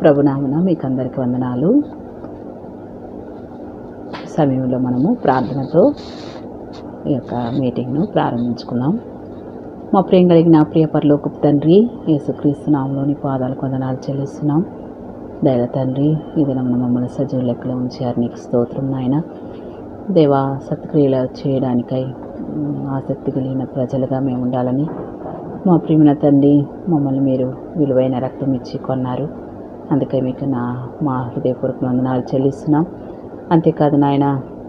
ప్రభునామన మీకు అందరికి వందనాలు సమయంలో మనము ప్రార్థనతో ఈ యొక్క మీటింగ్ను ప్రారంభించుకున్నాం మా ప్రియం కలిగిన ప్రియ పరలోకపు తండ్రి యేసుక్రీస్తు నామంలోని పాదాలకు వందనాలు చెల్లిస్తున్నాం దైవ తండ్రి ఇది నమ్మ మమ్మల్ని సజీవ లెక్కలో ఉంచారు నీకు స్తోత్రం నాయన దేవా సత్క్రియలు చేయడానికై ఉమ్, ఆసక్తి కలిగిన ప్రజలుగా మేము ఉండాలని మా ప్రియమైన తండ్రి మమ్మల్ని మీరు విలువైన రక్తం ఇచ్చి కొన్నారు అందుకే మీకు నా మా హృదయపూర్వక వందనాలు చెల్లిస్తున్నాం అంతేకాదు నాయన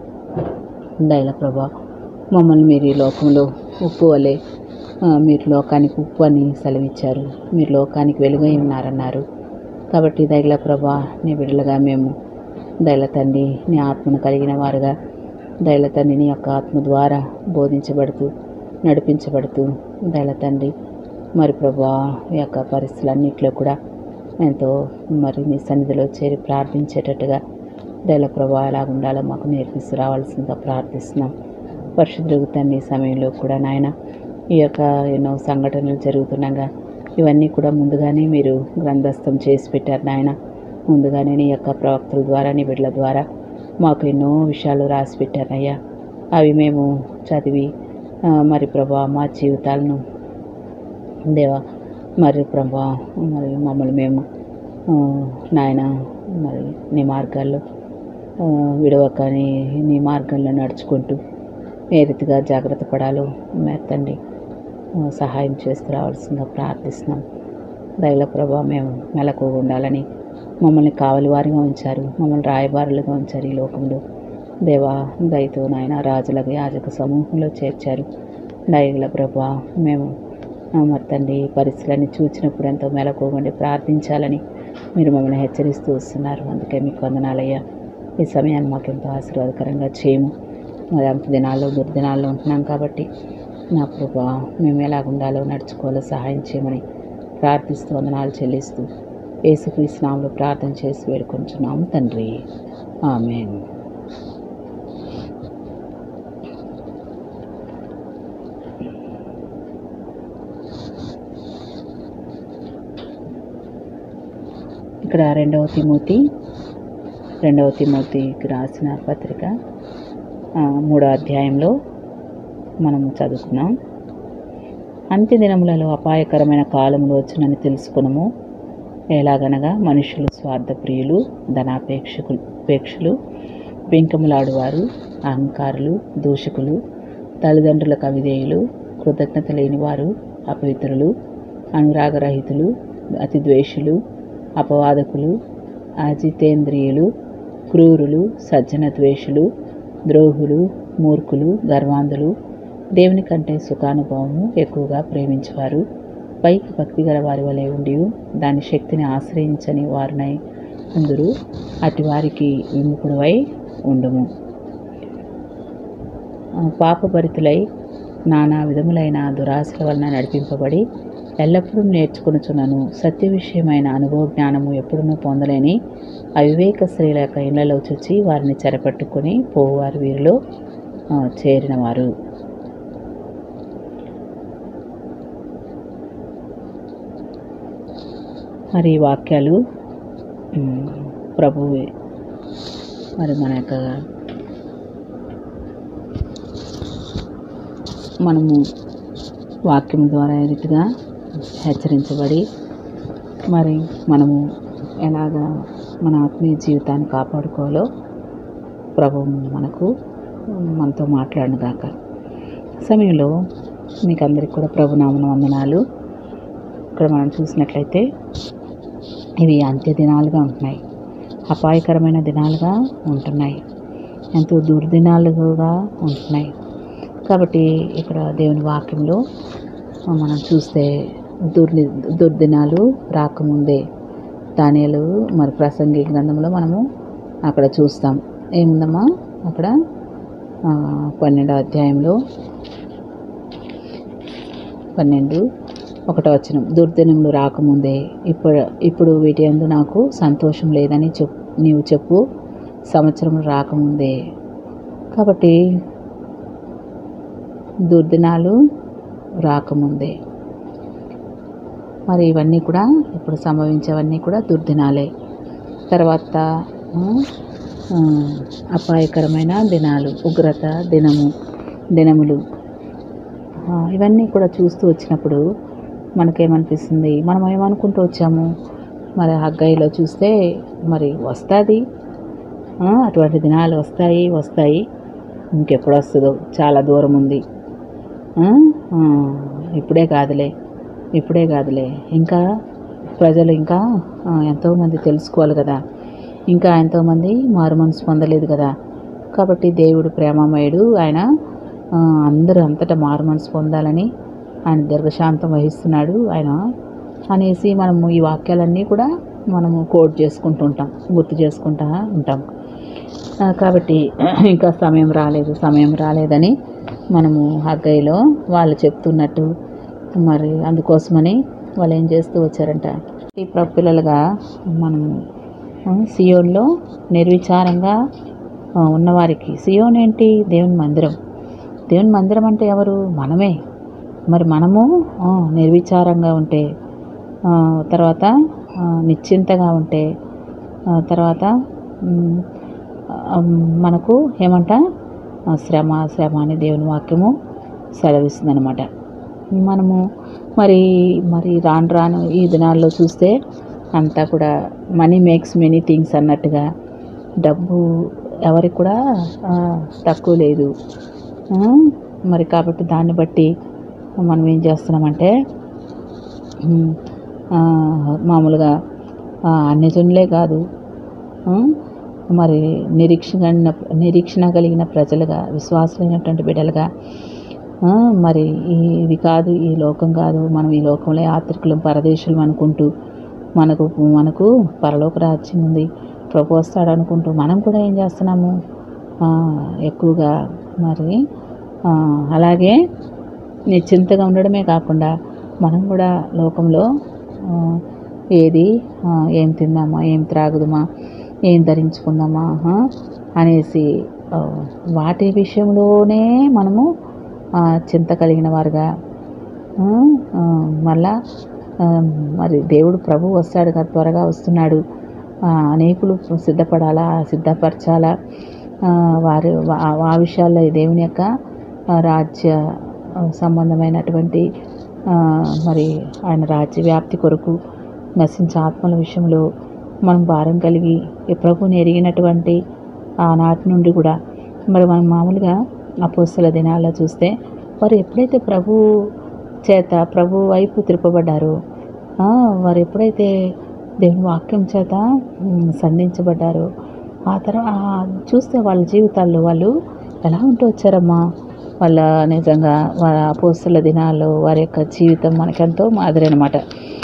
దయల ప్రభా మమ్మల్ని మీరు ఈ లోకంలో ఉప్పు వలె ఆ, మీరు లోకానికి ఉప్పు అని సెలవిచ్చారు మీరు లోకానికి వెలుగై ఉన్నారన్నారు కాబట్టి దైల ప్రభా నీ బిడ్డలుగా మేము దైల తండ్రి నీ ఆత్మను కలిగిన వారుగా దైల తండ్రి నీ యొక్క ఆత్మ ద్వారా బోధించబడుతూ నడిపించబడుతూ దైల తండ్రి మరి ప్రభా ఈ యొక్క పరిస్థితులన్నింటిలో కూడా ఎంతో మరి నీ సన్నిధిలో చేరి ప్రార్థించేటట్టుగా దైల ప్రభా ఎలా ఉండాలో మాకు నేర్పిస్తూ రావాల్సిందిగా ప్రార్థిస్తున్నాం పరిశుద్ధులకు తండ్రి ఈ సమయంలో కూడా నాయన ఈ యొక్క ఎన్నో సంఘటనలు జరుగుతుండగా ఇవన్నీ కూడా ముందుగానే మీరు గ్రంథస్థం చేసి పెట్టారు నాయన ముందుగానే నీ యొక్క ప్రవక్తల ద్వారా నీ బిడ్డల ద్వారా మాకు ఎన్నో విషయాలు రాసి పెట్టారయ్యా అవి మేము చదివి ఆ, మరి ప్రభా మా జీవితాలను దేవా మరి ప్రభా మరి మమ్మల్ని మేము ఆ, నాయన మరి నీ మార్గాల్లో ఆ, విడవక నీ నీ మార్గంలో నడుచుకుంటూ ఏ రీతిగా జాగ్రత్త పడాలో మెత్తండి సహాయం చేస్తూ రావాల్సిందిగా ప్రార్థిస్తున్నాం దైల ప్రభా మేము మెలకు ఉండాలని మమ్మల్ని కావలి వారిగా ఉంచారు మమ్మల్ని రాయబారులుగా ఉంచారు ఈ లోకంలో దేవా దయతో నాయన రాజులకు యాజక సమూహంలో చేర్చారు దయగల ప్రభా మేము ఆ, మరి తండ్రి ఈ పరిస్థితులన్నీ చూచినప్పుడు ఎంతో మెలకువండి ప్రార్థించాలని మీరు మమ్మల్ని హెచ్చరిస్తూ వస్తున్నారు అందుకే మీకు వందనాలయ్యా ఈ సమయాన్ని మాకు ఎంతో ఆశీర్వాదకరంగా చేయము మరి అంత దినాల్లో దుర్దినాల్లో ఉంటున్నాం కాబట్టి నా ప్రభా మేము ఎలా ఉండాలో నడుచుకోవాలో సహాయం చేయమని ప్రార్థిస్తూ వందనాలు చెల్లిస్తూ యేసుక్రీస్తు నామంలో ప్రార్థన చేసి వేడుకుంటున్నాము తండ్రి ఆమెన్ ఇక్కడ రెండవ తిమోతి రెండవ తిమోతికి రాసిన పత్రిక ఆ, మూడో అధ్యాయంలో మనము చదువుకున్నాం అంత్య దినములలో అపాయకరమైన కాలములు వచ్చునని తెలుసుకునము ఎలాగనగా మనుషులు స్వార్థప్రియులు ధనాపేక్షకులు పేక్షులు పెంకములాడువారు అహంకారులు దూషకులు తల్లిదండ్రులకు అవిధేయులు కృతజ్ఞత లేనివారు అపవిత్రులు అనురాగరహితులు అతి ద్వేషులు అపవాదకులు అజితేంద్రియులు క్రూరులు సజ్జన ద్వేషులు ద్రోహులు మూర్ఖులు గర్వాంధులు దేవుని కంటే సుఖానుభవము ఎక్కువగా ప్రేమించేవారు పైకి భక్తి గల వారి వలె ఉండి దాని శక్తిని ఆశ్రయించని వారినై ఉందురు అటు వారికి విముఖుడువై ఉండుము ఆ, పాపభరితులై నానా విధములైన దురాశల వలన నడిపింపబడి ఎల్లప్పుడూ నేర్చుకొనుచున్నాను సత్య విషయమైన అనుభవ జ్ఞానము ఎప్పుడునూ పొందలేని అవివేక స్త్రీల యొక్క ఇళ్లలో చూచి వారిని చెరపట్టుకొని పోవారు వీరిలో ఆ, చేరినవారు మరి ఈ వాక్యాలు ఉమ్, ప్రభువే మరి మన యొక్క మనము వాక్యం ద్వారా ఏ రీతిగా హెచ్చరించబడి మరి మనము ఎలాగా మన ఆత్మీయ జీవితాన్ని కాపాడుకోవాలో ప్రభువు మనకు మనతో మాట్లాడను గాక సమయంలో మీకు అందరికి కూడా ప్రభునామన వందనాలు ఇక్కడ మనం చూసినట్లయితే ఇవి అంత్య దినాలుగా ఉంటున్నాయి అపాయకరమైన దినాలుగా ఉంటున్నాయి ఎంతో దుర్దినాలుగా ఉంటున్నాయి కాబట్టి ఇక్కడ దేవుని వాక్యంలో మనం చూస్తే దుర్ని దుర్దినాలు రాకముందే దానియాలు మరి ప్రసంగి గ్రంథంలో మనము అక్కడ చూస్తాం ఏముందమ్మా అక్కడ ఆ, పన్నెండో అధ్యాయంలో పన్నెండు ఒకటో వచ్చిన దుర్దినములు రాకముందే ఇప్పుడు ఇప్పుడు వీటి అందు నాకు సంతోషం లేదని చెప్ నీవు చెప్పు సంవత్సరం రాకముందే కాబట్టి దుర్దినాలు రాకముందే మరి ఇవన్నీ కూడా ఇప్పుడు సంభవించేవన్నీ కూడా దుర్దినాలే తర్వాత ఆ, ఆ, అపాయకరమైన దినాలు ఉగ్రత దినము దినములు ఆ, ఇవన్నీ కూడా చూస్తూ వచ్చినప్పుడు మనకేమనిపిస్తుంది మనం ఏమనుకుంటూ వచ్చాము మరి హగ్గైలో చూస్తే మరి వస్తుంది అటువంటి దినాలు వస్తాయి వస్తాయి ఇంకెప్పుడు వస్తుందో చాలా దూరం ఉంది ఆ, ఆ, ఇప్పుడే కాదులే ఇప్పుడే కాదులే ఇంకా ప్రజలు ఇంకా ఆ, ఎంతోమంది తెలుసుకోవాలి కదా ఇంకా ఎంతోమంది మారు మనసు పొందలేదు కదా కాబట్టి దేవుడు ప్రేమమయుడు ఆయన ఆ, అందరూ అంతటా మారు మనసు పొందాలని ఆయన దీర్ఘశాంతం వహిస్తున్నాడు ఆయన అనేసి మనము ఈ వాక్యాలన్నీ కూడా మనము కోట్ చేసుకుంటూ ఉంటాం గుర్తు చేసుకుంటా ఉంటాం ఆ, కాబట్టి ఇంకా సమయం రాలేదు సమయం రాలేదని మనము హగ్గైలో వాళ్ళు చెప్తున్నట్టు మరి అందుకోసమని వాళ్ళు ఏం చేస్తూ వచ్చారంట ఈ ప్ర- పిల్లలుగా మనము ఆ, సియోన్లో నిర్విచారంగా ఆ, ఉన్నవారికి సియోన్ ఏంటి దేవుని మందిరం దేవుని మందిరం అంటే ఎవరు మనమే మరి మనము ఆ, నిర్విచారంగా ఉంటే ఆ, తర్వాత ఆ, నిశ్చింతగా ఉంటే ఆ, తర్వాత మ్, ఆ, మనకు ఏమంట ఆ, శ్రమ శ్రమ అని దేవుని వాక్యము సెలవిస్తుంది అనమాట మనము మరి మరి రాను రాను ఈ దినాల్లో చూస్తే అంతా కూడా మనీ మేక్స్ మెనీ థింగ్స్ అన్నట్టుగా డబ్బు ఎవరికి కూడా ఆ, తక్కువ లేదు ఆ, మరి కాబట్టి దాన్ని బట్టి మనం ఏం చేస్తున్నామంటే ఉమ్, ఆ, మామూలుగా ఆ, అన్ని జనులే కాదు ఆ, మరి నిరీక్షణ నిరీక్షణ కలిగిన ప్రజలుగా విశ్వాసమైనటువంటి బిడ్డలుగా ఆ, మరి ఈ- ఇది కాదు ఈ లోకం కాదు మనం ఈ లోకంలో యాత్రికులం పరదేశులం అనుకుంటూ మనకు మనకు పరలోక రాజ్యం ఉంది ప్రభు వస్తాడు అనుకుంటూ మనం కూడా ఏం చేస్తున్నాము ఆ, ఎక్కువగా మరి ఆ, అలాగే నిశ్చింతగా ఉండడమే కాకుండా మనం కూడా లోకంలో ఆ, ఏది ఆ, ఏం తిందామా ఏం త్రాగుదామా ఏం ధరించుకుందామా ఆ, అనేసి ఆ, వాటి విషయంలోనే మనము ఆ, చింత కలిగిన వారుగా ఆ, ఆ, మళ్ళా ఆ, మరి దేవుడు ప్రభు వస్తాడు కదా త్వరగా వస్తున్నాడు ఆ, అనేకులు సిద్ధపడాలా సిద్ధపరచాలా ఆ, వారి వా- ఆ విషయాల్లో ఈ దేవుని యొక్క ఆ, రాజ్య ఆ, సంబంధమైనటువంటి ఆ, మరి ఆయన రాజ్య వ్యాప్తి కొరకు నశించే ఆత్మల విషయంలో మనం భారం కలిగి ఈ ప్రభుని ఎరిగినటువంటి ఆనాటి నుండి కూడా మరి మనం మామూలుగా అపోస్తుల దినాల్లో చూస్తే వారు ఎప్పుడైతే ప్రభు చేత ప్రభు వైపు త్రిప్పబడ్డారో ఆ, వారు ఎప్పుడైతే దేవుని వాక్యం చేత ఉమ్, సంధించబడ్డారో ఆ తర్వాత చూస్తే వాళ్ళ జీవితాల్లో వాళ్ళు ఎలా ఉంటూ వచ్చారమ్మా వాళ్ళ నిజంగా వాళ్ళ అపోస్తుల దినాల్లో వారి యొక్క జీవితం మనకెంతో మాదిరి అనమాట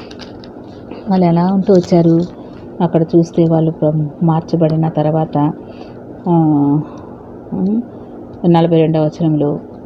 వాళ్ళు ఎలా ఉంటూ వచ్చారు అక్కడ చూస్తే వాళ్ళు ప్ర- మార్చబడిన తర్వాత ఆ, ఉమ్, నలభై రెండవ వచనంలో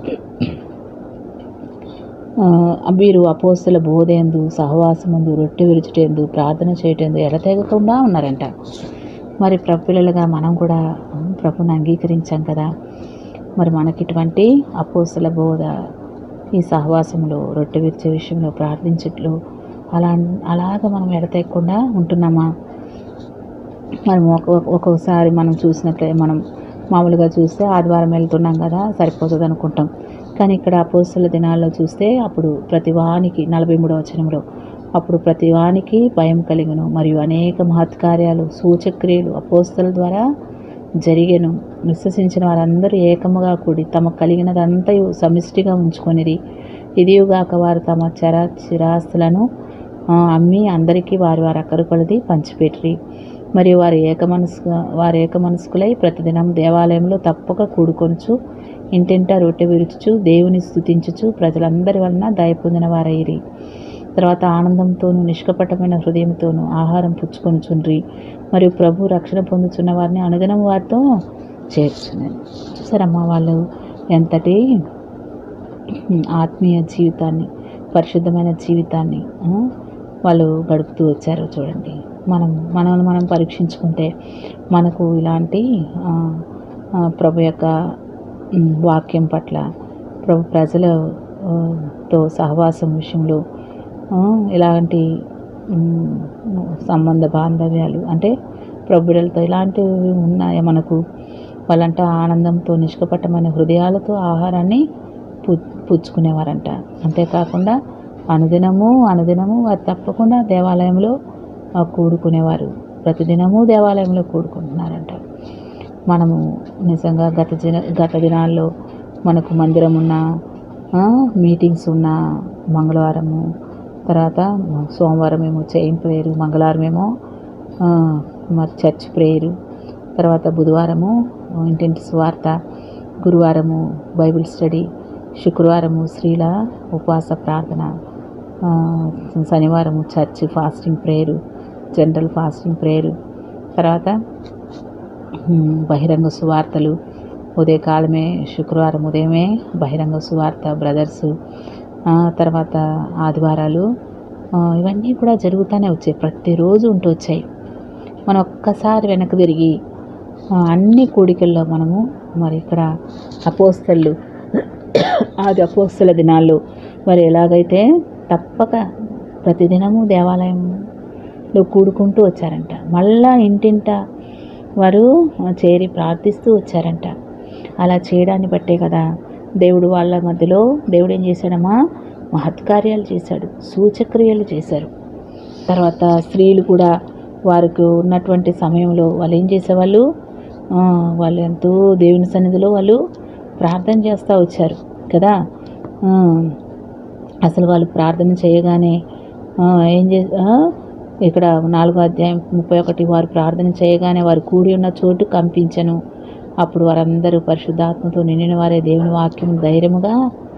ఆ, వీరు అపోస్తుల బోధేందు సహవాసమందు రొట్టె విరుచుటేందు ప్రార్థన చేయటందు ఎడతెగకుండా ఉన్నారంట మరి ప్రపిల్లలుగా మనం కూడా ఆ, ప్రభుని అంగీకరించాం కదా మరి మనకి ఇటువంటి అపోస్తుల బోధ ఈ సహవాసంలో రొట్టె విరిచే విషయంలో ప్రార్థించట్లు అలా అలాగ మనం ఎడతెగకుండా ఉంటున్నామా మనం ఒక ఒక్కొక్కసారి మనం చూసినట్లే మనం మామూలుగా చూస్తే ఆదివారం వెళ్తున్నాం కదా సరిపోతుంది అనుకుంటాం కానీ ఇక్కడ అపోస్తుల దినాల్లో చూస్తే అప్పుడు ప్రతి వానికి నలభై మూడవ వచనంలో అప్పుడు ప్రతి వానికి భయం కలిగను మరియు అనేక మహత్కార్యాలు సూచక్రియలు అపోస్తల ద్వారా జరిగెను విశ్వసించిన వారందరూ ఏకముగా కూడి తమ కలిగినదంతయు సమిష్టిగా ఉంచుకొనిరి ఇదియుగాక వారు తమ చర చిరాస్తులను ఆ, అమ్మి అందరికీ వారి వారి అక్కరు కొలది పంచిపెట్టిరి మరియు వారి ఏక మనసు వారి ఏక మనస్కులై ప్రతిదినం దేవాలయంలో తప్పక కూడుకొనుచు ఇంటింట రొట్టె విరుచుచు దేవుని స్తుతించుచు ప్రజలందరి వలన దయ పొందిన వారైరి తర్వాత ఆనందంతోనూ నిష్కపటమైన హృదయంతోనూ ఆహారం పుచ్చుకొనుచుండ్రి మరియు ప్రభు రక్షణ పొందుతున్న వారిని అనుదినం వారితో చేర్చున్నాను చూసారమ్మా వాళ్ళు ఎంతటి ఆత్మీయ జీవితాన్ని పరిశుద్ధమైన జీవితాన్ని ఆ, వాళ్ళు గడుపుతూ వచ్చారు చూడండి మనం మనల్ని మనం పరీక్షించుకుంటే మనకు ఇలాంటి ఆ, ఆ, ప్రభు యొక్క ఉమ్, వాక్యం పట్ల ప్రభు ప్రజల ఆ, తో సహవాసం విషయంలో ఆ, ఇలాంటి ఉమ్, సంబంధ బాంధవ్యాలు అంటే ప్రభుడలతో ఇలాంటివి ఉన్నాయా మనకు వాళ్ళంట ఆనందంతో నిష్కపట్టమైన హృదయాలతో ఆహారాన్ని పు పుచ్చుకునేవారంట అంతేకాకుండా అనుదినము అనుదినము వారు తప్పకుండా దేవాలయంలో ఆ, కూడుకునేవారు ప్రతిదినము దేవాలయంలో కూడుకుంటున్నారంట మనము నిజంగా గత దిన గత దినాల్లో మనకు మందిరం ఉన్న ఆ, మీటింగ్స్ ఉన్న మంగళవారము తర్వాత సోమవారం ఏమో చైన్ ప్రేయరు మంగళవారం ఏమో ఆ, మరి చర్చ్ ప్రేయరు తర్వాత బుధవారము ఇంటింటి స్వార్థ గురువారము బైబిల్ స్టడీ శుక్రవారము స్త్రీల ఉపవాస ప్రార్థన ఆ, శనివారము church fasting prayer general fasting prayer తర్వాత ఉమ్, బహిరంగ సువార్తలు ఉదయకాలమే శుక్రవారం ఉదయమే బహిరంగ సువార్త బ్రదర్సు ఆ, తర్వాత ఆదివారాలు ఆ, ఇవన్నీ కూడా జరుగుతూనే వచ్చాయి ప్రతిరోజు ఉంటూ వచ్చాయి మనం ఒక్కసారి వెనక్కి తిరిగి ఆ, అన్ని కూడికల్లో మనము మరి ఇక్కడ అపోస్తళ్ళు ఆది అపోస్తల దినాల్లో మరి ఎలాగైతే తప్పక ప్రతిదినము దేవాలయంలో కూడుకుంటూ వచ్చారంట మళ్ళా ఇంటింట వారు చేరి ప్రార్థిస్తూ వచ్చారంట అలా చేయడాన్ని బట్టే కదా దేవుడు వాళ్ళ మధ్యలో దేవుడు ఏం చేశాడమ్మా మహత్కార్యాలు చేశాడు సూచక్రియలు చేశారు తర్వాత స్త్రీలు కూడా వారికి ఉన్నటువంటి సమయంలో వాళ్ళు ఏం చేసేవాళ్ళు ఆ, వాళ్ళు ఎంతో దేవుని సన్నిధిలో వాళ్ళు ప్రార్థన చేస్తూ వచ్చారు కదా ఆ, అసలు వాళ్ళు ప్రార్థన చేయగానే ఆ, ఏం చే ఆ, ఇక్కడ నాలుగో అధ్యాయం ముప్పై ఒకటి వారు ప్రార్థన చేయగానే వారు కూడి ఉన్న చోటు కంపించను అప్పుడు వారందరూ పరిశుద్ధాత్మతో నిండిన వారే దేవుని వాక్యం ధైర్యముగా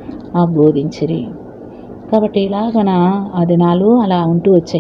ఆ బోధించిరి కాబట్టి ఇలాగన ఆ దినాలు అలా ఉంటూ వచ్చాయి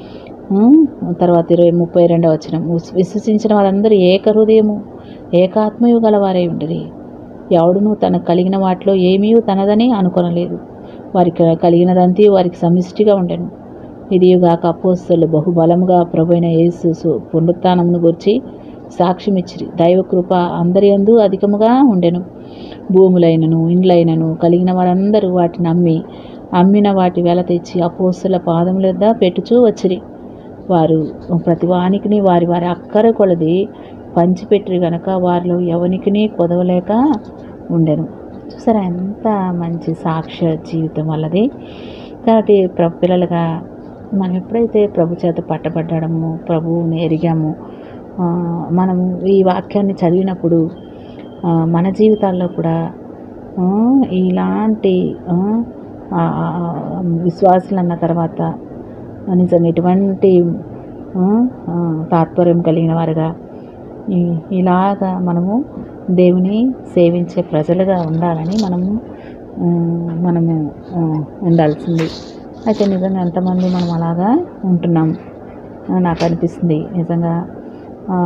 ఉమ్, తర్వాత ఇరవై ముప్పై రెండవ వచనం విశ్వ- విశ్వసించిన వారందరూ ఏక హృదయము ఏకాత్మయు గలవారై ఉండిరి ఎవడును తనకు కలిగిన వాటిలో ఏమీ తనదని అనుకొనలేదు వారికి కలిగినదంతా వారికి సమిష్టిగా ఉండెను ఇదిగాక అపోస్తలు బహుబలముగా ప్రభైన యేసు సు- పునరుత్థానమును గురించి సాక్ష్యం ఇచ్చిరి దైవ కృప అందరి యందు అధికముగా ఉండెను భూములైనను ఇండ్లైనను కలిగిన వారందరూ వాటిని అమ్మి అమ్మిన వాటి వెల తెచ్చి అపోస్తుల పాదముల వద్ద పెట్టుచూ వచ్చిరి వారు ప్రతివానికి వారి వారి అక్కర కొలది పంచిపెట్టిరి గనక వారిలో ఎవనికిని కొదవలేక ఉండెను చూసారా ఎంత మంచి సాక్ష్య జీవితం వాళ్ళది కాబట్టి ప్రభు పిల్లలుగా మనం ఎప్పుడైతే ప్రభు చేత పట్టబడ్డామో ప్రభువుని ఎరిగామో ఆ, మనము ఈ వాక్యాన్ని చదివినప్పుడు ఆ, మన జీవితాల్లో కూడా ఆ, ఇలాంటి ఆ, ఆ, ఆ, విశ్వాసులు అన్న తర్వాత నిజంగా ఎటువంటి ఆ, ఆ, తాత్పర్యం కలిగిన వారుగా ఈ- ఇలాగా మనము దేవుని సేవించే ప్రజలుగా ఉండాలని మనము ఆ, మనము ఆ, ఉండాల్సింది అయితే నిజంగా ఎంతమంది మనం అలాగా ఉంటున్నాం ఆ, నాకు అనిపిస్తుంది నిజంగా ఆ,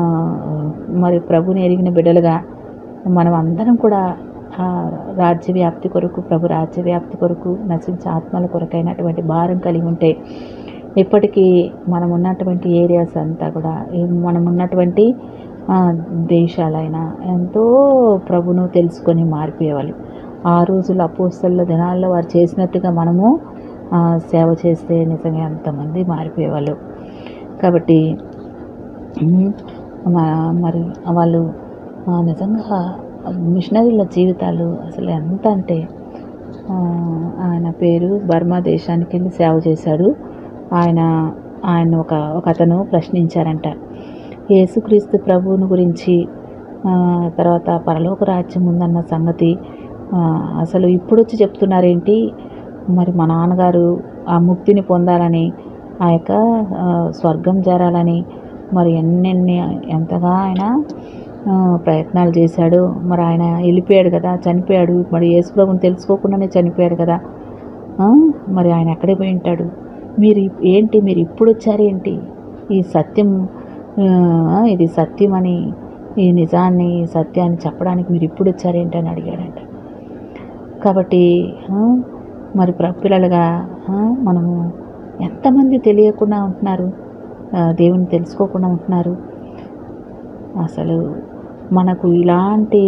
మరి ప్రభుని ఎరిగిన బిడ్డలుగా మనం అందరం కూడా ఆ రాజ్య వ్యాప్తి కొరకు ప్రభు రాజ్య వ్యాప్తి కొరకు నశించే ఆత్మల కొరకైనటువంటి భారం కలిగి ఉంటే ఇప్పటికీ మనం ఉన్నటువంటి ఏరియాస్ అంతా కూడా ఈ మనం ఉన్నటువంటి ఆ, దేశాలైనా ఎంతో ప్రభును తెలుసుకొని మారిపోయేవాళ్ళు ఆ రోజుల అపోస్తల దినాల్లో వారు చేసినట్టుగా మనము ఆ, సేవ చేస్తే నిజంగా ఎంతమంది మారిపోయేవాళ్ళు కాబట్టి ఉమ్, మ- మరి వాళ్ళు ఆ, నిజంగా మిషనరీల జీవితాలు అసలు ఎంత అంటే ఆ, ఆయన పేరు బర్మా దేశానికి వెళ్ళి సేవ చేశాడు ఆయన ఆయన ఒక ఒక అతను ప్రశ్నించారంట యేసుక్రీస్తు ప్రభువుని గురించి ఆ, తర్వాత పరలోక రాజ్యం ఉందన్న సంగతి ఆ, అసలు ఇప్పుడు వచ్చి చెప్తున్నారేంటి మరి మా నాన్నగారు ఆ ముక్తిని పొందాలని ఆ యొక్క ఆ, స్వర్గం చేరాలని మరి ఎన్నెన్ని ఎంతగా ఆయన ఆ, ప్రయత్నాలు చేశాడు మరి ఆయన వెళ్ళిపోయాడు కదా చనిపోయాడు మరి యేసుప్రభుని తెలుసుకోకుండానే చనిపోయాడు కదా ఆ, మరి ఆయన ఎక్కడికి పోయి ఉంటాడు మీరు ఇప్- ఏంటి మీరు ఇప్పుడు వచ్చారేంటి ఈ సత్యం ఆ, ఇది సత్యం అని ఈ నిజాన్ని ఈ సత్యాన్ని చెప్పడానికి మీరు ఇప్పుడు వచ్చారేంటి అని అడిగాడంట కాబట్టి ఆ, మరి ప్ర- పిల్లలుగా ఆ, మనము ఎంతమంది తెలియకుండా ఉంటున్నారు ఆ, దేవుని తెలుసుకోకుండా ఉంటున్నారు అసలు మనకు ఇలాంటి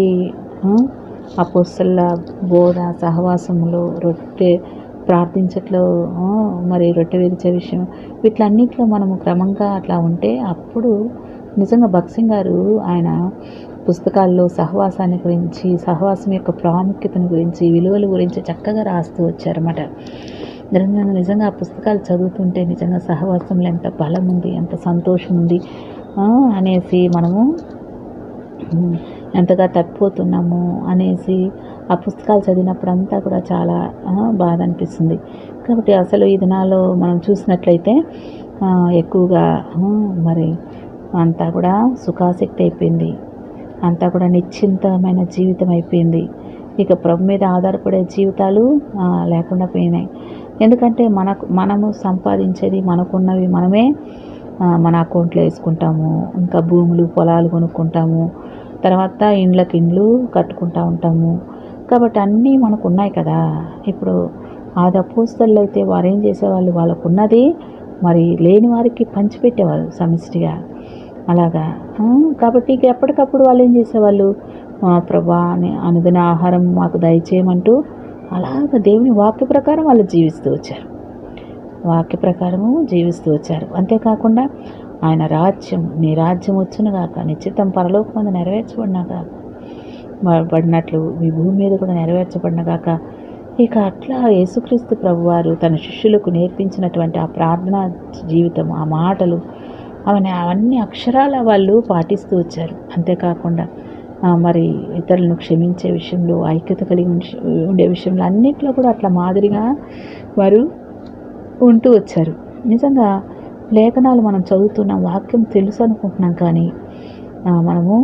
అపోస్తల బోధ సహవాసములో రొట్టె ప్రార్థించట్లో ఆ, మరి రొట్టె విరిచే విషయం వీటిలన్నింటిలో మనము క్రమంగా అట్లా ఉంటే అప్పుడు నిజంగా భక్సింగ్ గారు ఆయన పుస్తకాల్లో సహవాసాన్ని గురించి సహవాసం యొక్క ప్రాముఖ్యతను గురించి విలువల గురించి చక్కగా రాస్తూ వచ్చారన్నమాట నిజంగా నిజంగా ఆ పుస్తకాలు చదువుతుంటే నిజంగా సహవాసంలో ఎంత బలం ఉంది ఎంత సంతోషం ఉంది ఆ, అనేసి మనము ఉమ్, ఎంతగా తప్పిపోతున్నాము అనేసి ఆ పుస్తకాలు చదివినప్పుడంతా కూడా చాలా ఆ, బాధ అనిపిస్తుంది కాబట్టి అసలు ఈ దినాల్లో మనం చూసినట్లయితే ఆ, ఎక్కువగా ఆ, మరి అంతా కూడా సుఖాసక్తి అయిపోయింది అంతా కూడా నిశ్చింతమైన జీవితం అయిపోయింది ఇక ప్రభు మీద ఆధారపడే జీవితాలు ఆ, లేకుండా పోయినాయి ఎందుకంటే మనకు మనము సంపాదించేది మనకున్నవి మనమే ఆ, మన అకౌంట్లో వేసుకుంటాము ఇంకా భూములు పొలాలు కొనుక్కుంటాము తర్వాత ఇండ్లకి ఇండ్లు కట్టుకుంటా ఉంటాము కాబట్టి అన్నీ మనకు ఉన్నాయి కదా ఇప్పుడు ఆది అపోస్తలు అయితే వారు ఏం చేసేవాళ్ళు వాళ్ళకు ఉన్నది మరి లేని వారికి పంచిపెట్టేవారు సమిష్టిగా అలాగా ఆ, కాబట్టి ఇక ఎప్పటికప్పుడు వాళ్ళు ఏం చేసేవాళ్ళు "ఆ, ప్రభా అని అనుదిన ఆహారం మాకు దయచేయమంటూ అలాగ దేవుని వాక్య ప్రకారం వాళ్ళు జీవిస్తూ వచ్చారు వాక్య ప్రకారము జీవిస్తూ వచ్చారు అంతేకాకుండా ఆయన రాజ్యం నీ రాజ్యం వచ్చును గాక నిశ్చితం పరలోకమందు నెరవేర్చబడినా గాక బ- పడినట్లు మీ భూమి మీద కూడా నెరవేర్చబడిన గాక ఇక అట్లా యేసుక్రీస్తు ప్రభువారు తన శిష్యులకు నేర్పించినటువంటి ఆ ప్రార్థనా జీవితం ఆ మాటలు అవన్నీ అవన్నీ అక్షరాల వాళ్ళు పాటిస్తూ వచ్చారు అంతేకాకుండా ఆ, మరి ఇతరులను క్షమించే విషయంలో ఐక్యత కలిగి ఉంచ- ఉండే విషయంలో అన్నిట్లో కూడా అట్లా మాదిరిగా వారు ఉంటూ వచ్చారు నిజంగా లేఖనాలు మనం చదువుతున్నాం వాక్యం తెలుసు అనుకుంటున్నాం కానీ ఆ, మనము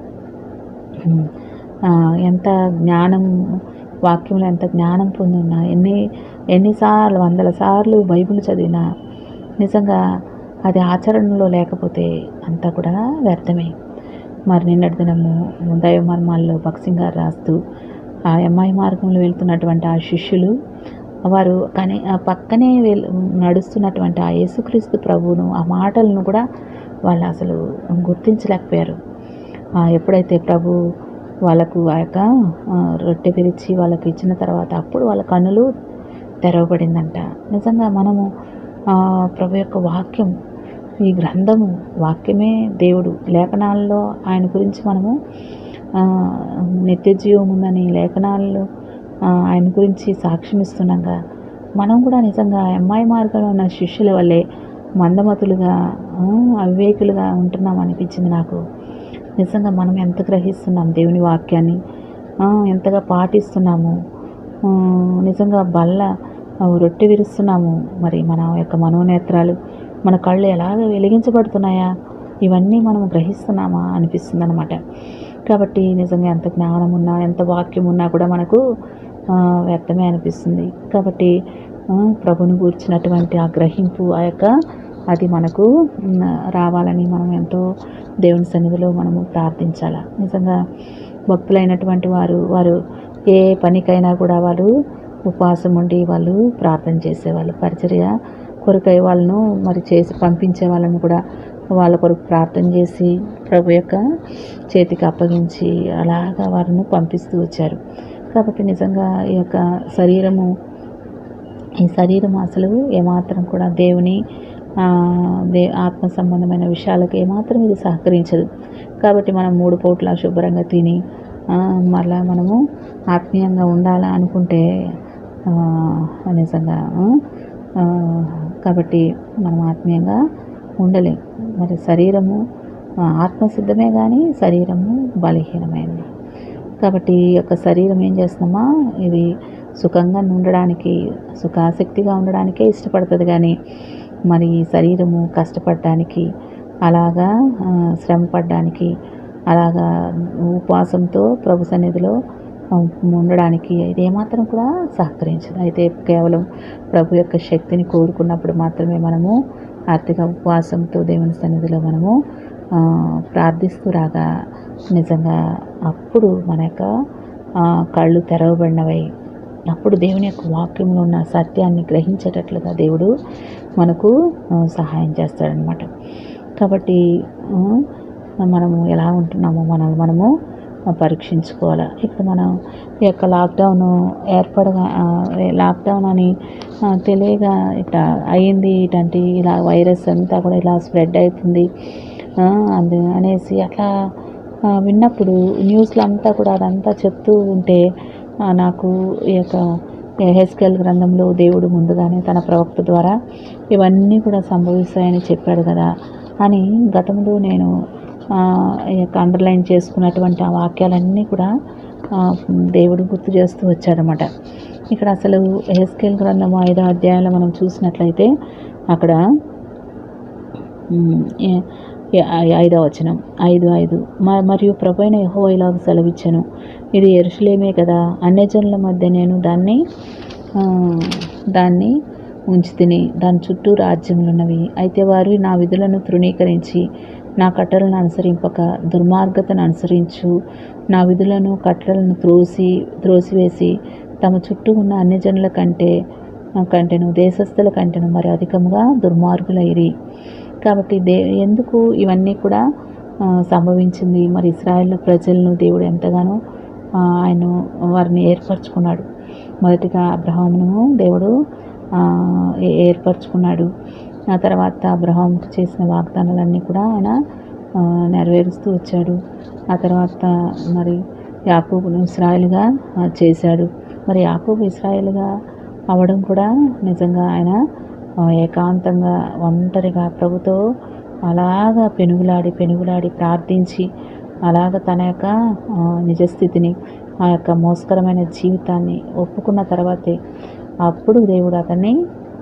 ఉమ్, ఆ, ఎంత జ్ఞానం వాక్యంలో ఎంత జ్ఞానం పొందున్నా ఎన్ని ఎన్నిసార్లు వందల సార్లు బైబిల్ చదివినా నిజంగా అది ఆచరణలో లేకపోతే అంతా కూడా వ్యర్థమే మరి నిన్నటి దినము దైవ మర్మాల్లో భక్సింగ్ గారు రాస్తూ ఆ అమ్మాయి మార్గంలో వెళ్తున్నటువంటి ఆ శిష్యులు వారు కానీ ఆ పక్కనే వెల్ నడుస్తున్నటువంటి ఆ యేసుక్రీస్తు ప్రభువును ఆ మాటలను కూడా వాళ్ళు అసలు గుర్తించలేకపోయారు ఆ, ఎప్పుడైతే ప్రభు వాళ్ళకు ఆ యొక్క ఆ, రొట్టె విరిచి వాళ్ళకి ఇచ్చిన తర్వాత అప్పుడు వాళ్ళ కన్నులు తెరవబడిందంట నిజంగా మనము ఆ, ప్రభు యొక్క వాక్యం ఈ గ్రంథము వాక్యమే దేవుడు లేఖనాల్లో ఆయన గురించి మనము ఆ, నిత్య జీవం ఉందని లేఖనాల్లో ఆ, ఆయన గురించి సాక్ష్యం ఇస్తున్నాగా మనం కూడా నిజంగా ఆ అమ్మాయి మార్గంలో ఉన్న శిష్యుల వల్లే మందమతులుగా ఆ, అవివేకులుగా ఉంటున్నాం అనిపించింది నాకు నిజంగా మనం ఎంత గ్రహిస్తున్నాం దేవుని వాక్యాన్ని ఆ, ఎంతగా పాటిస్తున్నాము ఆ, నిజంగా బల్ల ఆ, రొట్టె విరుస్తున్నాము మరి మన యొక్క మనోనేత్రాలు మన కళ్ళు ఎలాగ వెలిగించబడుతున్నాయా ఇవన్నీ మనం గ్రహిస్తున్నామా అనిపిస్తుంది అనమాట కాబట్టి నిజంగా ఎంత జ్ఞానం ఉన్నా ఎంత వాక్యం ఉన్నా కూడా మనకు ఆ, వ్యర్థమే అనిపిస్తుంది కాబట్టి ఆ, ప్రభుని కూర్చున్నటువంటి ఆ గ్రహింపు ఆ యొక్క అది మనకు మ్, రావాలని మనం ఎంతో దేవుని సన్నిధిలో మనము ప్రార్థించాలి నిజంగా భక్తులైనటువంటి వారు వారు ఏ పనికైనా కూడా వాళ్ళు ఉపవాసం ఉండి వాళ్ళు ప్రార్థన చేసేవాళ్ళు పరిచర్య కొరకై వాళ్ళను మరి చేసి పంపించే వాళ్ళని కూడా వాళ్ళ కొరకు ప్రార్థన చేసి ప్రభు యొక్క చేతికి అప్పగించి అలాగా వారిని పంపిస్తూ వచ్చారు కాబట్టి నిజంగా ఈ యొక్క శరీరము ఈ శరీరం అసలు ఏమాత్రం కూడా దేవుని ఆ, దే ఆత్మ సంబంధమైన విషయాలకు ఏమాత్రం ఇది సహకరించదు కాబట్టి మనం మూడు పూట్ల శుభ్రంగా తిని ఆ, మళ్ళా మనము ఆత్మీయంగా ఉండాలా అనుకుంటే ఆ, నిజంగా ఆ, ఆ, కాబట్టి మనం ఆత్మీయంగా ఉండలేం మరి శరీరము ఆ, ఆత్మ సిద్ధమే కానీ శరీరము బలహీనమైనది కాబట్టి ఈ యొక్క శరీరం ఏం చేస్తున్నామా ఇది సుఖంగా ఉండడానికి సుఖాసక్తిగా ఉండడానికే ఇష్టపడుతుంది కానీ మరి ఈ శరీరము కష్టపడడానికి అలాగా ఆ, శ్రమ పడడానికి అలాగా ఉపవాసంతో ప్రభు సన్నిధిలో ఆ, ఉండడానికి ఇది ఏమాత్రం కూడా సహకరించదు అయితే కేవలం ప్రభు యొక్క శక్తిని కోరుకున్నప్పుడు మాత్రమే మనము ఆర్థిక ఉపవాసంతో దేవుని సన్నిధిలో మనము ఆ, ప్రార్థిస్తూ రాగా నిజంగా అప్పుడు మన యొక్క ఆ, కళ్ళు తెరవబడినవై అప్పుడు దేవుని యొక్క వాక్యంలో ఉన్న సత్యాన్ని గ్రహించేటట్లుగా దేవుడు మనకు ఆ, సహాయం చేస్తాడనమాట కాబట్టి ఆ, మనము ఎలా ఉంటున్నామో మనల్ని మనము పరీక్షించుకోవాలి ఇప్పుడు మనం ఈ యొక్క లాక్డౌన్ ఏర్పడగా ఆ, లాక్డౌన్ అని ఆ, తెలియగా ఇట్లా అయ్యింది ఇట్లాంటి ఇలా వైరస్ అంతా కూడా ఇలా స్ప్రెడ్ అవుతుంది ఆ, అది అనేసి అట్లా ఆ, విన్నప్పుడు న్యూస్లో అంతా కూడా అదంతా చెప్తూ ఉంటే ఆ, నాకు ఈ యొక్క హెస్కెల్ గ్రంథంలో దేవుడు ముందుగానే తన ప్రవక్త ద్వారా ఇవన్నీ కూడా సంభవిస్తాయని చెప్పాడు కదా అని గతంలో నేను ఆ, ఈ యొక్క అండర్లైన్ చేసుకున్నటువంటి ఆ వాక్యాలన్నీ కూడా ఆ, దేవుడు గుర్తు చేస్తూ వచ్చాడనమాట ఇక్కడ అసలు హెస్కేల్ గ్రంథం ఐదో అధ్యాయంలో మనం చూసినట్లయితే అక్కడ ఉమ్, ఏ- ఏ- ఐ- ఐదవ వచనం ఐదు ఐదు మ- మరియు ప్రభు అయిన యెహోవా ఇలాగ సెలవిచ్చాను ఇది ఎరుసలేమే కదా అన్యజనుల మధ్య నేను దాన్ని ఆ, దాన్ని ఉంచి తిని దాని చుట్టూ రాజ్యములున్నవి అయితే వారు నా విధులను తృణీకరించి నా కట్టలను అనుసరింపక దుర్మార్గతను అనుసరించు నా విధులను కట్టలను త్రోసి త్రోసివేసి తమ చుట్టూ ఉన్న అన్యజనుల కంటే కంటెను దేశస్థుల కంటెను మరి అధికముగా దుర్మార్గులైరి కాబట్టి దే ఎందుకు ఇవన్నీ కూడా ఆ, సంభవించింది మరి ఇస్రాయేల్ ప్రజలను దేవుడు ఎంతగానో ఆ, ఆయన వారిని ఏర్పరచుకున్నాడు మొదటిగా అబ్రహామును దేవుడు ఆ, ఏ- ఏర్పరచుకున్నాడు ఆ తర్వాత అబ్రహాంకు చేసిన వాగ్దానాలన్నీ కూడా ఆయన ఆ, నెరవేరుస్తూ వచ్చాడు ఆ తర్వాత మరి యాకూబును ఇస్రాయేల్గా ఆ, చేశాడు మరి యాకూబు ఇస్రాయేల్గా అవడం కూడా నిజంగా ఆయన ఆ, ఏకాంతంగా ఒంటరిగా ప్రభుతో అలాగా పెనుగులాడి పెనుగులాడి ప్రార్థించి అలాగ తన యొక్క ఆ, నిజస్థితిని ఆ యొక్క మోసకరమైన జీవితాన్ని ఒప్పుకున్న తర్వాతే అప్పుడు దేవుడు అతన్ని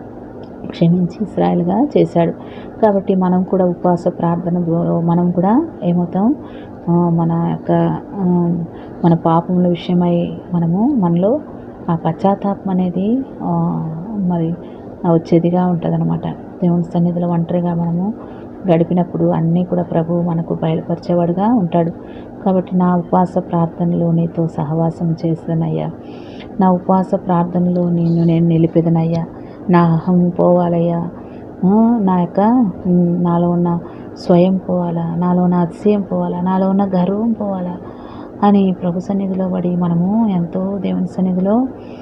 క్షమించి ఇస్రాయల్గా చేశాడు కాబట్టి మనం కూడా ఉపవాస ప్రార్థన ద్వారా మనం కూడా ఏమవుతాం ఆ, మన యొక్క ఆ, మన పాపముల విషయమై మనము మనలో ఆ పశ్చాత్తాపం అనేది ఆ, మరి వచ్చేదిగా ఉంటుందన్నమాట దేవుని సన్నిధిలో ఒంటరిగా మనము గడిపినప్పుడు అన్నీ కూడా ప్రభువు మనకు బయలుపరిచేవాడుగా ఉంటాడు కాబట్టి నా ఉపవాస ప్రార్థనలో నీతో సహవాసం చేస్తానయ్యా నా ఉపవాస ప్రార్థనలో నిన్ను నేను నిలిపేదనయ్యా నా అహం పోవాలయ్యా ఆ, నా యొక్క ఉమ్, నాలో ఉన్న స్వయం పోవాలా నాలో ఉన్న అతిశయం పోవాలా నాలో ఉన్న గర్వం పోవాలా అని ప్రభు సన్నిధిలో పడి మనము ఎంతో దేవుని సన్నిధిలో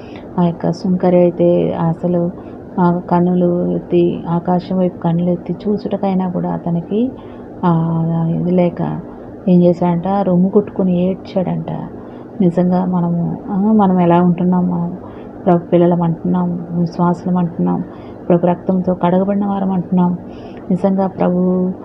ఆ యొక్క సుంకరి అయితే అసలు ఆ కన్నులు ఎత్తి ఆకాశం వైపు కన్నులు ఎత్తి చూచుటకైనా కూడా అతనికి ఆ, ఇది లేక ఏం చేశాడంట రొమ్ము కుట్టుకుని ఏడ్చాడంట నిజంగా మనము ఆ, మనం ఎలా ఉంటున్నాం మనం ప్రభు పిల్లలం అంటున్నాం విశ్వాసులం అంటున్నాం ప్రభు రక్తంతో కడగబడిన వారం అంటున్నాం నిజంగా ప్రభు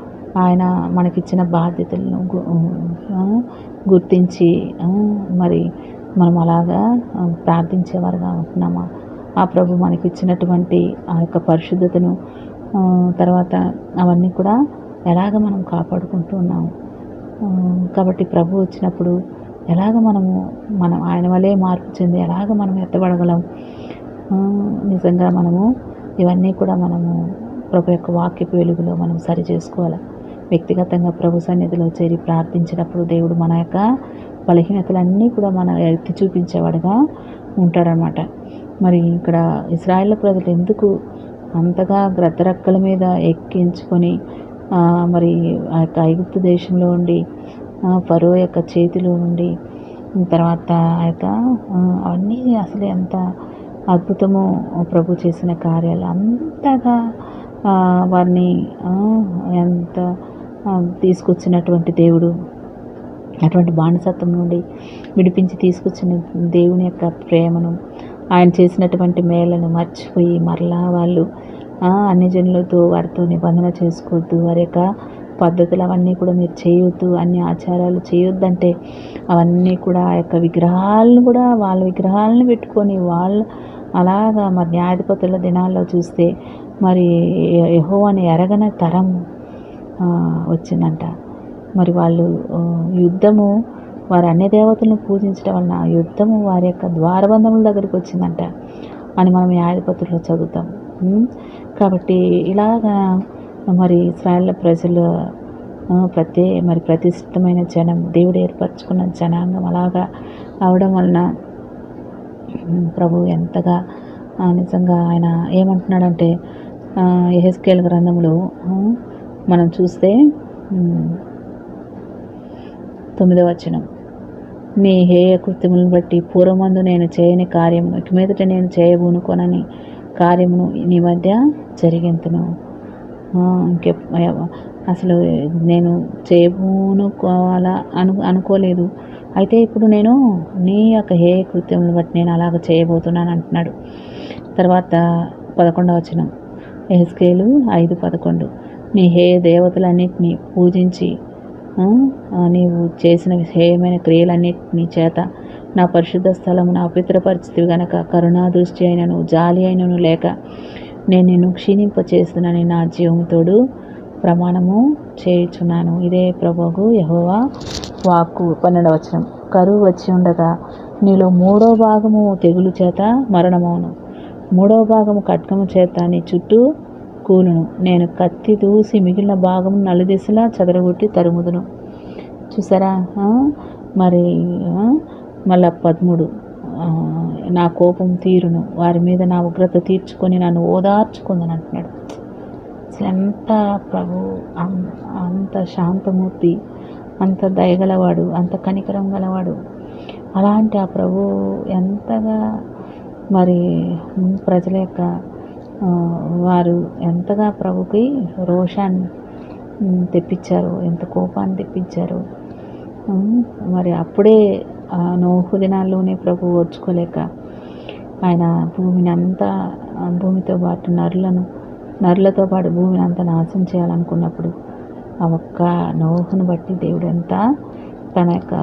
ఆయన మనకిచ్చిన బాధ్యతలను గు- ఆ, గుర్తించి ఆ, మరి మనం అలాగా ఆ, ప్రార్థించేవారుగా ఉంటున్నామా ఆ ప్రభు మనకి ఇచ్చినటువంటి ఆ యొక్క పరిశుద్ధతను ఆ, తర్వాత అవన్నీ కూడా ఎలాగ మనం కాపాడుకుంటూ ఉన్నాము ఆ, కాబట్టి ప్రభు వచ్చినప్పుడు ఎలాగ మనము మనం ఆయన వలే మార్పు చెంది ఎలాగ మనం ఎత్తబడగలం ఆ, నిజంగా మనము ఇవన్నీ కూడా మనము ప్రభు యొక్క వాక్యపు వెలుగులో మనం సరి చేసుకోవాలి వ్యక్తిగతంగా ప్రభు సన్నిధిలో చేరి ప్రార్థించినప్పుడు దేవుడు మన యొక్క బలహీనతలన్నీ కూడా మన ఎత్తి చూపించేవాడుగా ఉంటాడనమాట మరి ఇక్కడ ఇస్రాయేల్ ప్రజలు ఎందుకు అంతగా గ్రద్దరక్కల మీద ఎక్కించుకొని ఆ, మరి ఆ యొక్క ఐగుప్తు దేశంలో ఉండి ఆ, ఫరో యొక్క చేతిలో ఉండి తర్వాత ఆ యొక్క ఆ, అవన్నీ అసలు ఎంత అద్భుతము ప్రభు చేసిన కార్యాలు అంతగా ఆ, వారిని ఆ, ఎంత ఆ, తీసుకొచ్చినటువంటి దేవుడు అటువంటి బానిసత్వం నుండి విడిపించి తీసుకొచ్చిన దేవుని యొక్క ప్రేమను ఆయన చేసినటువంటి మేలను మర్చిపోయి మరలా వాళ్ళు ఆ, అన్ని జనులతో వారితో నిబంధన చేసుకోవద్దు వారి యొక్క పద్ధతులు అవన్నీ కూడా మీరు చేయొద్దు అన్ని ఆచారాలు చేయొద్దంటే అవన్నీ కూడా ఆ యొక్క విగ్రహాలను కూడా వాళ్ళ విగ్రహాలను పెట్టుకొని వాళ్ళు అలాగా మరి న్యాయాధిపతుల దినాల్లో చూస్తే మరి యెహోవాని ఎరగని తరం ఆ, వచ్చిందంట మరి వాళ్ళు ఆ, యుద్ధము వారు అన్ని దేవతలను పూజించడం వలన ఆ యుద్ధము వారి యొక్క ద్వారబంధముల దగ్గరికి వచ్చిందంట అని మనం న్యాయాధిపతుల్లో చదువుతాం ఉమ్, కాబట్టి ఇలాగా మరి ఇస్రాయేల్ ప్రజలు ఆ, ప్రతి మరి ప్రతిష్ఠితమైన జనం దేవుడు ఏర్పరచుకున్న జనాంగం అలాగా అవడం వలన ఉమ్, ప్రభు ఎంతగా ఆ, నిజంగా ఆయన ఏమంటున్నాడంటే ఎహెస్కేల్ గ్రంథంలో ఆ, మనం చూస్తే ఉమ్, తొమ్మిదవ వచనం నీ హేయ కృత్యములను బట్టి పూర్వమందు నేను చేయని కార్యమును ఇక మీదట నేను చేయబూనుకొనని కార్యమును నీ మధ్య జరిగింతును ఆ, ఇంకె అసలు నేను చేయబోనుకోవాలా అను అనుకోలేదు అయితే ఇప్పుడు నేను నీ యొక్క హే కృత్యములను బట్టి నేను అలాగ చేయబోతున్నాను అంటున్నాడు తర్వాత పదకొండవ వచనం ఎహెస్కేలు ఐదు పదకొండు నీ హే దేవతలన్నిటినీ పూజించి ఆ, ఆ, నీవు చేసిన హేయమైన క్రియలన్నిటినీ చేత నా పరిశుద్ధ స్థలమును అపవిత్రపరిచితివి గనక కరుణా దృష్టి అయినను జాలి అయినను లేక నేను నిన్ను క్షీణింపచేస్తునని నా జీవముతోడు ప్రమాణము చేయుచున్నాను ఇదే ప్రభువు యహోవా వాక్కు పన్నెండవ వచనం కరువు వచ్చి ఉండగా నీలో మూడో భాగము తెగులు చేత మరణమవును మూడో భాగము ఖడ్గము చేత నీ చుట్టూ కూలును నేను కత్తి దూసి మిగిలిన భాగం నలుదిశలా చెదరగొట్టి తరుముదును చూసారా ఆ? మరి ఆ? మళ్ళా పదమూడు ఆ, నా కోపం తీరును వారి మీద నా ఉగ్రత తీర్చుకొని నన్ను ఓదార్చుకుందని అంటున్నాడు అసలు ఎంత ప్రభు అం- అంత శాంతమూర్తి అంత దయగలవాడు అంత కనికరం గలవాడు అలాంటి ఆ ప్రభు ఎంతగా మరి ఉమ్, ప్రజల యొక్క ఆ, వారు ఎంతగా ప్రభుకి రోషాన్ని ఉమ్, తెప్పించారు ఎంత కోపాన్ని తెప్పించారు ఉమ్, మరి అప్పుడే ఆ నోహు దినాల్లోనే ప్రభు ఓర్చుకోలేక ఆయన భూమిని అంతా ఆ భూమితో పాటు నరులను నరులతో పాటు భూమిని అంతా నాశనం చేయాలనుకున్నప్పుడు ఆ ఒక్క నోహును బట్టి దేవుడు ఎంత తన యొక్క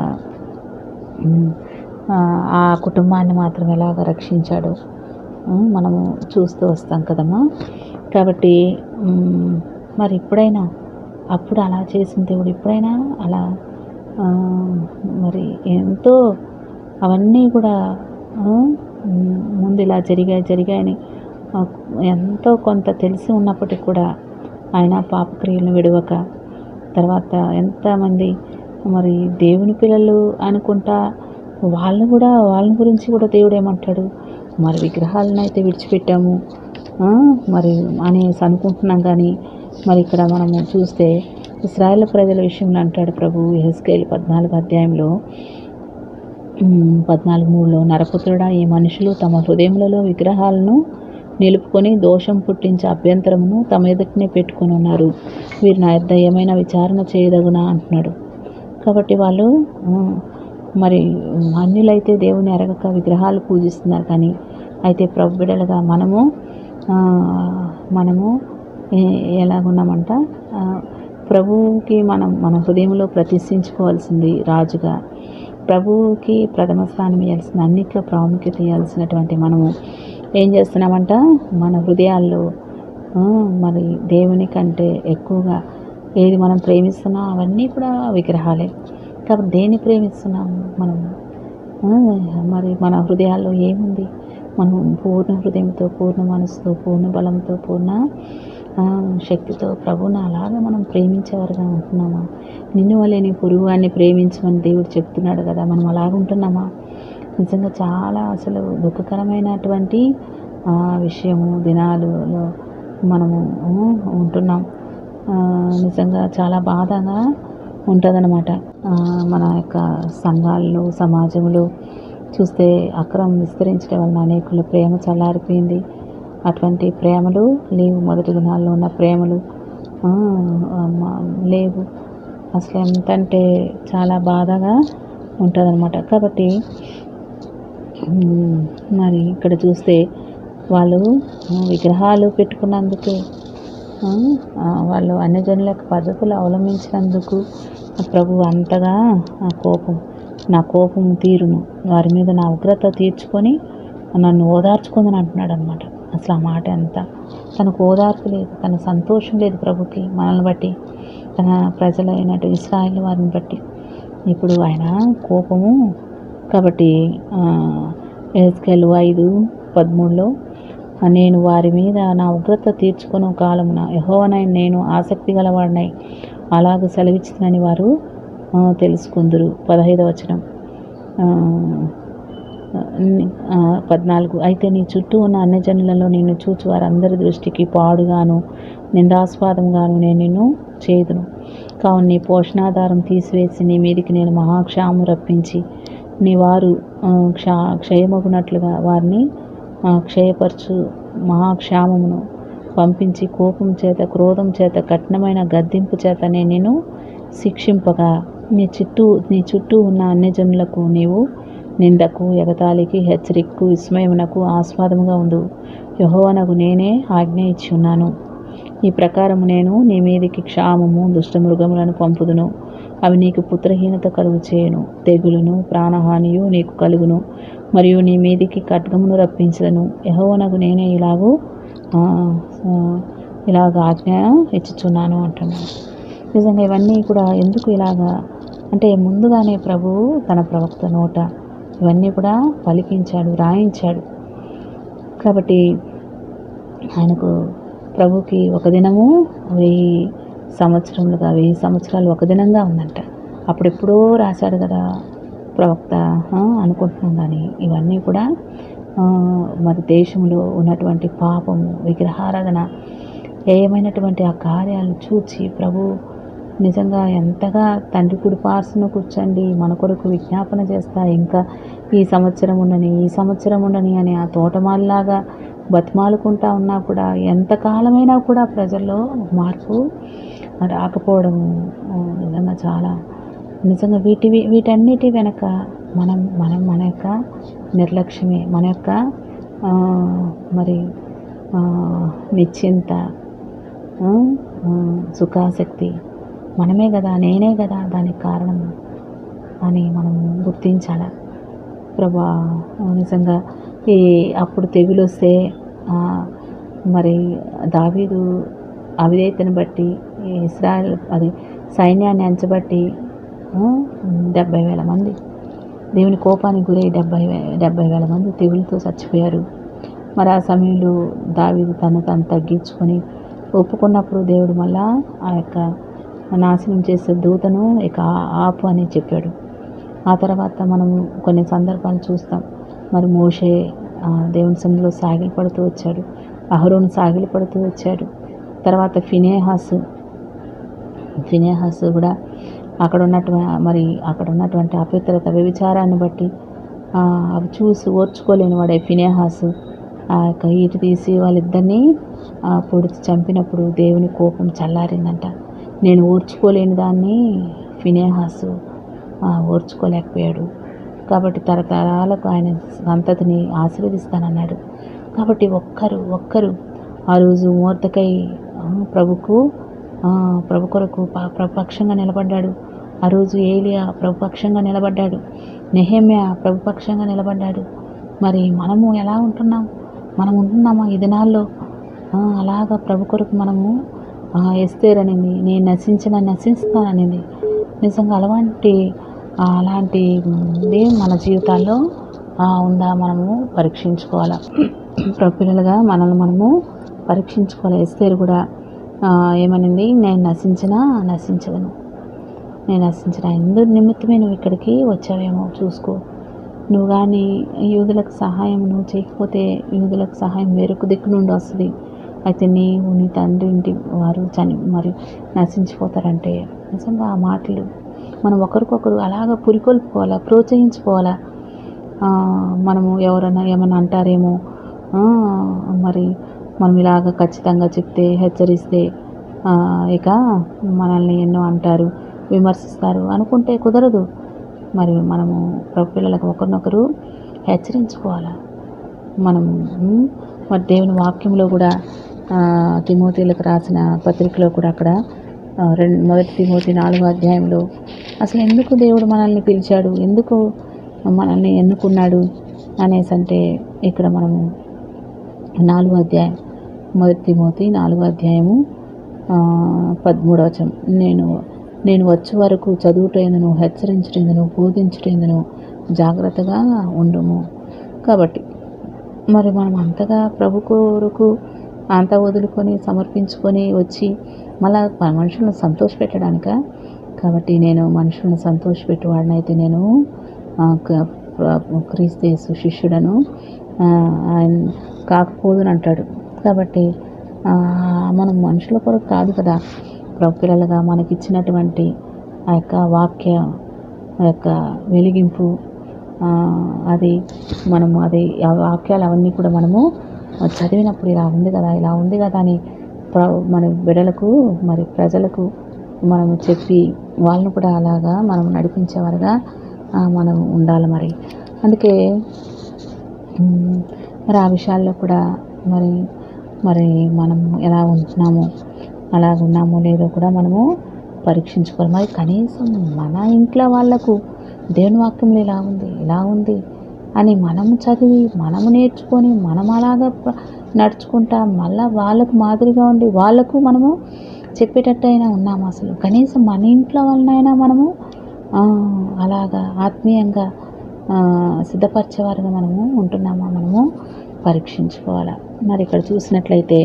ఉమ్, ఆ, ఆ కుటుంబాన్ని మాత్రం ఎలాగ రక్షించాడో ఉమ్, మనము చూస్తూ వస్తాం కదమ్మా కాబట్టి ఉమ్, మరి ఇప్పుడైనా అప్పుడు అలా చేసిన దేవుడు ఇప్పుడైనా అలా ఆ, మరి ఎంతో అవన్నీ కూడా ఆ, ఉమ్, ముందు ఇలా జరిగాయి జరిగాయని ఆ, ఎంతో కొంత తెలిసి ఉన్నప్పటికీ కూడా ఆయన పాపక్రియలను విడవక తర్వాత ఎంతమంది మరి దేవుని పిల్లలు అనుకుంటా వాళ్ళు కూడా వాళ్ళ గురించి కూడా దేవుడు ఏమంటాడు మరి విగ్రహాలను అయితే విడిచిపెట్టాము ఆ, మరి అనేసి అనుకుంటున్నాం కానీ మరి ఇక్కడ మనము చూస్తే ఇస్రాయేల్ ప్రజల విషయంలో అంటాడు ప్రభు హెస్కేల్ పద్నాలుగు అధ్యాయంలో ఉమ్, పద్నాలుగు మూడులో నరపుత్రుడా ఈ మనుషులు తమ హృదయములలో విగ్రహాలను నిలుపుకొని దోషం పుట్టించే అభ్యంతరమును తమ ఎదుటినే పెట్టుకొని ఉన్నారు వీరు నా యొద్ద ఏమైనా విచారణ చేయదగునా అంటున్నాడు కాబట్టి వాళ్ళు ఆ, మరి అన్యులైతే దేవుని ఎరగక విగ్రహాలు పూజిస్తున్నారు కానీ అయితే ప్రభు బిడ్డలుగా మనము ఆ, మనము ఏ- ఎలాగున్నామంట ఆ, ప్రభువుకి మనం మన హృదయంలో ప్రతిష్ఠించుకోవాల్సింది రాజుగా ప్రభువుకి ప్రథమ స్థానం ఇవ్వాల్సిన అన్నిట్లో ప్రాముఖ్యత ఇవ్వాల్సినటువంటి మనము ఏం చేస్తున్నామంట మన హృదయాల్లో ఆ, మరి దేవుని కంటే ఎక్కువగా ఏది మనం ప్రేమిస్తున్నాం అవన్నీ కూడా విగ్రహాలే కాబట్టి దేన్ని ప్రేమిస్తున్నాం మనం ఆ, మరి మన హృదయాల్లో ఏముంది మనం పూర్ణ హృదయంతో పూర్ణ మనసుతో పూర్ణ బలంతో పూర్ణ ఆ, శక్తితో ప్రభువుని అలాగా మనం ప్రేమించేవారుగా ఉంటున్నామా నిన్ను వల్లే నీ పురుగువాన్ని ప్రేమించమని దేవుడు చెప్తున్నాడు కదా మనం అలాగ ఉంటున్నామా నిజంగా చాలా అసలు దుఃఖకరమైనటువంటి ఆ, విషయము దినాలలో మనము ఆ, ఉంటున్నాం ఆ, నిజంగా చాలా బాధగా ఉంటుందన్నమాట ఆ, మన యొక్క సంఘాల్లో సమాజంలో చూస్తే అక్రమం విస్తరించడం వలన అనేకుల ప్రేమ చల్లారిపోయింది అటువంటి ప్రేమలు లేవు మొదటి దినాల్లో ఉన్న ప్రేమలు ఆ, ఆ, మా- లేవు అసలు ఎంతంటే చాలా బాధగా ఉంటుందన్నమాట కాబట్టి ఉమ్, మరి ఇక్కడ చూస్తే వాళ్ళు ఆ, విగ్రహాలు పెట్టుకున్నందుకు ఆ, ఆ, వాళ్ళు అన్యజనుల యొక్క పద్ధతులు అవలంబించినందుకు ఆ ప్రభు అంతగా ఆ కోపం నా కోపం తీరును వారి మీద నా ఉగ్రత తీర్చుకొని నన్ను ఓదార్చుకుందని అంటున్నాడు అనమాట అసలు ఆ మాట ఎంత తనకు ఓదార్పు లేదు తన సంతోషం లేదు ప్రభుకి మనల్ని బట్టి తన ప్రజలైనట్టు ఇస్రాయిల్ వారిని బట్టి ఇప్పుడు ఆయన కోపము కాబట్టి ఎస్కెల్ ఐదు పదమూడులో నేను వారి మీద నా ఉగ్రత తీర్చుకున్న కాలమున యహోవనై నేను ఆసక్తి గలవాడినై అలాగ సెలవిచ్చునని వారు ఆ, తెలుసుకుందురు పదహైదవ వచనం ఆ, ని- ఆ, పద్నాలుగు అయితే నీ చుట్టూ ఉన్న అన్యజనులలో నిన్ను చూచి వారందరి దృష్టికి పాడుగాను నిందాస్వాదంగాను నేను నిన్ను చేదును కావున నీ పోషణాధారం తీసివేసి నీ మీదికి నేను మహాక్షాము రప్పించి నీ వారు ఆ, క్షా క్షయమగునట్లుగా వారిని ఆ, క్షయపరచు మహాక్షామమును పంపించి కోపం చేత క్రోధం చేత కఠినమైన గద్దింపు చేత నేను నిన్ను శిక్షింపగా నీ చుట్టూ నీ చుట్టూ ఉన్న అన్యజనులకు నీవు నిందకు ఎగతాళికి హెచ్చరికకు విస్మయమునకు ఆస్వాదముగా ఉండు యహోవనకు నేనే ఆజ్ఞ ఇచ్చి ఉన్నాను ఈ ప్రకారము నేను నీ మీదికి క్షామము దుష్టమృగములను పంపుదును అవి నీకు పుత్రహీనత కలుగు చేయను తెగులును ప్రాణహానియు నీకు కలుగును మరియు నీ మీదికి ఖడ్గమును రప్పించదను యహోవనకు నేనే ఇలాగూ ఆ, ఆ, ఇలాగ ఆజ్ఞ ఇచ్చుచున్నాను అంటున్నాను నిజంగా ఇవన్నీ కూడా ఎందుకు ఇలాగా అంటే ముందుగానే ప్రభువు తన ప్రవక్త నోట ఇవన్నీ కూడా పలికించాడు రాయించాడు కాబట్టి ఆయనకు ప్రభుకి ఒక దినము వెయ్యి సంవత్సరములుగా వెయ్యి సంవత్సరాలు ఒక దినంగా ఉందంట అప్పుడెప్పుడో రాశాడు కదా ప్రవక్త ఆ, అనుకుంటున్నాం కానీ ఇవన్నీ కూడా ఆ, మరి దేశంలో ఉన్నటువంటి పాపము విగ్రహారాధన ఏమైనటువంటి ఆ కార్యాలు చూచి ప్రభు నిజంగా ఎంతగా తండ్రి కుడి పార్సును కూర్చోండి మన కొరకు విజ్ఞాపన చేస్తా ఇంకా ఈ సంవత్సరం ఉండని ఈ సంవత్సరం ఉండని అని ఆ తోటమాలిలాగా బతిమాలుకుంటా ఉన్నా కూడా ఎంతకాలమైనా కూడా ప్రజల్లో మార్పు రాకపోవడం ఆ, నిజంగా చాలా నిజంగా వీటి వీటన్నిటి వెనక మనం మనం మన యొక్క నిర్లక్ష్యమే మన యొక్క ఆ, మరి ఆ, నిశ్చింత ఆ, ఆ, సుఖాసక్తి మనమే కదా నేనే కదా దానికి కారణం అని మనం గుర్తించాల ప్రభా నిజంగా ఈ అప్పుడు తెగులు వస్తే ఆ, మరి దావీదు అవిధేయతను బట్టి ఈ ఇస్రాయల్ అది సైన్యాన్ని అంచబట్టి ఆ, డెబ్బై వేల మంది దేవుని కోపానికి గురై డెబ్బై వే డెబ్బై వేల మంది తెగులతో చచ్చిపోయారు మరి ఆ సమయంలో దావీదు తను తను తగ్గించుకొని ఒప్పుకున్నప్పుడు దేవుడు మళ్ళా ఆ యొక్క నాశనం చేసే దూతను ఇక ఆ- ఆపు అని చెప్పాడు ఆ తర్వాత మనం కొన్ని సందర్భాలు చూస్తాం మరి మోషే ఆ, దేవుని సన్నిధిలో సాగిలి పడుతూ వచ్చాడు అహరోను సాగిలి పడుతూ వచ్చాడు తర్వాత ఫినేహాసు ఫినేహాసు కూడా అక్కడ ఉన్నటువంటి మరి అక్కడ ఉన్నటువంటి అపవిత్రత వ్యభిచారాన్ని బట్టి ఆ, అవి చూసి ఓర్చుకోలేని వాడే ఫినేహాసు ఆ యొక్క ఈటు తీసి వాళ్ళిద్దరినీ ఆ, పొడిచి చంపినప్పుడు దేవుని కోపం చల్లారిందంట నేను ఓర్చుకోలేని దాన్ని ఫినేహాసు ఆ, ఓర్చుకోలేకపోయాడు కాబట్టి తరతరాలకు ఆయన సంతతిని ఆశీర్వదిస్తానన్నాడు కాబట్టి ఒక్కరు ఒక్కరు ఆ రోజు మూర్తకై ఆ, ప్రభుకు ఆ, ప్రభు కొరకు ప- ప్రభుపక్షంగా నిలబడ్డాడు ఆ రోజు ఏలియా ప్రభుపక్షంగా నిలబడ్డాడు నెహమ్యా ప్రభుపక్షంగా నిలబడ్డాడు మరి మనము ఎలా ఉంటున్నాం మనం ఉంటున్నామా ఈ దినాల్లో ఆ, అలాగా ప్రభు కొరకు మనము ఆ, ఎస్తేర్ అనింది నేను నశించిన నశిస్తాననింది నిజంగా అలాంటి ఆ, అలాంటి ది మన జీవితాల్లో ఆ, ఉందా మనము పరీక్షించుకోవాలా ప్రభు పిల్లలుగా మనల్ని మనము పరీక్షించుకోవాలి ఎస్తేరు కూడా ఆ, ఏమనింది నేను నశించినా నశించదను నేను నశించిన ఎందు నిమిత్తమే నువ్వు ఇక్కడికి వచ్చావేమో చూసుకో నువ్వు కానీ యూదులకు సహాయం నువ్వు చేయకపోతే యూదులకు సహాయం వేరొక దిక్కు నుండి వస్తుంది అయితే నీవు నీ తండ్రి ఇంటి వారు చని మరి నశించిపోతారంటే నిజంగా ఆ మాటలు మనం ఒకరికొకరు అలాగ పురికొల్పుకోవాలా ప్రోత్సహించుకోవాలా ఆ, మనము ఎవరైనా ఏమైనా అంటారేమో ఆ, మరి మనం ఇలాగ ఖచ్చితంగా చెప్తే హెచ్చరిస్తే ఆ, ఇక మనల్ని ఎన్నో అంటారు విమర్శిస్తారు అనుకుంటే కుదరదు మరి మనము ప్రభు పిల్లలకు ఒకరినొకరు హెచ్చరించుకోవాలా మనం ఉమ్, మరి దేవుని వాక్యంలో కూడా ఆ, తిమోతీలకు రాసిన పత్రికలో కూడా అక్కడ ఆ, రెండు మొదటి తిమోతి నాలుగో అధ్యాయంలో అసలు ఎందుకు దేవుడు మనల్ని పిలిచాడు ఎందుకు మనల్ని ఎన్నుకున్నాడు అనేసి అంటే ఇక్కడ మనము నాలుగో అధ్యాయం మొదటి తిమోతి నాలుగో అధ్యాయము ఆ, పదమూడవ వచనం నేను నేను వచ్చే వరకు చదువుటేందును హెచ్చరించటేందును బోధించటేందును జాగ్రత్తగా ఉండుము కాబట్టి మరి మనం అంతగా ప్రభు కొరకు అంతా వదులుకొని సమర్పించుకొని వచ్చి మళ్ళా మన మనుషులను సంతోషపెట్టడానిక కాబట్టి నేను మనుషులను సంతోషపెట్టేవాడినైతే నేను ఆ, క- ప్ర- క్రీస్తు యేసు శిష్యుడను ఆ, ఆయన కాకపోదును అంటాడు కాబట్టి ఆ, మనం మనుషుల కొరకు కాదు కదా ప్రభు పిల్లలుగా మనకిచ్చినటువంటి ఆ యొక్క వాక్య ఆ యొక్క వెలిగింపు ఆ, అది మనము అది ఆ వాక్యాలు అవన్నీ కూడా మనము చదివినప్పుడు ఇలా ఉంది కదా ఇలా ఉంది కదా అని ప్ర- మన బిడలకు మరి ప్రజలకు మనము చెప్పి వాళ్ళను కూడా అలాగా మనం నడిపించేవారుగా ఆ, మనం ఉండాలి మరి అందుకే ఉమ్, మరి ఆ విషయాల్లో కూడా మరి మరి మనం ఎలా ఉంటున్నాము అలా ఉన్నామో లేదో కూడా మనము పరీక్షించుకోవాలి మరి కనీసం మన ఇంట్లో వాళ్ళకు దేవుని వాక్యంలో ఇలా ఉంది ఇలా ఉంది అని మనము చదివి మనము నేర్చుకొని మనం అలాగా ప- నడుచుకుంటా మళ్ళా వాళ్ళకు మాదిరిగా ఉండి వాళ్ళకు మనము చెప్పేటట్టయినా ఉన్నాము అసలు కనీసం మన ఇంట్లో వాళ్ళనైనా మనము ఆ, అలాగా ఆత్మీయంగా ఆ, సిద్ధపరిచేవారుగా మనము ఉంటున్నామా మనము పరీక్షించుకోవాలి మరి ఇక్కడ చూసినట్లయితే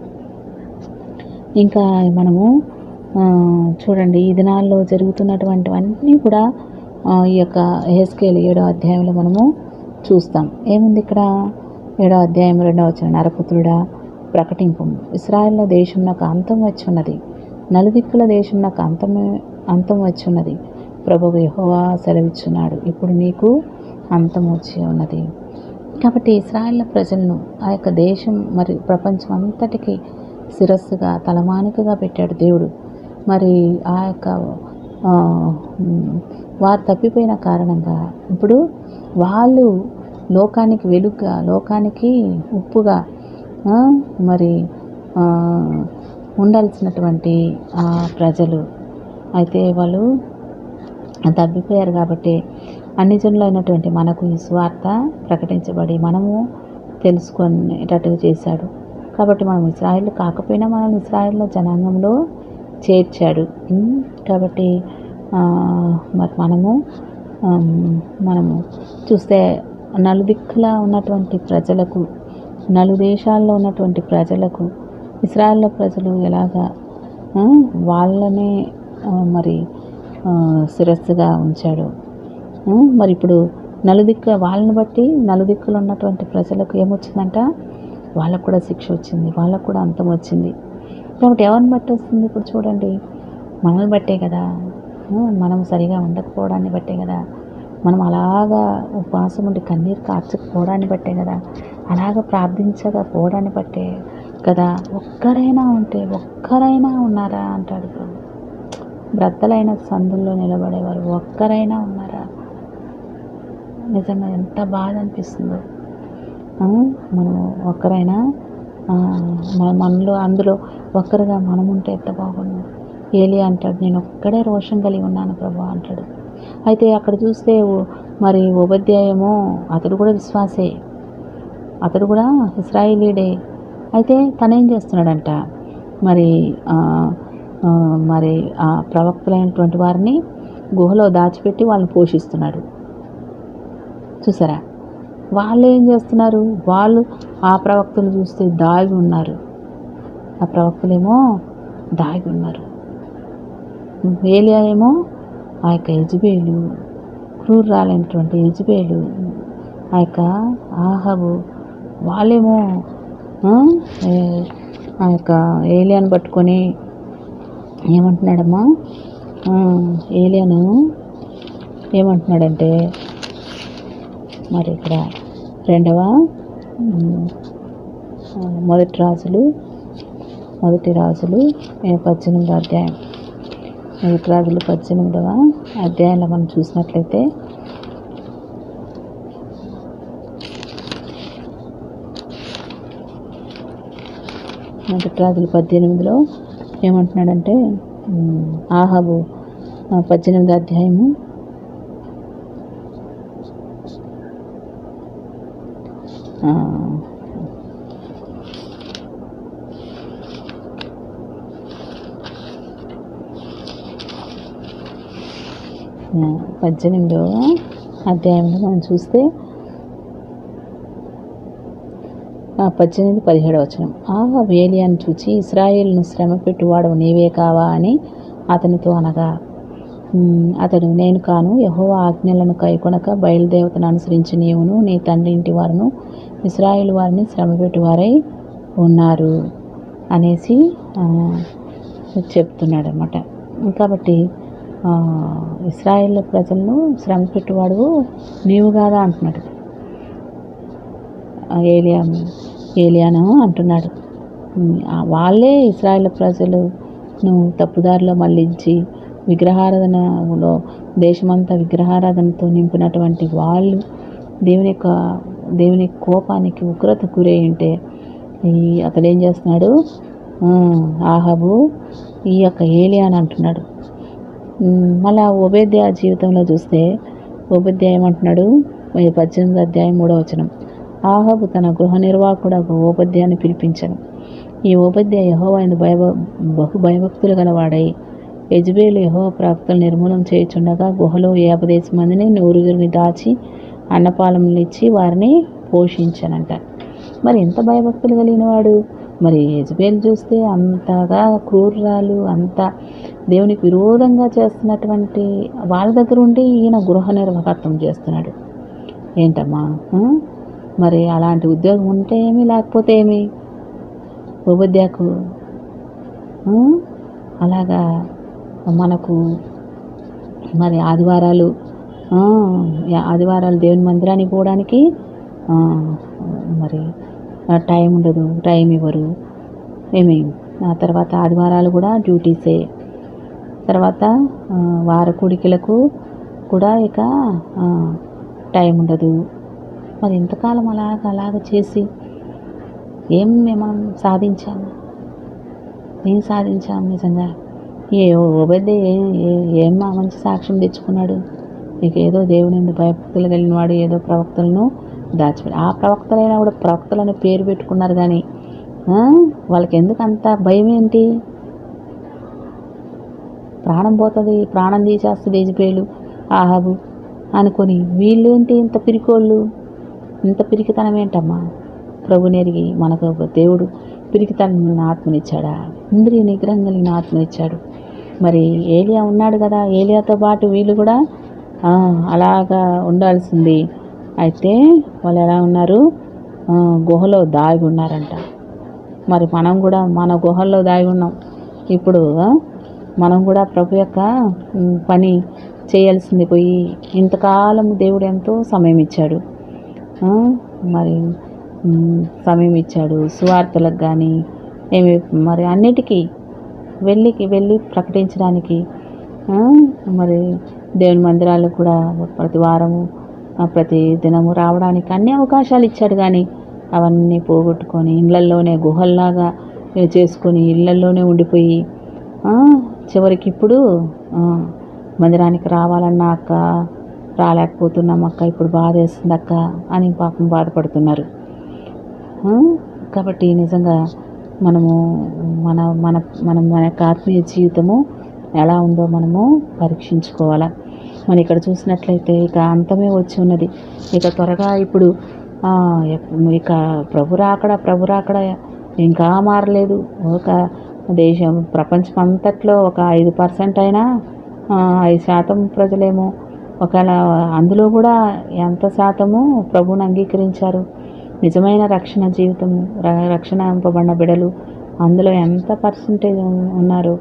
ఇంకా మనము ఆ, చూడండి ఈ దినాల్లో జరుగుతున్నటువంటివన్నీ కూడా ఆ, ఈ యొక్క హెస్కేల్ ఏడో అధ్యాయంలో మనము చూస్తాం ఏముంది ఇక్కడ ఏడో అధ్యాయం రెండవ వచ్చిన నరపుత్రుడా ప్రకటింపు ఇస్రాయేల్లో దేశం నాకు అంతం వచ్చి ఉన్నది నలుదిక్కుల దేశం నాకు అంతమే అంతం వచ్చి ఉన్నది ప్రభువు యెహోవా సెలవిచ్చున్నాడు ఇప్పుడు నీకు అంతం వచ్చి ఉన్నది కాబట్టి ఇస్రాయేల్ ప్రజలను ఆ యొక్క దేశం మరి ప్రపంచం అంతటికి శిరస్సుగా తలమానికగా పెట్టాడు దేవుడు మరి ఆ యొక్క ఆ, ఉమ్, వారు తప్పిపోయిన కారణంగా ఇప్పుడు వాళ్ళు లోకానికి వెలుగుగా లోకానికి ఉప్పుగా ఆ, మరి ఆ, ఉండాల్సినటువంటి ఆ ప్రజలు అయితే వాళ్ళు తప్పిపోయారు కాబట్టి అన్ని జనులైనటువంటి మనకు ఈ స్వార్థ ప్రకటించబడి మనము తెలుసుకునేటట్టుగా చేశాడు కాబట్టి మనం ఇస్రాయిల్ కాకపోయినా మనల్ని ఇస్రాయిల్లో జనాంగంలో చేర్చాడు ఉమ్, కాబట్టి ఆ, మరి మనము ఆమ్, మనము చూస్తే నలుదిక్కులా ఉన్నటువంటి ప్రజలకు నలు దేశాల్లో ఉన్నటువంటి ప్రజలకు ఇస్రాయేల్లో ప్రజలు ఎలాగా ఆ, వాళ్ళనే ఆ, మరి ఆ, శిరస్సుగా ఉంచాడు ఆ, మరి ఇప్పుడు నలుదిక్కు వాళ్ళని బట్టి నలుదిక్కులు ఉన్నటువంటి ప్రజలకు ఏమొచ్చిందంట వాళ్ళకు కూడా శిక్ష వచ్చింది వాళ్ళకు కూడా అంతం వచ్చింది కాబట్టి ఎవరిని బట్టి వస్తుంది ఇప్పుడు చూడండి మనల్ని బట్టే కదా ఆ, మనం సరిగా ఉండకపోవడాన్ని బట్టే కదా మనం అలాగా ఉపవాసం ఉండి కన్నీరు కార్చకపోవడాన్ని బట్టే కదా అలాగ ప్రార్థించకపోవడాన్ని బట్టే కదా ఒక్కరైనా ఉంటే ఒక్కరైనా ఉన్నారా అంటాడు ప్రభు బ్రద్దలైన సందుల్లో నిలబడేవారు ఒక్కరైనా ఉన్నారా నిజంగా ఎంత బాధ అనిపిస్తుందో ఆ, మనం ఒక్కరైనా ఆ, మన మనలో అందులో ఒక్కరుగా మనం ఉంటే ఎంత బాగుండు ఏలి అంటాడు నేను ఒక్కడే రోషం కలిగి ఉన్నాను ప్రభు అంటాడు అయితే అక్కడ చూస్తే ఓ- మరి ఉపాధ్యాయమో అతడు కూడా విశ్వాసే అతడు కూడా ఇస్రాయేలీడే అయితే తనేం చేస్తున్నాడంట మరి ఆ, ఆ, మరి ఆ ప్రవక్తలైనటువంటి వారిని గుహలో దాచిపెట్టి వాళ్ళని పోషిస్తున్నాడు చూసారా వాళ్ళు ఏం చేస్తున్నారు వాళ్ళు ఆ ప్రవక్తలు చూస్తే దాగి ఉన్నారు ఆ ప్రవక్తలేమో దాగి ఉన్నారు ఏలియా ఏమో ఆ యొక్క యజబేలు క్రూరాలైనటువంటి యజబేలు ఆ యొక్క ఆహబు వాళ్ళేమో ఆ, ఏ- ఆ యొక్క ఏలియాను పట్టుకొని ఏమంటున్నాడమ్మా ఆ, ఏలియాను ఏమంటున్నాడంటే మరి ఇక్కడ రెండవ ఉమ్, ఆ, మొదటి రాజులు మొదటి రాజులు ఏ, పద్దెనిమిదో అధ్యాయం మొదటి రాజులు పద్దెనిమిదవ అధ్యాయంలో మనం చూసినట్లయితే మొదటి రాజులు పద్దెనిమిదిలో ఏమంటున్నాడంటే ఉమ్, ఆహాబు ఆ, పద్దెనిమిదో అధ్యాయము ఆ, ఆ, పద్దెనిమిదవ అధ్యాయంలో మనం చూస్తే ఆ, పద్దెనిమిది పదిహేడవ వచనం ఆ వేలియాను చూచి ఇస్రాయేల్ను శ్రమ పెట్టువాడవు నీవే కావా అని అతనితో అనగా ఉమ్, అతడు నేను కాను యెహోవా ఆజ్ఞలను కైకొనక బయలుదేవతను అనుసరించి నీవును నీ తండ్రి ఇంటి వారును ఇస్రాయేల్ వారిని శ్రమ పెట్టువారై ఉన్నారు అనేసి ఆ, చెప్తున్నాడు అనమాట కాబట్టి ఆ, ఇస్రాయేల్ ప్రజలను శ్రమ పెట్టువాడు నీవు కాదా అంటున్నాడు ఆ, ఏలియా ఏలియాను అంటున్నాడు ఉమ్, ఆ వాళ్ళే ఇస్రాయేల్ ప్రజలను తప్పుదారిలో మళ్ళించి విగ్రహారాధనలో దేశమంతా విగ్రహారాధనతో నింపినటువంటి వాళ్ళు దేవుని యొక్క దేవుని కోపానికి ఉగ్రత గురై ఉంటే ఈ అతడు ఏం చేస్తున్నాడు ఆ, ఆహాబు ఈ యొక్క ఏలియా అని అంటున్నాడు ఉమ్, మళ్ళా ఉపేద్య జీవితంలో చూస్తే ఉపేద్య ఏమంటున్నాడు ఈ పద్దెనిమిది అధ్యాయం మూడవ వచనం ఆహాబు తన గృహ నిర్వాహకుడు ఉపద్యాన్ని పిలిపించను ఈ ఉపద్య యహోవైన భయ బహు భయభక్తులు గలవాడై యజ్బేలు యహోవ ప్రవక్తలు నిర్మూలన చేయుచుండగా గుహలో ఏపదేశ మందిని నూరుగురిని దాచి అన్నపాలములు ఇచ్చి వారిని పోషించనంట మరి ఎంత భయభక్తులు కలిగిన వాడు మరి యజ్బేల్ చూస్తే అంతగా క్రూరాలు అంత దేవునికి విరోధంగా చేస్తున్నటువంటి వాళ్ళ దగ్గర ఉండి ఈయన గృహ నిర్వాహకత్వం చేస్తున్నాడు ఏంటమ్మా ఆ? మరి అలాంటి ఉద్యోగం ఉంటే ఏమి లేకపోతే ఏమి ఉపద్యాకు ఆ? అలాగా మనకు మరి ఆదివారాలు ఆ, యా- ఆదివారాలు దేవుని మందిరానికి పోవడానికి ఆ, మరి ఆ టైం ఉండదు టైం ఇవ్వరు ఏమి ఆ తర్వాత ఆదివారాలు కూడా డ్యూటీసే తర్వాత ఆ, వార కూడికలకు కూడా ఇక ఆ, టైం ఉండదు మరి ఇంతకాలం అలాగ అలాగ చేసి ఏం మనం సాధించాము ఏం సాధించాం నిజంగా ఏ ఓబెద్ద ఏం మా మంచి సాక్ష్యం తెచ్చుకున్నాడు నీకు ఏదో దేవుని ఎందు భయభక్తులు కలిగిన వాడు ఏదో ప్రవక్తలను దాచిపెట్టి ఆ ప్రవక్తలైనా కూడా ప్రవక్తలని పేరు పెట్టుకున్నారు కానీ ఆ, వాళ్ళకి ఎందుకు అంత భయం ఏంటి ప్రాణం పోతుంది ప్రాణం తీసేస్తుంది యజ్బేలు ఆహాబు అనుకొని వీళ్ళేంటి ఇంత పిరికోళ్ళు ఇంత పిరికితనం ఏంటమ్మా ప్రభునెరిగి మనకు ఒక దేవుడు పిరికితనం ఆత్మనిచ్చాడా ఇంద్రియ నిగ్రహం కలిగిన ఆత్మనిచ్చాడు మరి ఏలియా ఉన్నాడు కదా ఏలియాతో పాటు వీళ్ళు కూడా ఆ, అలాగా ఉండాల్సింది అయితే వాళ్ళు ఎలా ఉన్నారు ఆ, గుహలో దాగి ఉన్నారంట మరి మనం కూడా మన గుహల్లో దాగి ఉన్నాం ఇప్పుడు ఆ, మనం కూడా ప్రభు యొక్క ఉమ్, పని చేయాల్సింది పోయి ఇంతకాలం దేవుడు ఎంతో సమయం ఇచ్చాడు ఆ, మరి ఉమ్, సమయం ఇచ్చాడు సువార్తలకు కానీ ఏమి మరి అన్నిటికీ వెళ్ళికి వెళ్ళి ప్రకటించడానికి ఆ, మరి దేవుని మందిరాలకు కూడా ప్రతి వారము ఆ, ప్రతి దినము రావడానికి అన్ని అవకాశాలు ఇచ్చాడు కానీ అవన్నీ పోగొట్టుకొని ఇళ్ళల్లోనే గుహల్లాగా ఏ చేసుకొని ఇళ్ళల్లోనే ఉండిపోయి ఆ, చివరికి ఇప్పుడు ఆ, మందిరానికి రావాలన్నా అక్క రాలేకపోతున్నాం అక్క ఇప్పుడు బాధ వేస్తుంది అక్క అని పాపం బాధపడుతున్నారు ఆ, కాబట్టి నిజంగా మనము మన మన మనం మన యొక్క ఆత్మీయ జీవితము ఎలా ఉందో మనము పరీక్షించుకోవాలా మనం ఇక్కడ చూసినట్లయితే ఇక అంతమే వచ్చి ఉన్నది ఇక త్వరగా ఇప్పుడు ఆ, ఎప్- ఇక ప్రభు రాకడ ప్రభు రాకడ ఇంకా మారలేదు ఒక దేశం ప్రపంచం అంతట్లో ఒక ఐదు పర్సెంట్ అయినా ఆ, ఐదు శాతం ప్రజలేమో ఒకవేళ అందులో కూడా ఎంత శాతము ప్రభువుని అంగీకరించారు నిజమైన రక్షణ జీవితము ర- రక్షణ పంపబడిన బిడలు అందులో ఎంత పర్సంటేజ్ ఉన్నారు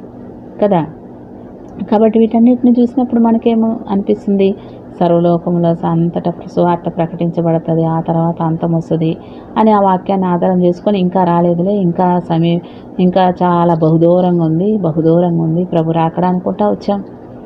కదా కాబట్టి వీటన్నిటిని చూసినప్పుడు మనకేమో అనిపిస్తుంది సర్వలోకంలో అంతటా సువార్త ప్రకటించబడుతుంది ఆ తర్వాత అంతం వస్తుంది అని ఆ వాక్యాన్ని ఆధారం చేసుకొని ఇంకా రాలేదులే ఇంకా సమయం ఇంకా చాలా బహుదూరంగా ఉంది బహుదూరంగా ఉంది ప్రభు రాకడా అనుకుంటా వచ్చాం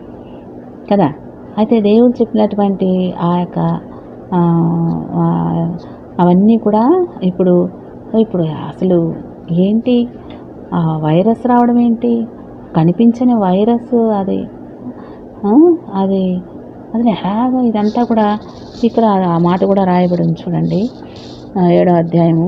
కదా అయితే దేవుడు చెప్పినటువంటి ఆ యొక్క ఆ, ఆ, అవన్నీ కూడా ఇప్పుడు ఇప్పుడు అసలు ఏంటి ఆ వైరస్ రావడం ఏంటి కనిపించని వైరస్ అది ఆ, అది అది ఎలాగో ఇదంతా కూడా ఇక్కడ ఆ మాట కూడా రాయబడి ఉంది చూడండి ఆ, ఏడో అధ్యాయము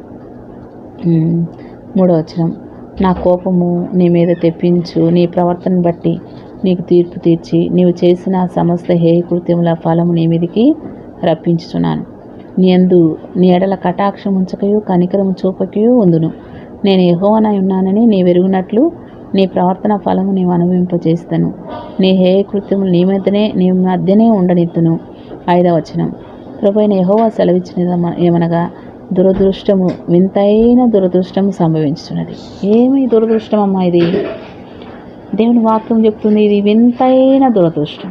ఉమ్, మూడో వచనం నా కోపము నీ మీద తెప్పించు నీ ప్రవర్తన బట్టి నీకు తీర్పు తీర్చి నీవు చేసిన సమస్త హేయకృత్యముల ఫలము నీ మీదికి రప్పించుచున్నాను నీ యందు నీ ఎడల కటాక్షం ఉంచకయు కనికరము చూపకయు ఉందును నేను యెహోవానై ఉన్నానని నీ వెరుగునట్లు నీ ప్రవర్తన ఫలము నీవు అనుభవింపజేస్తాను నీ హేయకృత్యములు నీ మధ్యనే నీ మధ్యనే ఉండనిత్తును ఐదవ వచనం ప్రభు అయిన యెహోవా సెలవిచ్చినది ఏమనగా దురదృష్టము వింతైన దురదృష్టము సంభవించుతున్నది ఏమి దురదృష్టం అమ్మా ఇది దేవుని వాక్యం చెప్తుంది ఇది వింతైన దురదృష్టం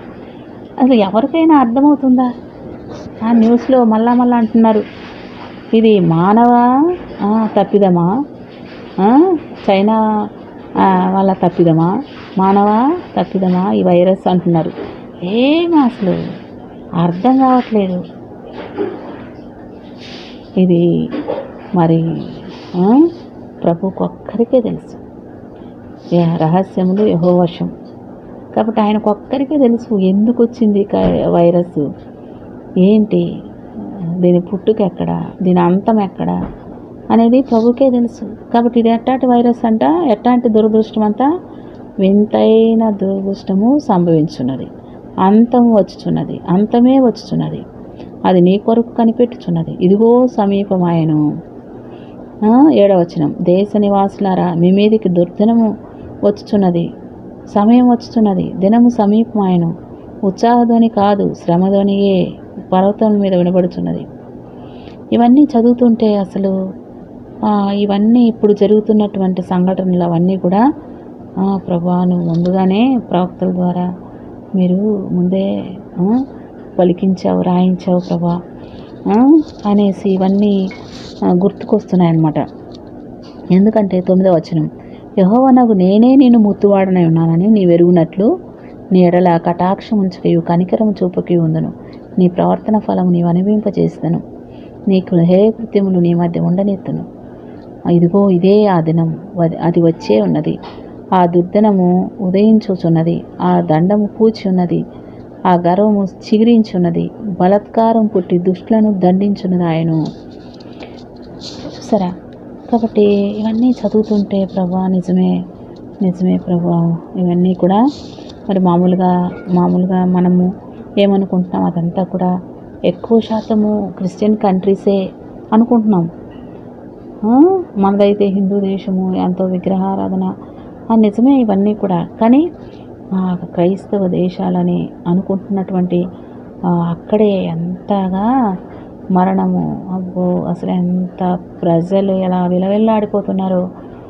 అసలు ఎవరికైనా అర్థమవుతుందా ఆ న్యూస్లో మళ్ళా మళ్ళా అంటున్నారు ఇది మానవ ఆ, తప్పిదమా ఆ, చైనా ఆ, వాళ్ళ తప్పిదమా మానవ తప్పిదమా ఈ వైరస్ అంటున్నారు ఏం అసలు అర్థం కావట్లేదు ఇది మరి ఆ, ప్రభుకు ఒక్కరికే తెలుసు ఏ రహస్యములు యహోవశం కాబట్టి ఆయనకు ఒక్కరికే తెలుసు ఎందుకు వచ్చింది క- వైరస్ ఏంటి దీని పుట్టుక ఎక్కడ దీని అంతం ఎక్కడ అనేది ప్రభుకే తెలుసు కాబట్టి ఇది ఎట్టాంటి వైరస్ అంట ఎట్టాంటి దురదృష్టం అంతా వింతైన దురదృష్టము సంభవించున్నది అంతం వచ్చుచున్నది అంతమే వచ్చుచున్నది అది నీ కొరకు కనిపెట్టుచున్నది ఇదిగో సమీపమాయను ఆ, ఏడవచనం దేశ నివాసులారా మీ మీదికి దుర్దినము వచ్చుచున్నది సమయం వచ్చుచున్నది దినము సమీపమాయను ఉత్సాహధ్వని కాదు శ్రమధ్వనియే పర్వతం మీద వినబడుచున్నది ఇవన్నీ చదువుతుంటే అసలు ఆ, ఇవన్నీ ఇప్పుడు జరుగుతున్నటువంటి సంఘటనలు అవన్నీ కూడా ఆ, ప్రభా నువ్వు ముందుగానే ప్రవక్తల ద్వారా మీరు ముందే ఆ, పలికించావు రాయించావు ప్రభా ఆ, అనేసి ఇవన్నీ ఆ, గుర్తుకొస్తున్నాయి అన్నమాట ఎందుకంటే తొమ్మిదవ వచనం యహోవనగు నేనే నేను ముత్తువాడనై ఉన్నానని నీ వెరుగునట్లు నీ ఎడల కటాక్షం ఉంచకయు కనికరము చూపకయు ఉందును నీ ప్రవర్తన ఫలము నీవు అనుభవింపజేస్తాను నీకు హే కృత్యములు నీ మధ్య ఉండనెత్తును ఇదిగో ఇదే ఆ దినం వది- అది వచ్చే ఉన్నది ఆ దుర్దినము ఉదయించుచున్నది ఆ దండము పూచి ఉన్నది ఆ గర్వము చిగిరించున్నది బలత్కారం పుట్టి దుష్టులను దండించున్నది ఆయను చూసారా కాబట్టి ఇవన్నీ చదువుతుంటే ప్రభా నిజమే నిజమే ప్రభా ఇవన్నీ కూడా మరి మామూలుగా మామూలుగా మనము ఏమనుకుంటున్నాం అదంతా కూడా ఎక్కువ శాతము క్రిస్టియన్ కంట్రీసే అనుకుంటున్నాం ఆ, మనదైతే హిందూ దేశము ఎంతో విగ్రహారాధన ఆ, నిజమే ఇవన్నీ కూడా కానీ ఆ, క్రైస్తవ దేశాలని అనుకుంటున్నటువంటి ఆ, అక్కడే ఎంతగా మరణము అబ్బో అసలు ఎంత ప్రజలు ఎలా విలవిల్లాడిపోతున్నారో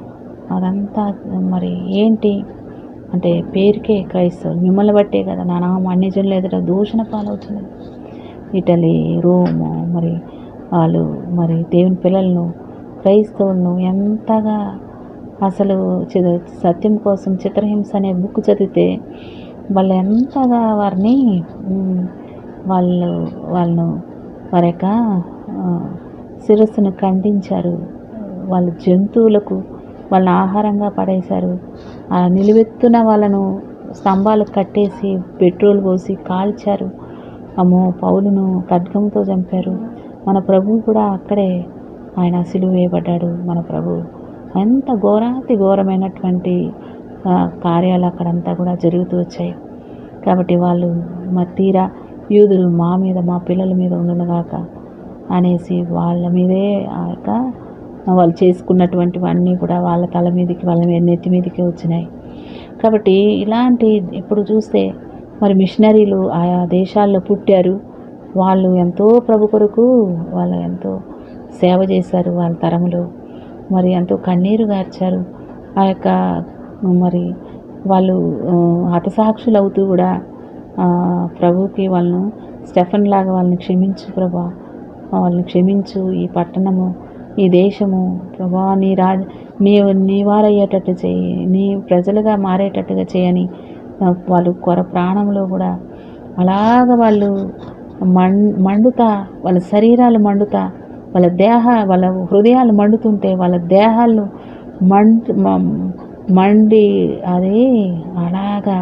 అదంతా మరి ఏంటి అంటే పేరుకే క్రైస్తవులు మిమ్మల్ని బట్టే కదా నా నామం అన్ని జనులు ఎదుట దూషణ పాలవుతున్నది ఇటలీ రోము మరి వాళ్ళు మరి దేవుని పిల్లలను క్రైస్తవులను ఎంతగా అసలు చిద సత్యం కోసం చిత్రహింస అనే బుక్ చదివితే వాళ్ళు ఎంతగా వారిని ఉమ్, వాళ్ళు వాళ్ళను వారి యొక్క ఆ, శిరస్సును ఖండించారు వాళ్ళ జంతువులకు వాళ్ళని ఆహారంగా పడేశారు ఆ నిలువెత్తున వాళ్ళను స్తంభాలు కట్టేసి పెట్రోల్ పోసి కాల్చారు అమ్మో పౌలును ఖడ్గంతో చంపారు మన ప్రభువు కూడా అక్కడే ఆయన సిలువ వేయబడ్డాడు మన ప్రభు ఎంత ఘోరాతి ఘోరమైనటువంటి ఆ, కార్యాలు అక్కడంతా కూడా జరుగుతూ వచ్చాయి కాబట్టి వాళ్ళు మా తీరా యూదులు మా మీద మా పిల్లల మీద ఉండునుగాక అనేసి వాళ్ళ మీదే ఆ యొక్క వాళ్ళు చేసుకున్నటువంటివన్నీ కూడా వాళ్ళ తల మీదకి వాళ్ళ మీద నెత్తి మీదకి వచ్చినాయి కాబట్టి ఇలాంటి ఇప్పుడు చూస్తే మరి మిషనరీలు ఆయా దేశాల్లో పుట్టారు వాళ్ళు ఎంతో ప్రభు కొరకు వాళ్ళు ఎంతో సేవ చేశారు వాళ్ళ తరములో మరి ఎంతో కన్నీరు గార్చారు ఆ యొక్క మరి వాళ్ళు ఆ, హతసాక్షులు అవుతూ కూడా ఆ, ప్రభువుకి వాళ్ళను స్టెఫన్ లాగా వాళ్ళని క్షమించు ప్రభా వాళ్ళని క్షమించు ఈ పట్టణము ఈ దేశము ప్రభా నీ రాజ నీ నీ వారయ్యేటట్టు చేయి నీ ప్రజలుగా మారేటట్టుగా చేయని ఆ, వాళ్ళు కొర ప్రాణంలో కూడా అలాగ వాళ్ళు మం మండుతా వాళ్ళ శరీరాలు మండుతా వాళ్ళ దేహ వాళ్ళ హృదయాలు మండుతుంటే వాళ్ళ దేహాలు మండ్ మ- మండి అది అలాగా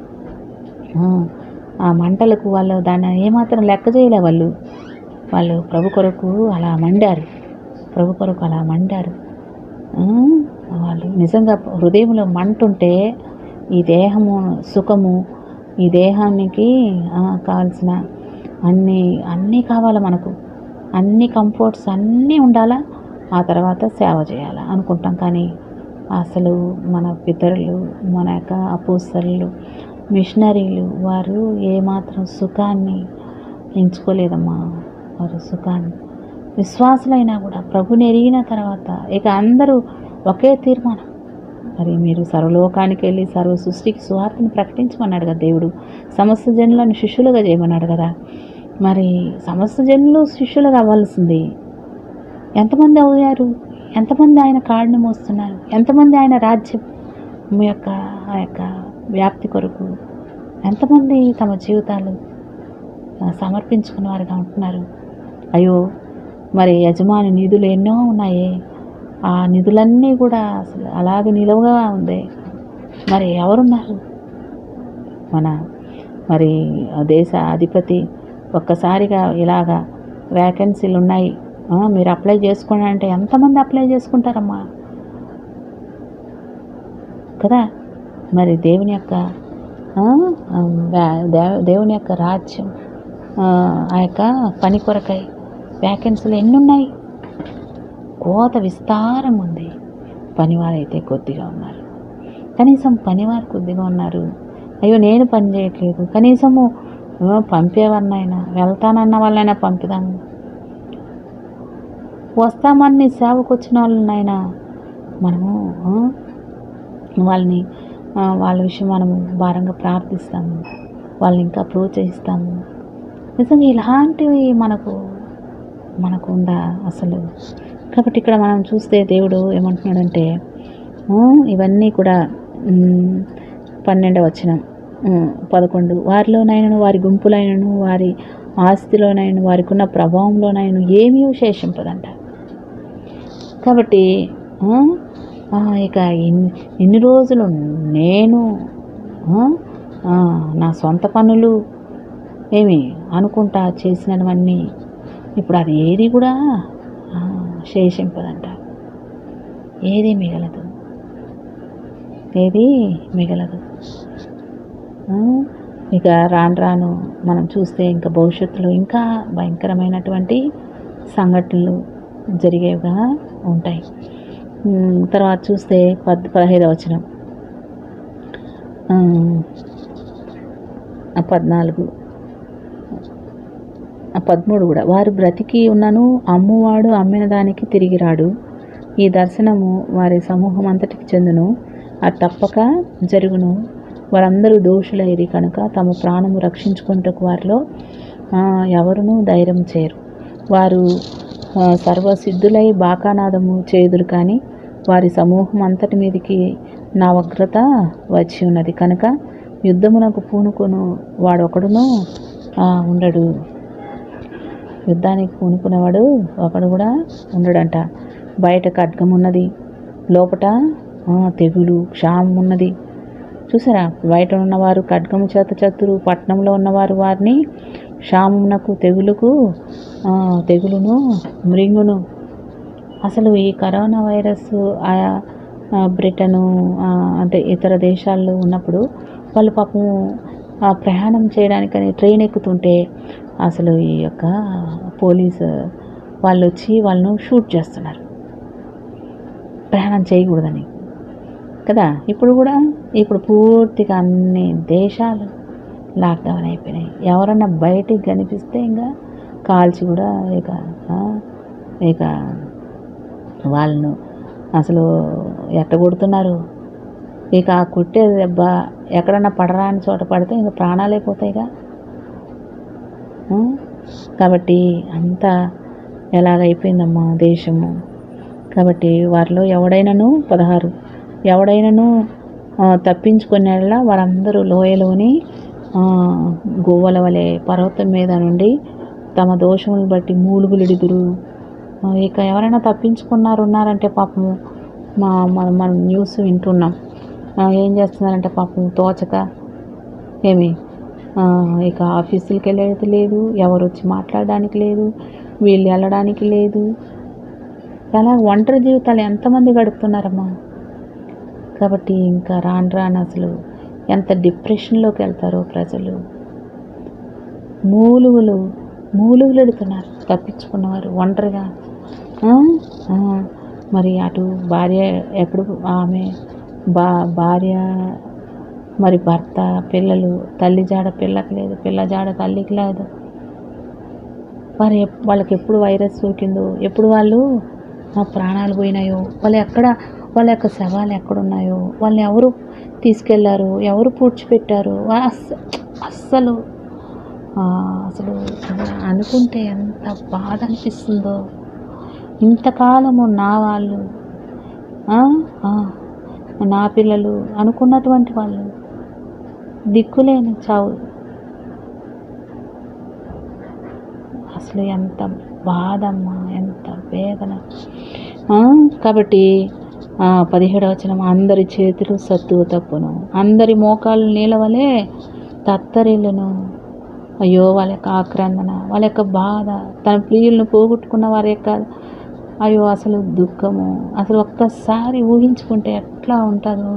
ఆ, ఆ మంటలకు వాళ్ళు దాన్ని ఏమాత్రం లెక్క చేయలే వాళ్ళు వాళ్ళు ప్రభు కొరకు అలా మండారు ప్రభు కొరకు అలా మండారు ఆ, వాళ్ళు నిజంగా హృదయంలో మంటుంటే ఈ దేహము సుఖము ఈ దేహానికి ఆ, కావాల్సిన అన్నీ అన్నీ కావాలి మనకు అన్ని కంఫర్ట్స్ అన్నీ ఉండాలా ఆ తర్వాత సేవ చేయాలా అనుకుంటాం కానీ అసలు మన పితరులు మన యొక్క అపోస్తలు మిషనరీలు వారు ఏమాత్రం సుఖాన్ని ఎంచుకోలేదమ్మా వారు సుఖాన్ని విశ్వాసులైనా కూడా ప్రభుని ఎరిగిన తర్వాత ఇక అందరూ ఒకే తీర్మానం మరి మీరు సర్వలోకానికి వెళ్ళి సర్వ సృష్టికి సువార్తను ప్రకటించమన్నాడు కదా దేవుడు సమస్త జనులను శిష్యులుగా చేయమన్నాడు కదా మరి సమస్త జనులు శిష్యులుగా అవ్వాల్సింది ఎంతమంది అయ్యారు ఎంతమంది ఆయన కాడిని మోస్తున్నారు ఎంతమంది ఆయన రాజ్యం మీ యొక్క ఆ యొక్క వ్యాప్తి కొరకు ఎంతమంది తమ జీవితాలు ఆ, సమర్పించుకున్న వారుగా ఉంటున్నారు అయ్యో మరి యజమాని నిధులు ఎన్నో ఉన్నాయి ఆ నిధులన్నీ కూడా అసలు అలాగే నిలువగా ఉంది మరి ఎవరున్నారు మన మరి ఆ దేశ అధిపతి ఒక్కసారిగా ఇలాగా వ్యాకెన్సీలు ఉన్నాయి ఆ, మీరు అప్లై చేసుకోండి అంటే ఎంతమంది అప్లై చేసుకుంటారమ్మా కదా మరి దేవుని యొక్క ఆ, ఆ, వ్యా- దేవ- దేవుని యొక్క రాజ్యం ఆ, ఆ యొక్క పని కొరకై వ్యాకెన్సీలు ఎన్ని ఉన్నాయి కోత విస్తారం ఉంది పనివారైతే కొద్దిగా ఉన్నారు కనీసం పనివారు కొద్దిగా ఉన్నారు అయ్యో నేను పని చేయట్లేదు కనీసము ఆ, పంపేవారినైనా వెళ్తానన్న వాళ్ళైనా పంపుదాము వస్తామని సేవకు వచ్చిన వాళ్ళనైనా మనము ఆ, వాళ్ళని ఆ, వాళ్ళ విషయం మనము భారంగా ప్రార్థిస్తాము వాళ్ళని ఇంకా ప్రోత్సహిస్తాము నిజంగా ఇలాంటివి మనకు మనకు ఉందా అసలు కాబట్టి ఇక్కడ మనం చూస్తే దేవుడు ఏమంటున్నాడంటే ఆ, ఇవన్నీ కూడా ఉమ్, పన్నెండవ వచనం ఉమ్, పదకొండు వారిలోనైనను వారి గుంపులైనను వారి ఆస్తిలోనైనా వారికి ఉన్న ప్రభావంలోనైనా ఏమీ శేషింపదంట కాబట్టి ఆ, ఆ, ఇక ఇన్ని ఇన్ని రోజులు నేను ఆ, ఆ, నా సొంత పనులు ఏమి అనుకుంటా చేసినవన్నీ ఇప్పుడు అది ఏది కూడా ఆ, శేషింపదంట ఏది మిగలదు ఏది మిగలదు ఆ, ఇక రాను రాను మనం చూస్తే ఇంకా భవిష్యత్తులో ఇంకా భయంకరమైనటువంటి సంఘటనలు జరిగేవిగా ఉంటాయి ఉమ్, తర్వాత చూస్తే పద్ పదహైదవ వచనం ఆ, ఆ పద్నాలుగు ఆ పదమూడు కూడా వారు బ్రతికి ఉన్నను అమ్మువాడు అమ్మిన దానికి తిరిగి రాడు ఈ దర్శనము వారి సమూహం అంతటికి చెందును అది తప్పక జరుగును వారందరూ దోషులైరి కనుక తమ ప్రాణము రక్షించుకుంటకు వారిలో ఆ, ఎవరునూ ధైర్యం చేయరు వారు ఆ, సర్వసిద్ధులై బాకానాదము చేదురు కానీ వారి సమూహం అంతటి మీదికి నా వగ్రత వచ్చి ఉన్నది కనుక యుద్ధమునకు పూనుకొను వాడొకడును ఆ, ఉండడు యుద్ధానికి పూనుకునేవాడు ఒకడు కూడా ఉండడంట బయట ఖడ్గం ఉన్నది లోపట ఆ, తెగులు క్షామం ఉన్నది చూసారా బయట ఉన్నవారు ఖడ్గము చేత చతురు పట్టణంలో ఉన్నవారు వారిని క్షామమునకు తెగులుకు ఆ, తెగులును మృంగును అసలు ఈ కరోనా వైరస్ ఆయా ఆ, బ్రిటను ఆ, అంటే ఇతర దేశాల్లో ఉన్నప్పుడు వాళ్ళు పాపం ఆ, ప్రయాణం చేయడానికని ట్రైన్ ఎక్కుతుంటే అసలు ఈ యొక్క పోలీసు వాళ్ళు వచ్చి వాళ్ళను షూట్ చేస్తున్నారు ప్రయాణం చేయకూడదని కదా ఇప్పుడు కూడా ఇప్పుడు పూర్తిగా అన్ని దేశాలు లాక్డౌన్ అయిపోయినాయి ఎవరన్నా బయటికి కనిపిస్తే ఇంకా కాల్చి కూడా ఇక ఆ, ఇక వాళ్ళను అసలు ఎట్టగొడుతున్నారు ఇక ఆ కుట్టే దెబ్బ ఎక్కడన్నా పడరాని చోట పడితే ఇంకా ప్రాణాలే పోతాయిగా ఆ? కాబట్టి అంతా ఎలాగైపోయిందమ్మా దేశము కాబట్టి వారిలో ఎవడైనాను పదహారు ఎవడైనాను ఆ, తప్పించుకునేలా వారందరూ లోయలోని ఆ, గువ్వల వలె పర్వతం మీద నుండి తమ దోషములను బట్టి మూలుగులిడుదురు ఆ, ఇక ఎవరైనా తప్పించుకున్నారు ఉన్నారంటే పాపము మా మనం మనం న్యూస్ వింటున్నాం ఆ, ఏం చేస్తున్నారంటే పాపం తోచక ఏమి ఆ, ఇక ఆఫీసులకి వెళ్ళేది లేదు ఎవరు వచ్చి మాట్లాడడానికి లేదు వీళ్ళు వెళ్ళడానికి లేదు అలా ఒంటరి జీవితాలు ఎంతమంది గడుపుతున్నారమ్మా కాబట్టి ఇంకా రాను రాను అసలు ఎంత డిప్రెషన్లోకి వెళ్తారో ప్రజలు మూలుగులు మూలుగులు ఎడుతున్నారు తప్పించుకున్నవారు ఒంటరిగా ఆ? ఆ, మరి అటు భార్య ఎప్పుడు ఆమె బా భార్య మరి భర్త పిల్లలు తల్లి జాడ పిల్లకి లేదు పిల్ల జాడ తల్లికి లేదు వారు ఎప్- వాళ్ళకి ఎప్పుడు వైరస్ సోకిందో ఎప్పుడు వాళ్ళు ఆ ప్రాణాలు పోయినాయో వాళ్ళు ఎక్కడ వాళ్ళ యొక్క శవాలు ఎక్కడున్నాయో వాళ్ళని ఎవరు తీసుకెళ్లారు ఎవరు పూడ్చిపెట్టారు వా- అస్స- అస్సలు ఆ, అసలు అలా అనుకుంటే ఎంత బాధ అనిపిస్తుందో ఇంతకాలము నా వాళ్ళు ఆ, ఆ, నా పిల్లలు అనుకున్నటువంటి వాళ్ళు దిక్కులేని చావు అసలు ఎంత బాధమ్మా ఎంత వేదన ఆ, కాబట్టి ఆ, పదిహేడవ వచనం అందరి చేతులు సత్తువ తప్పును అందరి మోకాళ్ళు నీలవలే తత్తరిల్లును అయ్యో వాళ్ళ యొక్క ఆక్రందన వాళ్ళ యొక్క బాధ తన ప్రియులను పోగొట్టుకున్న వారి యొక్క అయ్యో అసలు దుఃఖము అసలు ఒక్కసారి ఊహించుకుంటే ఎట్లా ఉంటుందో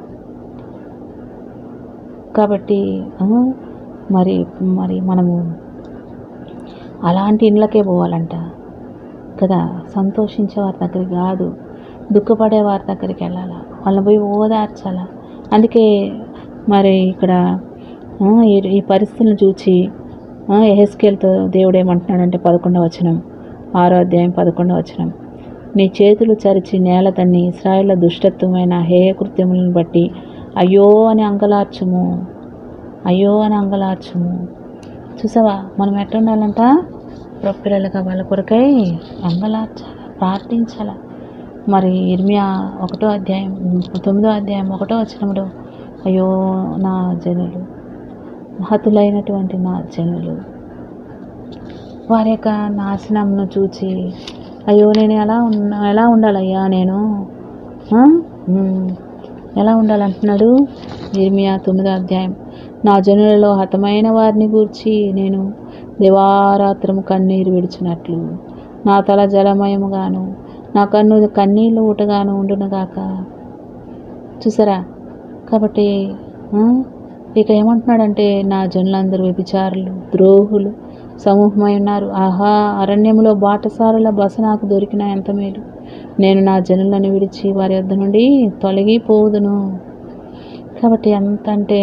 కాబట్టి ఆ, మరి మరి మనము అలాంటి ఇండ్లకే పోవాలంట కదా సంతోషించే వారి దగ్గరికి కాదు దుఃఖపడే వారి దగ్గరికి వెళ్ళాలా వాళ్ళని పోయి ఓదార్చాలా అందుకే మరి ఇక్కడ ఆ, ఈ- ఈ పరిస్థితులను చూచి ఎహెస్కేల్తో దేవుడు ఏమంటున్నాడంటే పదకొండవ వచనం ఆరో అధ్యాయం పదకొండవ వచనం నీ చేతులు చరిచి నేల తన్ని ఇస్రాయేళ్ల దుష్టత్వమైన హేయ కృత్యములను బట్టి అయ్యో అని అంగలార్చుము అయ్యో అని అంగలార్చుము చూసావా మనం ఎట్లా ఉండాలంట పిల్లలుగా వాళ్ళ కొరకై అంగలార్చాల ప్రార్థించాల మరి ఇర్మియా ఒకటో అధ్యాయం తొమ్మిదో అధ్యాయం ఒకటో వచనములో అయ్యో నా జనులు హతులైనటువంటి నా జనులు వారి యొక్క నాశనంను చూచి అయ్యో నేను ఎలా ఉన్నా ఎలా ఉండాలయ్యా నేను ఆ? ఉమ్, ఎలా ఉండాలంటున్నాడు ఇర్మియా తొమ్మిదో అధ్యాయం నా జనులలో హతమైన వారిని గూర్చి నేను దివారాత్రము కన్నీరు విడిచినట్లు నా తల జలమయముగాను నా కన్ను కన్నీళ్ళు ఊటగాను ఉండునుగాక చూసారా కాబట్టి ఆ, ఇక ఏమంటున్నాడంటే నా జనులందరూ వ్యభిచారులు ద్రోహులు సమూహమై ఉన్నారు ఆహా అరణ్యములో బాటసారుల బస నాకు దొరికిన ఎంత మేలు నేను నా జనులను విడిచి వారి వద్ద నుండి తొలగిపోదును కాబట్టి ఎంత అంటే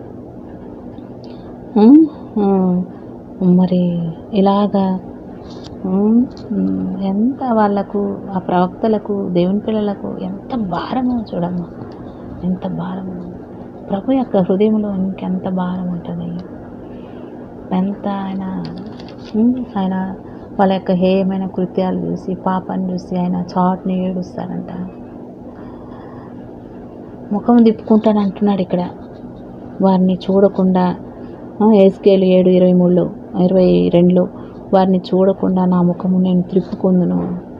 ఆ, ఆ, మరి ఇలాగా ఉమ్, ఉమ్, ఎంత వాళ్ళకు ఆ ప్రవక్తలకు దేవుని పిల్లలకు ఎంత భారమో చూడమ్మా ఎంత భారము ప్రభు యొక్క హృదయంలో ఇంకెంత భారం ఉంటుంది ఎంత ఆయన ఉమ్, ఆయన వాళ్ళ యొక్క హేయమైన కృత్యాలు చూసి పాపాన్ని చూసి ఆయన చాటుని ఏడుస్తారంట ముఖం తిప్పుకుంటాను అంటున్నాడు ఇక్కడ వారిని చూడకుండా ఏస్కేలు ఏడు ఇరవై మూడులో ఇరవై రెండులో వారిని చూడకుండా నా ముఖము నేను త్రిప్పుకుందును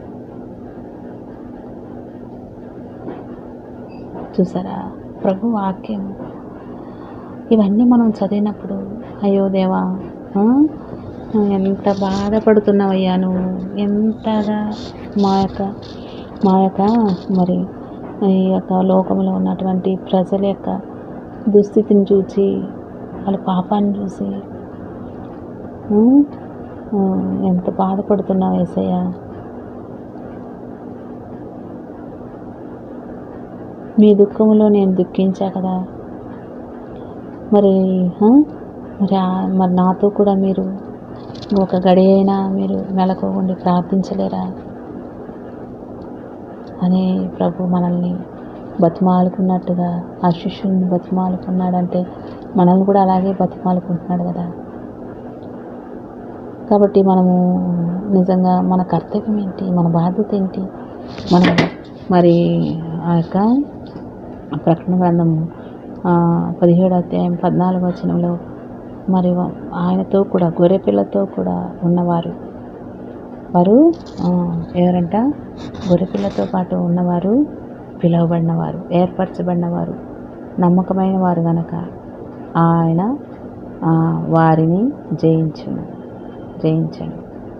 చూసారా ప్రభు వాక్యం ఇవన్నీ మనం చదివినప్పుడు అయ్యో దేవా ఆ, ఎంత బాధపడుతున్నావయ్యా నువ్వు ఎంతగా మా యొక్క మా యొక్క మరి ఈ యొక్క లోకంలో ఉన్నటువంటి ప్రజల యొక్క దుస్థితిని చూసి వాళ్ళ పాపాన్ని చూసి ఆ, ఆ, ఎంత బాధపడుతున్నావు ఏసయ్య మీ దుఃఖంలో నేను దుఃఖించా కదా మరి ఆ, మరి ఆ- మరి నాతో కూడా మీరు ఒక గడి అయినా మీరు మెలకువగా ప్రార్థించలేరా అని ప్రభు మనల్ని బతిమాలుకున్నట్టుగా ఆ శిష్యుల్ని బతిమాలుకున్నాడంటే మనల్ని కూడా అలాగే బతిమాలుకుంటున్నాడు కదా కాబట్టి మనము నిజంగా మన కర్తవ్యం ఏంటి మన బాధ్యత ఏంటి మనం మరి ఆ యొక్క ప్రకటన గ్రంథం ఆ, పదిహేడో అధ్యాయం పద్నాలుగో వచనంలో మరి వా- ఆయనతో కూడా గొర్రెపిల్లతో కూడా ఉన్నవారు వారు ఆ, ఎవరంట గొర్రెపిల్లతో పాటు ఉన్నవారు పిలువబడినవారు ఏర్పరచబడినవారు నమ్మకమైన వారు గనక ఆయన ఆ, వారిని జయించును జయించను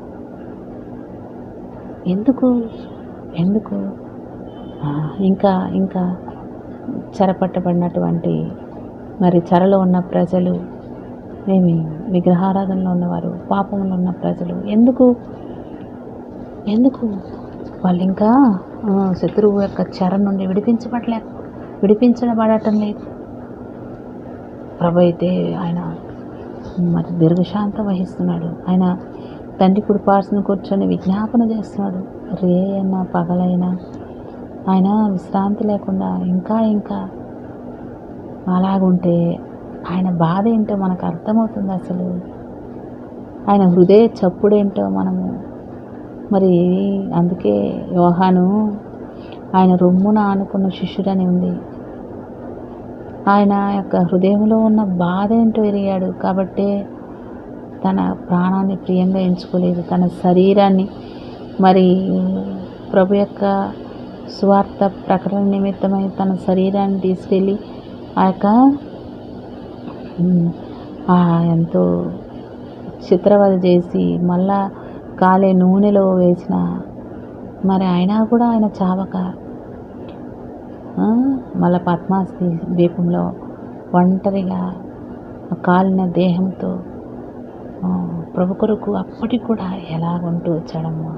ఎందుకు ఎందుకు ఆ, ఇంకా ఇంకా చెరపట్టబడినటువంటి మరి చెరలో ఉన్న ప్రజలు ఏమి విగ్రహారాధనలో ఉన్నవారు పాపంలో ఉన్న ప్రజలు ఎందుకు ఎందుకు వాళ్ళు ఇంకా ఆ, శత్రువు యొక్క చెర నుండి విడిపించబడలే విడిపించబడటం లేదు ప్రభు అయితే ఆయన మరి దీర్ఘశాంతం వహిస్తున్నాడు ఆయన తండ్రి కుడిపార్సిన కూర్చొని విజ్ఞాపన చేస్తున్నాడు రే అయినా పగలైనా ఆయన విశ్రాంతి లేకుండా ఇంకా ఇంకా అలాగుంటే ఆయన బాధ ఏంటో మనకు అర్థమవుతుంది అసలు ఆయన హృదయ చప్పుడేంటో మనము మరి అందుకే యోహాను ఆయన రొమ్మున ఆనుకున్న శిష్యుడని ఉంది ఆయన యొక్క హృదయంలో ఉన్న బాధ ఏంటో ఎరిగాడు కాబట్టే తన ప్రాణాన్ని ప్రియంగా ఎంచుకోలేదు తన శరీరాన్ని మరి ప్రభు యొక్క స్వార్థ ప్రకటన నిమిత్తమై తన శరీరాన్ని తీసుకెళ్ళి ఆ యొక్క ఉమ్, ఆ ఎంతో చిత్రవద చేసి మళ్ళా కాలే నూనెలో వేసిన మరి అయినా కూడా ఆయన చావక ఆ, మళ్ళా పద్మాస్తి దీపంలో ఒంటరిగా ఆ కాలిన దేహంతో ఆ, ప్రభు కొరకు అప్పటికి కూడా ఎలాగుంటూ వచ్చాడమ్మా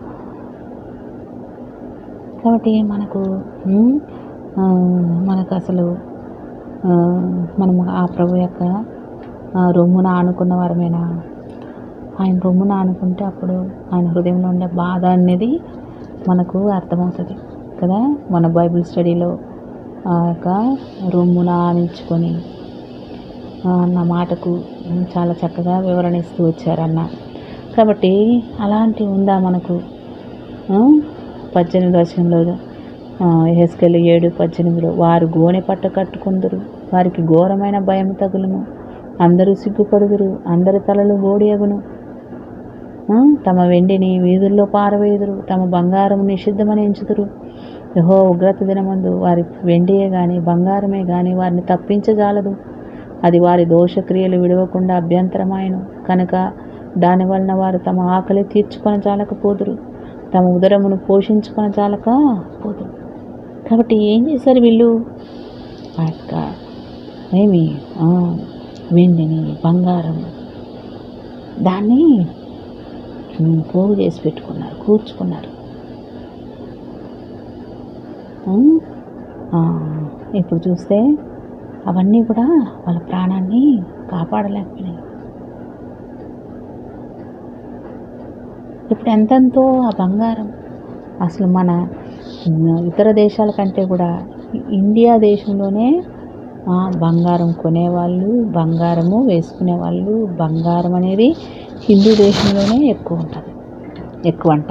కాబట్టి మనకు ఉమ్, ఆ, మనకు అసలు ఆ, మనము ఆ ప్రభు యొక్క ఆ, రొమ్మున ఆనుకున్న వారమేనా ఆయన రొమ్మున ఆనుకుంటే అప్పుడు ఆయన హృదయంలో ఉండే బాధ అనేది మనకు అర్థమవుతుంది కదా మన బైబిల్ స్టడీలో ఆ యొక్క రొమ్మున ఆనించుకొని ఆ, అన్న మాటకు చాలా చక్కగా వివరణ ఇస్తూ వచ్చారన్న కాబట్టి అలాంటి ఉందా మనకు ఆ, పద్దెనిమిది వచనంలో హెస్కెల్ ఏడు పద్దెనిమిదిలో వారు గోనె పట్ట కట్టుకుందరు వారికి ఘోరమైన భయం తగులును అందరూ సిగ్గుపడుదురు అందరి తలలు బోడియగును ఆ, తమ వెండిని వీధుల్లో పారవేయుదురు తమ బంగారం నిషిద్ధమని ఎంచుదురు యహో ఉగ్రత దినమందు వారి వెండియే గాని బంగారమే గాని వారిని తప్పించజాలదు అది వారి దోషక్రియలు విడవకుండా అభ్యంతరమాయను కనుక దాని వలన వారు తమ ఆకలి తీర్చుకొని జాలకపోదురు తమ ఉదరమును పోషించుకొని జాలక పోదురు కాబట్టి ఏం చేశారు వీళ్ళు ఆ యొక్క ఏమి ఆ, వెండిని బంగారం దాన్ని ఉమ్, పోగు చేసి పెట్టుకున్నారు కూర్చుకున్నారు ఉమ్, ఆ, ఇప్పుడు చూస్తే అవన్నీ కూడా వాళ్ళ ప్రాణాన్ని కాపాడలేకపోయినాయి ఇప్పుడు ఎంతెంతో ఆ బంగారం అసలు మన ఉమ్, ఇతర దేశాల కంటే కూడా ఇండియా దేశంలోనే ఆ, బంగారం కొనేవాళ్ళు బంగారము వేసుకునే వాళ్ళు బంగారం అనేది హిందూ దేశంలోనే ఎక్కువ ఉంటుంది ఎక్కువ అంట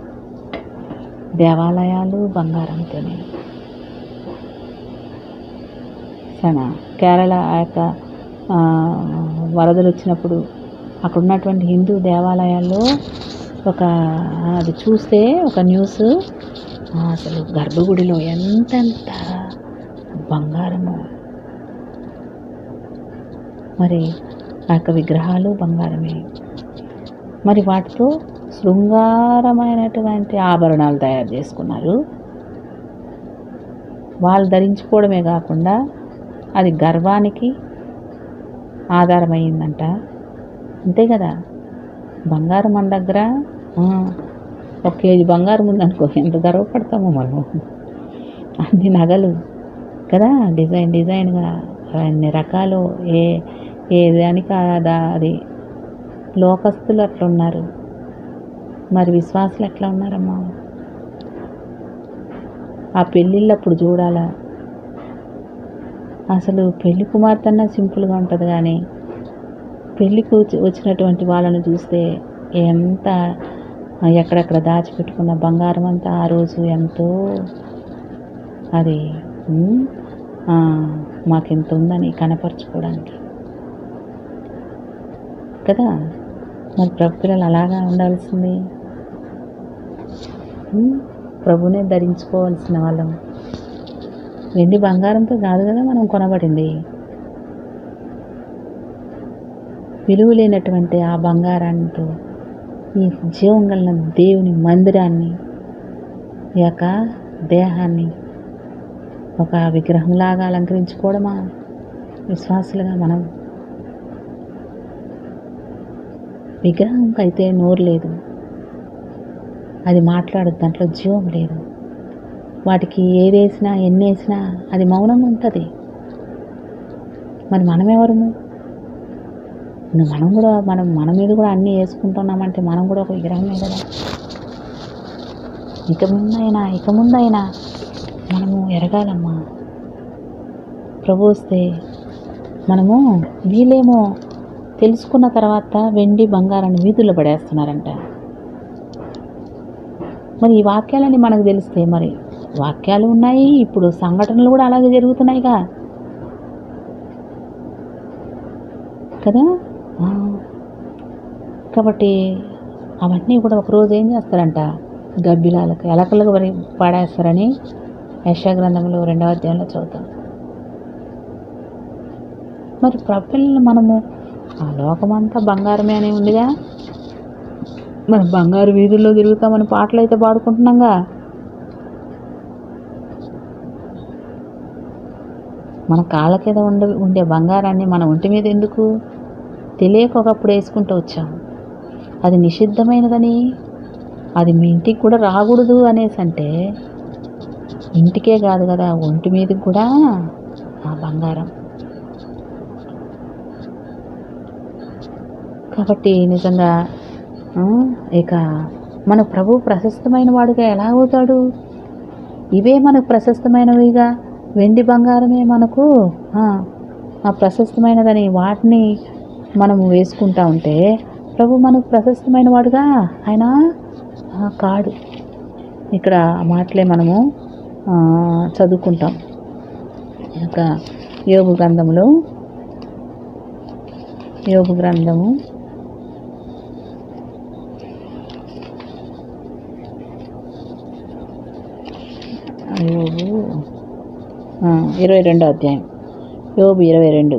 దేవాలయాలు బంగారంతోనే చాలా కేరళ ఆ యొక్క ఆ, వరదలు వచ్చినప్పుడు అక్కడ ఉన్నటువంటి హిందూ దేవాలయాల్లో ఒక అది చూస్తే ఒక న్యూస్ ఆ, అసలు గర్భగుడిలో ఎంతెంత బంగారము మరి ఆ యొక్క విగ్రహాలు బంగారమే మరి వాటితో శృంగారమైనటువంటి ఆభరణాలు తయారు చేసుకున్నారు వాళ్ళు ధరించుకోవడమే కాకుండా అది గర్వానికి ఆధారమైందంట అంతే కదా బంగారం మన దగ్గర ఆ, ఒక కేజీ బంగారం ఉందనుకో ఎంత గర్వపడతామో మనం అన్ని నగలు కదా డిజైన్ డిజైన్గా అన్ని రకాలు ఏ ఏ దానికి ఆ- అది లోకస్తులు అట్లా ఉన్నారు మరి విశ్వాసులు ఎట్లా ఉన్నారమ్మా ఆ పెళ్ళిళ్ళప్పుడు చూడాలా అసలు పెళ్లి కుమార్తెన్న సింపుల్గా ఉంటుంది కానీ పెళ్ళికి వచ్చి- వచ్చినటువంటి వాళ్ళని చూస్తే ఎంత ఎక్కడెక్కడ దాచిపెట్టుకున్న బంగారం అంతా ఆ రోజు ఎంతో అది ఉమ్, ఆ, మాకెంత ఉందని కనపరుచుకోవడానికి కదా మరి ప్రభు పిల్లలు అలాగా ఉండాల్సింది ఉమ్, ప్రభునే ధరించుకోవాల్సిన వాళ్ళం వెండి బంగారంతో కాదు కదా మనం కొనబడింది విలువ లేనటువంటి ఆ బంగారాంతో ఈ జీవం గల దేవుని మందిరాన్ని ఈ యొక్క దేహాన్ని ఒక విగ్రహంలాగా అలంకరించుకోవడమా విశ్వాసులుగా మనం విగ్రహంకి అయితే నోరు లేదు అది మాట్లాడదు దాంట్లో జీవం లేదు వాటికి ఏది వేసినా ఎన్ని వేసినా అది మౌనంగా ఉంటుంది మరి మనమెవరము ఇంకా మనం కూడా మనం మన మీద కూడా అన్నీ వేసుకుంటున్నామంటే మనం కూడా ఒక విగ్రహమే కదా ఇక ముందైనా ఇక ముందైనా మనము ఎరగాలమ్మా ప్రభు వస్తే మనము వీళ్ళేమో తెలుసుకున్న తర్వాత వెండి బంగారాన్ని వీధుల్లో పడేస్తున్నారంట మరి ఈ వాక్యాలని మనకు తెలిస్తే మరి వాక్యాలు ఉన్నాయి ఇప్పుడు సంఘటనలు కూడా అలాగే జరుగుతున్నాయిగా కదా ఆ. కాబట్టి అవన్నీ కూడా ఒకరోజు ఏం చేస్తారంట గబ్బిలాలకు ఎలకలకు మరి పాడేస్తారని యశాగ్రంథంలో రెండవ అధ్యాయంలో చదువుతాం మరి ప్రపల్ని మనము ఆ లోకమంతా బంగారమే అని ఉందిగా మరి బంగారు వీధుల్లో తిరుగుతామని పాటలు అయితే పాడుకుంటున్నాంగా మన కాళ్ళ కింద ఉండే ఉండే బంగారాన్ని మన ఒంటి మీద ఎందుకు తెలియక ఒకప్పుడు వేసుకుంటూ వచ్చాం అది నిషిద్ధమైనదని అది మీ ఇంటికి కూడా రాకూడదు అనేసి అంటే ఇంటికే కాదు కదా ఒంటి మీదకి కూడా ఆ బంగారం కాబట్టి నిజంగా ఆ, ఇక మన ప్రభు ప్రశస్తమైన వాడుగా ఎలా అవుతాడు ఇవే మనకు ప్రశస్తమైనవిగా వెండి బంగారమే మనకు ఆ, ఆ ప్రశస్తమైనదని వాటిని మనము వేసుకుంటా ఉంటే ప్రభు మనకు ప్రశస్తమైన వాడుగా ఆయన ఆ, కాడు ఇక్కడ ఆ మాటలే మనము ఆ, చదువుకుంటాం ఇంకా యోగు గ్రంథంలో యోగు గ్రంథము యోబు ఆ, ఇరవై రెండో అధ్యాయం యోబు ఇరవై రెండు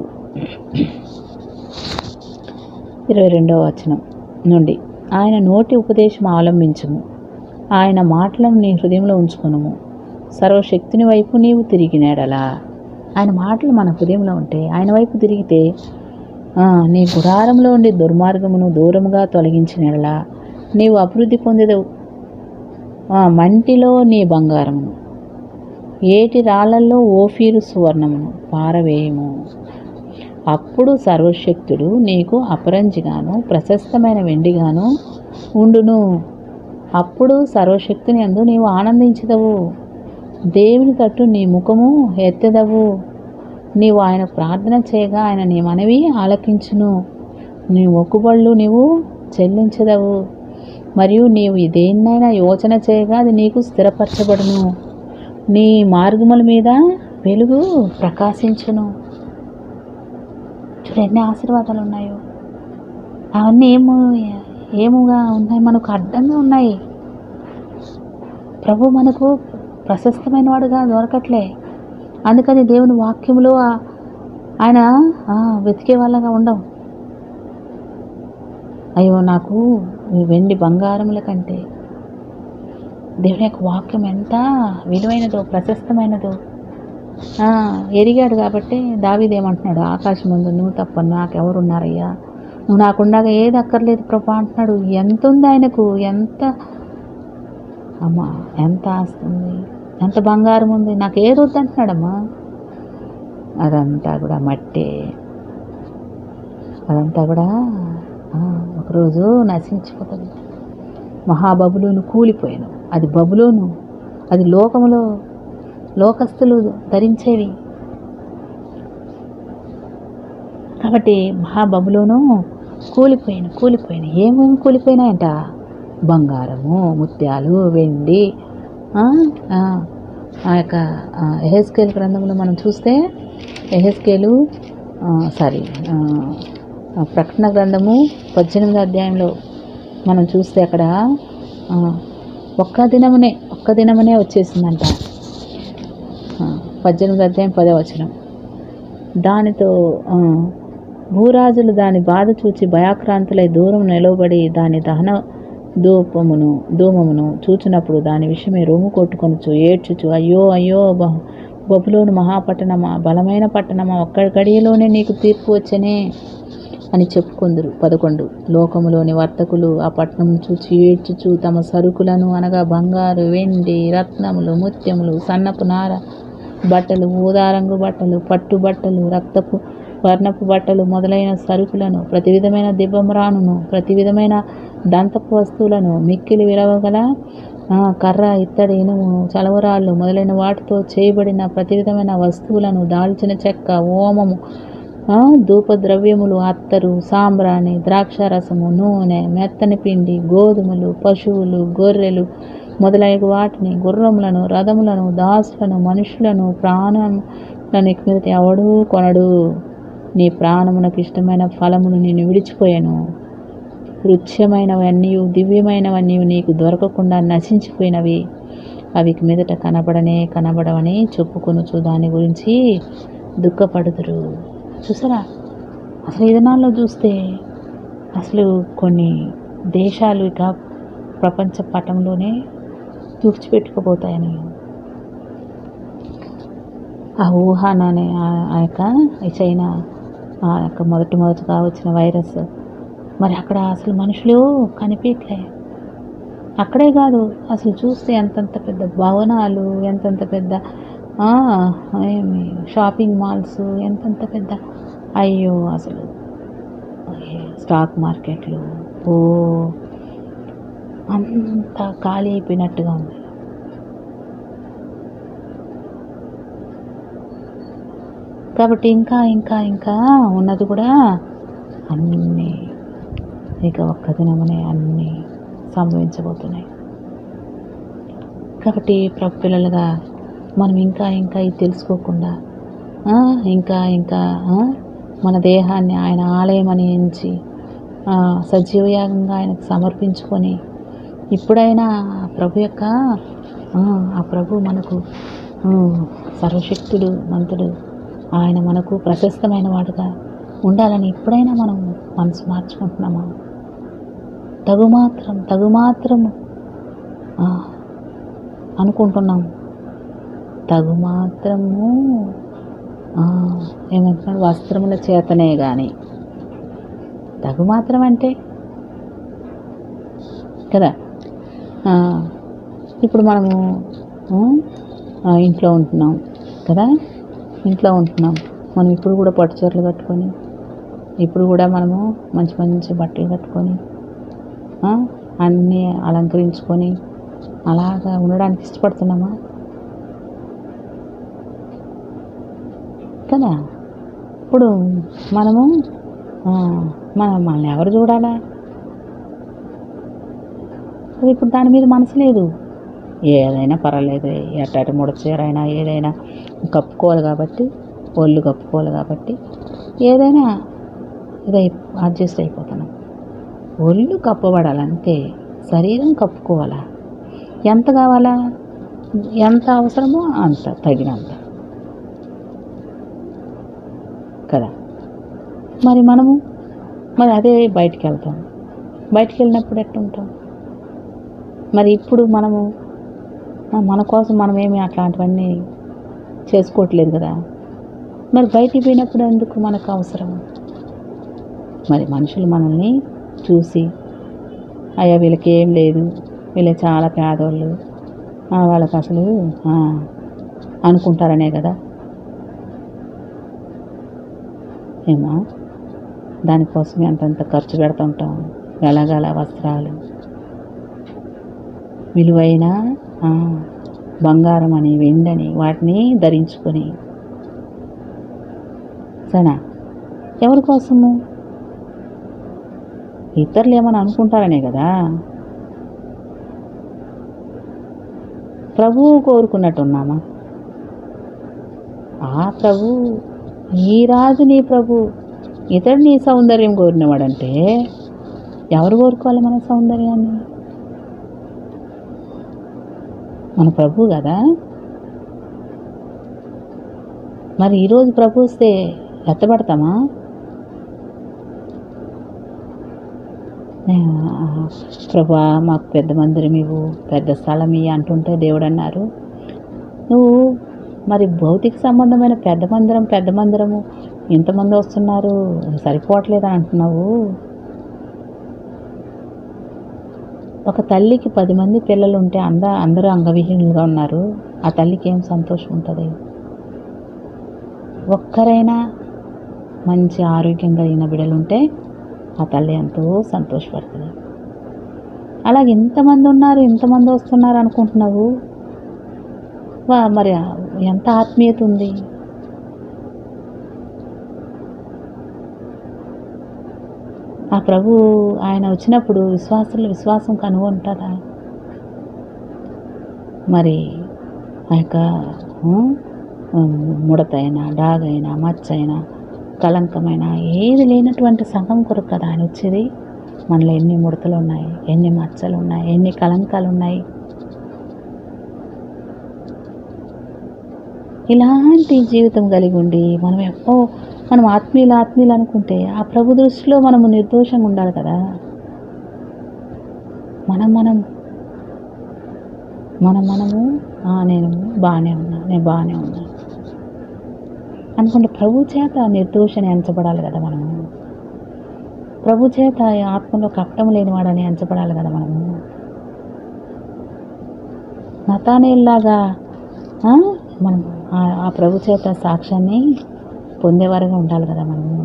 ఇరవై రెండవ వచనం నుండి ఆయన నోటి ఉపదేశం అవలంబించుము ఆయన మాటలను నీ హృదయంలో ఉంచుకునుము సర్వశక్తిని వైపు నీవు తిరిగినాడలా ఆయన మాటలు మన హృదయంలో ఉంటే ఆయన వైపు తిరిగితే ఆ, నీ గుడారంలో ఉండి దుర్మార్గమును దూరముగా తొలగించినలా నీవు అభివృద్ధి పొందేదవు ఆ, మంటిలో నీ బంగారమును ఏటి రాళ్ళల్లో ఓఫీరు సువర్ణమును పారవేయము అప్పుడు సర్వశక్తుడు నీకు అపరంజిగాను ప్రశస్తమైన వెండిగాను ఉండును అప్పుడు సర్వశక్తిని అందు నీవు ఆనందించదవు దేవుని తట్టు నీ ముఖము ఎత్తెదవు నీవు ఆయన ప్రార్థన చేయగా ఆయన నీ మనవి ఆలకించును నీ మొక్కుబళ్ళు నీవు చెల్లించదవు మరియు నీవు దేన్నైనా యోచన చేయగా అది నీకు స్థిరపరచబడును నీ మార్గముల మీద వెలుగు ప్రకాశించును చూడు ఎన్ని ఆశీర్వాదాలు ఉన్నాయో అవన్నీ ఏమో ఏముగా ఉన్నాయి మనకు అడ్డంగా ఉన్నాయి ప్రభు మనకు ప్రశస్తమైన వాడుగా దొరకట్లే అందుకని దేవుని వాక్యములో ఆ- ఆయన ఆ, వెతికే వాళ్ళగా ఉండవు అయ్యో నాకు ఈ వెండి బంగారముల కంటే దేవుని యొక్క వాక్యం ఎంత విలువైనదో ప్రశస్తమైనదో ఆ, ఎరిగాడు కాబట్టి దావీదేమంటున్నాడు ఆకాశం ముందు నువ్వు తప్ప నాకెవరున్నారయ్యా నువ్వు నాకుండగా ఏది అక్కర్లేదు ప్రభా అంటున్నాడు ఎంత ఉంది ఆయనకు ఎంత అమ్మా ఎంత ఆస్తి ఉంది ఎంత బంగారం ఉంది నాకు ఏది వద్దంటున్నాడమ్మా అదంతా కూడా మట్టే అదంతా కూడా ఆ, ఒకరోజు నశించిపోతుంది మహాబబులోను కూలిపోయాను అది బబులోను అది లోకములో లోకస్తులు ధరించేవి కాబట్టి మహాబబులోను కూలిపోయాను కూలిపోయాను ఏమేమి కూలిపోయినాయంట బంగారము ముత్యాలు వెండి ఆ, ఆ, ఆ యొక్క ఎహెస్కేల్ గ్రంథంలో మనం చూస్తే ఎహెస్కేలు సారీ ప్రకటన గ్రంథము పద్దెనిమిది అధ్యాయంలో మనం చూస్తే అక్కడ ఆ, ఒక్క దినమునే ఒక్క దినమునే వచ్చేసిందంట ఆ, పద్దెనిమిది అధ్యాయం పదే వచనం దానితో ఆ, భూరాజులు దాని బాధ చూచి భయాక్రాంతులై దూరం నిలవబడి దాని దహన ధూపమును ధూమమును చూచినప్పుడు దాని విషయమే రొమ్ము కొట్టుకొనుచు ఏడ్చుచు అయ్యో అయ్యో బ- బబులోను మహాపట్టణమా బలమైన పట్టణమా ఒక్క గడియలోనే నీకు తీర్పు వచ్చనే అని చెప్పుకొందురు పదకొండు లోకములోని వర్తకులు ఆ పట్టణం చూచి ఏడ్చుచు తమ సరుకులను అనగా బంగారు వెండి రత్నములు ముత్యములు సన్నపు నార బట్టలు ఊదారంగు బట్టలు పట్టు బట్టలు రక్తపు వర్ణపు బట్టలు మొదలైన సరుకులను ప్రతి విధమైన దిబ్బమ్రానును ప్రతి విధమైన దంతపు వస్తువులను మిక్కిలి విలవగల ఆ, కర్ర ఇత్తడి ఇనుము చలవరాళ్ళు మొదలైన వాటితో చేయబడిన ప్రతి విధమైన వస్తువులను దాల్చిన చెక్క ఓమము ఆ, ధూపద్రవ్యములు అత్తరు సాంబ్రాణి ద్రాక్షారసము నూనె మెత్తని పిండి గోధుమలు పశువులు గొర్రెలు మొదలైన వాటిని గుర్రములను రథములను దాసులను మనుషులను ప్రాణములను ఇక మీద ఎవడూ కొనడు నీ ప్రాణమునకు ఇష్టమైన ఫలమును నేను విడిచిపోయాను రుచ్యమైనవన్నీ దివ్యమైనవన్నీ నీకు దొరకకుండా నశించిపోయినవి అవి ఇక మీదట కనబడనే కనబడవని చెప్పుకొనుచు దాని గురించి దుఃఖపడుదురు చూసారా అసలు ఈ దినాల్లో చూస్తే అసలు కొన్ని దేశాలు ఇక ప్రపంచ పటంలోనే తుడిచిపెట్టుకుపోతాయని ఆ వుహాన్ అనే ఆ- ఆ యొక్క ఈ చైనా ఆ యొక్క మొదటి మొదటిగా వచ్చిన వైరస్ మరి అక్కడ అసలు మనుషులు కనిపించలే అక్కడే కాదు అసలు చూస్తే ఎంతంత పెద్ద భవనాలు ఎంతంత పెద్ద ఆ, ఏమి షాపింగ్ మాల్స్ ఎంతంత పెద్ద అయ్యో అసలు స్టాక్ మార్కెట్లు ఓ అంత ఖాళీ అయిపోయినట్టుగా ఉంది కాబట్టి ఇంకా ఇంకా ఇంకా ఉన్నది కూడా అన్నీ ఇక ఒక్క దినమునే అన్నీ సంభవించబోతున్నాయి కాబట్టి ప్రభు పిల్లలుగా మనం ఇంకా ఇంకా ఇది తెలుసుకోకుండా ఆ, ఇంకా ఇంకా ఆ, మన దేహాన్ని ఆయన ఆలయం అని ఎంచి ఆ, సజీవయాగంగా ఆయనకు సమర్పించుకొని ఇప్పుడైనా ప్రభు యొక్క ఆ, ఆ ప్రభు మనకు ఆ, సర్వశక్తుడు మంతుడు ఆయన మనకు ప్రశస్తమైన వాడుగా ఉండాలని ఇప్పుడైనా మనం మనసు మార్చుకుంటున్నామా తగుమాత్రం తగుమాత్రము ఆ, అనుకుంటున్నాం తగుమాత్రము ఆ, ఏమంటున్నాడు వస్త్రముల చేతనే కానీ తగుమాత్రం అంటే కదా ఆ, ఇప్పుడు మనము ఆ, ఆ, ఇంట్లో ఉంటున్నాం కదా ఇంట్లో ఉంటున్నాం మనం ఇప్పుడు కూడా పట్టు చీరలు కట్టుకొని ఇప్పుడు కూడా మనము మంచి మంచి బట్టలు కట్టుకొని ఆ, అన్నీ అలంకరించుకొని అలాగా ఉండడానికి ఇష్టపడుతున్నామా కదా ఇప్పుడు మనము ఆ, మన మనల్ని ఎవరు చూడాలా అది ఇప్పుడు దాని మీద మనసు లేదు ఏదైనా పర్వాలేదు ఎట్టటి ముడ చీర అయినా ఏదైనా కప్పుకోవాలి కాబట్టి ఒళ్ళు కప్పుకోవాలి కాబట్టి ఏదైనా ఇదై అడ్జస్ట్ అయిపోతున్నాం ఒళ్ళు కప్పబడాలంతే శరీరం కప్పుకోవాలా ఎంత కావాలా ఎంత అవసరమో అంత తగినంత కదా మరి మనము మరి అదే బయటికి వెళ్తాం బయటికి వెళ్ళినప్పుడు ఎట్టుంటాం మరి ఇప్పుడు మనము ఆ, మన కోసం మనమేమి అట్లాంటివన్నీ చేసుకోవట్లేదు కదా మరి బయటికి పోయినప్పుడు ఎందుకు మనకు అవసరం మరి మనుషులు మనల్ని చూసి అయ్యా వీళ్ళకి ఏం లేదు వీళ్ళు చాలా పేదోళ్ళు ఆ, వాళ్ళకి అసలు ఆ, అనుకుంటారనే కదా ఏమా దానికోసం ఎంతంత ఖర్చు పెడుతుంటాం గలగల వస్త్రాలు విలువైన ఆ, బంగారం అని వెండని వాటిని ధరించుకొని సరేనా ఎవరి కోసము ఇతరులు ఏమని అనుకుంటారనే కదా ప్రభువు కోరుకున్నట్టున్నామా ఆ ప్రభు ఈ రాజు నీ ప్రభు ఇతడు నీ సౌందర్యం కోరినవాడంటే ఎవరు కోరుకోవాలి మన సౌందర్యాన్ని మన ప్రభు కదా మరి ఈరోజు ప్రభు వస్తే ఎత్తబడతామా ఆ, ప్రభా మాకు పెద్ద మందిరం ఇవ్వు పెద్ద స్థలం ఇయ్యి అంటుంటే దేవుడు అన్నారు నువ్వు మరి భౌతిక సంబంధమైన పెద్ద మందిరం పెద్ద మందిరము ఇంతమంది వస్తున్నారు సరిపోవట్లేదని అంటున్నావు ఒక తల్లికి పది మంది పిల్లలు ఉంటే అంద అందరూ అంగవిహీనులుగా ఉన్నారు ఆ తల్లికి ఏం సంతోషం ఉంటుంది ఒక్కరైనా మంచి ఆరోగ్యం కలిగిన బిడ్డలు ఉంటే ఆ తల్లి ఎంతో సంతోషపడుతుంది అలాగే ఇంతమంది ఉన్నారు ఇంతమంది వస్తున్నారు అనుకుంటున్నావు వా మరి ఆ- ఎంత ఆత్మీయత ఉంది ఆ ప్రభు ఆయన వచ్చినప్పుడు విశ్వాసులు విశ్వాసం కనుగొంటారా మరి ఆ యొక్క ఉమ్, ఉమ్, ముడతైనా డాగైనా మచ్చైనా కళంకమైన ఏది లేనటువంటి సంఘం కొరకు కదా ఆయన వచ్చేది మనలో ఎన్ని ముడతలు ఉన్నాయి ఎన్ని మచ్చలు ఉన్నాయి ఎన్ని కళంకాలు ఉన్నాయి ఇలాంటి జీవితం కలిగి ఉండి మనం ఎప్పో మనం ఆత్మీయులు ఆత్మీయులు అనుకుంటే ఆ ప్రభు దృష్టిలో మనము నిర్దోషంగా ఉండాలి కదా మనం మనం మనం మనము "ఆ, నేను బాగానే ఉన్నా నేను బాగానే ఉన్నా అనుకుంటే ప్రభు చేత నిర్దోషని ఎంచబడాలి కదా మనము ప్రభు చేత ఈ ఆత్మలో కప్పటం లేనివాడని ఎంచబడాలి కదా మనము నతానేలాగా మనం ఆ- ఆ ప్రభు చేత సాక్ష్యాన్ని పొందేవారుగా ఉండాలి కదా మనము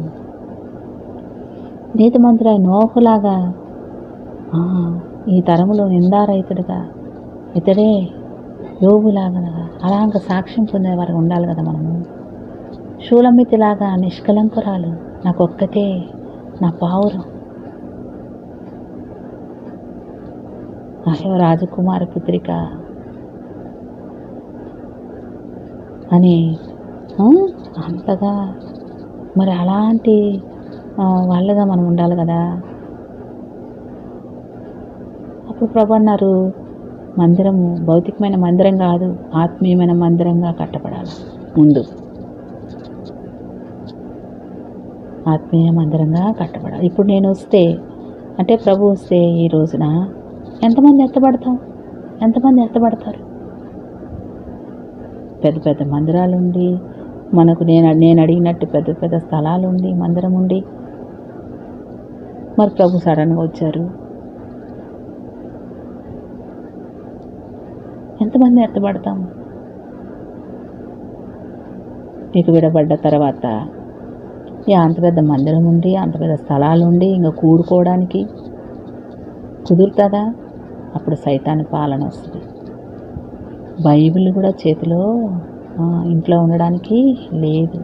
నీతిమంతుడై నోహులాగా ఆ, ఈ తరములో నిందారహితుడిగా ఇతడే యోగులాగా అలాగ సాక్ష్యం పొందేవారు ఉండాలి కదా మనము శూలమితిలాగా నిష్కలంకురాలు నాకొక్కతే నా పావురం అయ్యో రాజకుమారి పుత్రిక అని ఆ, అంతగా మరి అలాంటి ఆ, వాళ్ళగా మనం ఉండాలి కదా అప్పుడు ప్రభు అన్నారు మందిరము భౌతికమైన మందిరం కాదు ఆత్మీయమైన మందిరంగా కట్టబడాలి ముందు ఆత్మీయ మందిరంగా కట్టబడాలి ఇప్పుడు నేను వస్తే అంటే ప్రభు వస్తే ఈ రోజున ఎంతమంది ఎత్తబడతాం ఎంతమంది ఎత్తబడతారు పెద్ద పెద్ద మందిరాలు ఉండి మనకు నేను నేను అడిగినట్టు పెద్ద పెద్ద స్థలాలు ఉండి మందిరం ఉండి మరి ప్రభు సడన్గా వచ్చారు ఎంతమంది ఎత్తబడతాం నీకు విడబడ్డ తర్వాత ఇక అంత పెద్ద మందిరం ఉండి అంత పెద్ద స్థలాలు ఉండి ఇంకా కూడుకోవడానికి కుదురుతుందా అప్పుడు సైతాన్ని పాలన వస్తుంది బైబిల్ కూడా చేతిలో ఆ, ఇంట్లో ఉండడానికి లేదు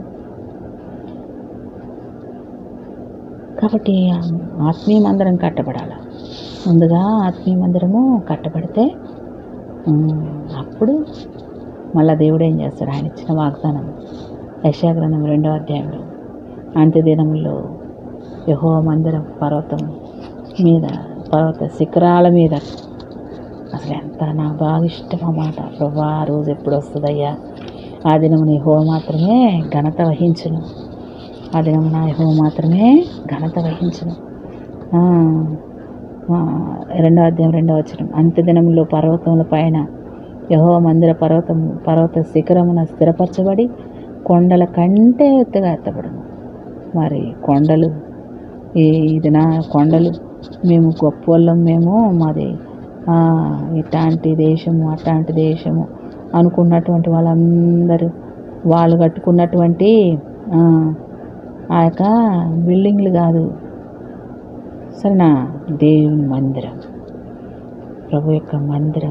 కాబట్టి ఆ ఆత్మీయ మందిరం కట్టబడాలి ముందుగా ఆత్మీయ మందిరము కట్టబడితే ఉమ్, అప్పుడు మళ్ళా దేవుడు ఏం చేస్తాడు ఆయన ఇచ్చిన వాగ్దానం యశాగ్రంథం రెండో అధ్యాయంలో అంత్యదినంలో యహో మందిరం పర్వతం మీద పర్వత శిఖరాల మీద అసలు ఎంత నాకు బాగా ఇష్టం అన్నమాట ప్రభా ఆ రోజు ఎప్పుడు వస్తుందయ్యా ఆ దినము నీ హో మాత్రమే ఘనత వహించును ఆ దినము నా హో మాత్రమే ఘనత వహించును ఆ, ఆ, రెండో అధ్యాయం రెండో వచ్చిన అంత్యదినంలో పర్వతముల పైన యహో మందిర పర్వతం పర్వత శిఖరమున స్థిరపరచబడి కొండల కంటే ఎత్తుగా ఎత్తబడును మరి కొండలు ఈ ఇది నా కొండలు మేము గొప్ప వాళ్ళం మేము మాది ఆ, ఇట్లాంటి దేశము అట్లాంటి దేశము అనుకున్నటువంటి వాళ్ళందరూ వాళ్ళు కట్టుకున్నటువంటి ఆ, ఆ యొక్క బిల్డింగ్లు కాదు సరేనా దేవుని మందిరం ప్రభు యొక్క మందిరం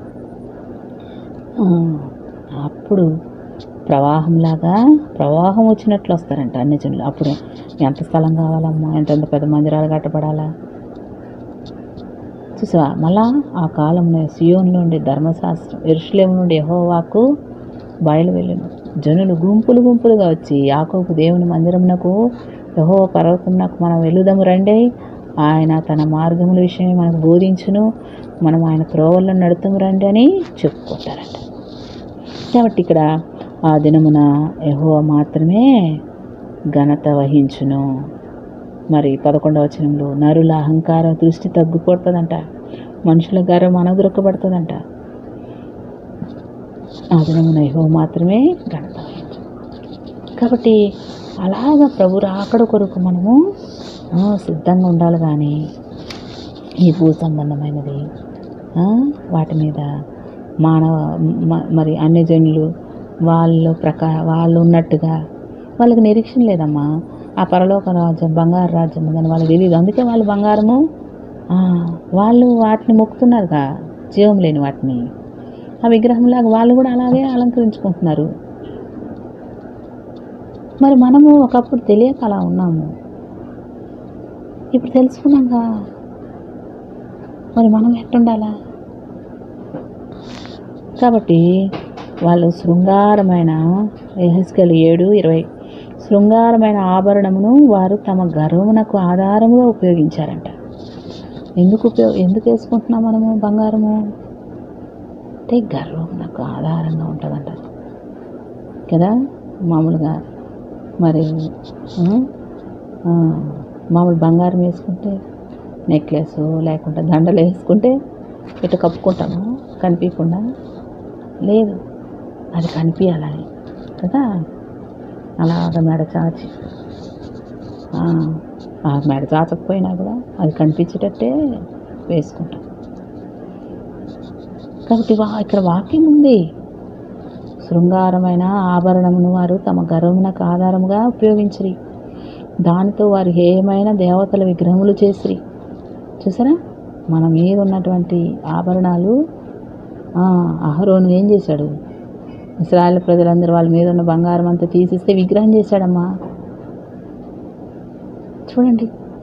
ఆ, అప్పుడు ప్రవాహంలాగా ప్రవాహం వచ్చినట్లు వస్తారంట అన్ని జనులు అప్పుడు ఎంత స్థలం కావాలమ్మా ఎంతెంత పెద్ద మందిరాలు కట్టబడాలా చూసావా మళ్ళా ఆ కాలంలో సియోన్ నుండి ధర్మశాస్త్రం ఎరుషులేం నుండి యెహోవాకు బయలు వెళ్ళను జనులు గుంపులు గుంపులుగా వచ్చి యాకోబు దేవుని మందిరమునకు యహో పర్వతమునకు మనం వెళుదము రండి ఆయన తన మార్గముల విషయమే మనకు బోధించును మనం ఆయన త్రోవల్లో నడుతము రండి అని చెప్పుకుంటారంట కాబట్టి ఇక్కడ ఆ దినమున యహో మాత్రమే ఘనత వహించును మరి పదకొండవ వచనంలో నరుల అహంకార దృష్టి తగ్గిపోతుందంట మనుషుల గర్వం అనదొరకబడుతుందంట ఆ దినమున యహో మాత్రమే ఘనత వహించు కాబట్టి అలాగ ప్రభు రాకడ కొరకు మనము ఆ, సిద్ధంగా ఉండాలి కానీ ఈ భూ సంబంధమైనది ఆ, వాటి మీద మానవ మ- మరి అన్ని జనులు వాళ్ళు ప్రకా వాళ్ళు ఉన్నట్టుగా వాళ్ళకి నిరీక్షణ లేదమ్మా ఆ పరలోక రాజ్యం బంగారు రాజ్యం ఉందని వాళ్ళకి తెలియదు అందుకే వాళ్ళు బంగారము ఆ, వాళ్ళు వాటిని మొక్కుతున్నారుగా జీవం లేని వాటిని ఆ విగ్రహంలాగా వాళ్ళు కూడా అలాగే అలంకరించుకుంటున్నారు మరి మనము ఒకప్పుడు తెలియక అలా ఉన్నాము ఇప్పుడు తెలుసుకున్నాగా మరి మనం ఎట్టుండాలా కాబట్టి వాళ్ళు శృంగారమైన ఎహెస్కెల్ ఏడు ఇరవై శృంగారమైన ఆభరణమును వారు తమ గర్వమునకు ఆధారముగా ఉపయోగించారంట ఎందుకు ఉపయోగ ఎందుకు వేసుకుంటున్నాం మనము బంగారము అంటే గర్వమునకు ఆధారంగా ఉంటుందంట కదా మామూలుగా మరి ఆ, ఆ, మామూలు బంగారం వేసుకుంటే నెక్లెస్ లేకుంటే దండలు వేసుకుంటే ఇటు కప్పుకుంటాము కనిపించకుండా లేదు అది కనిపించాలని కదా అలాగ మెడ చాచి ఆ, ఆ మెడ చాచకపోయినా కూడా అది కనిపించేటట్టే వేసుకుంటాం కాబట్టి వా ఇక్కడ వాక్యం ఉంది శృంగారమైన ఆభరణమును వారు తమ గర్వమునకు ఆధారముగా ఉపయోగించరి దానితో వారు ఏమైన దేవతల విగ్రహములు చేసిరి చూసారా మన మీద ఉన్నటువంటి ఆభరణాలు ఆ, అహరోను ఏం చేశాడు ఇస్రాయల్ ప్రజలందరూ వాళ్ళ మీద ఉన్న బంగారం అంతా తీసిస్తే విగ్రహం చేశాడమ్మా చూడండి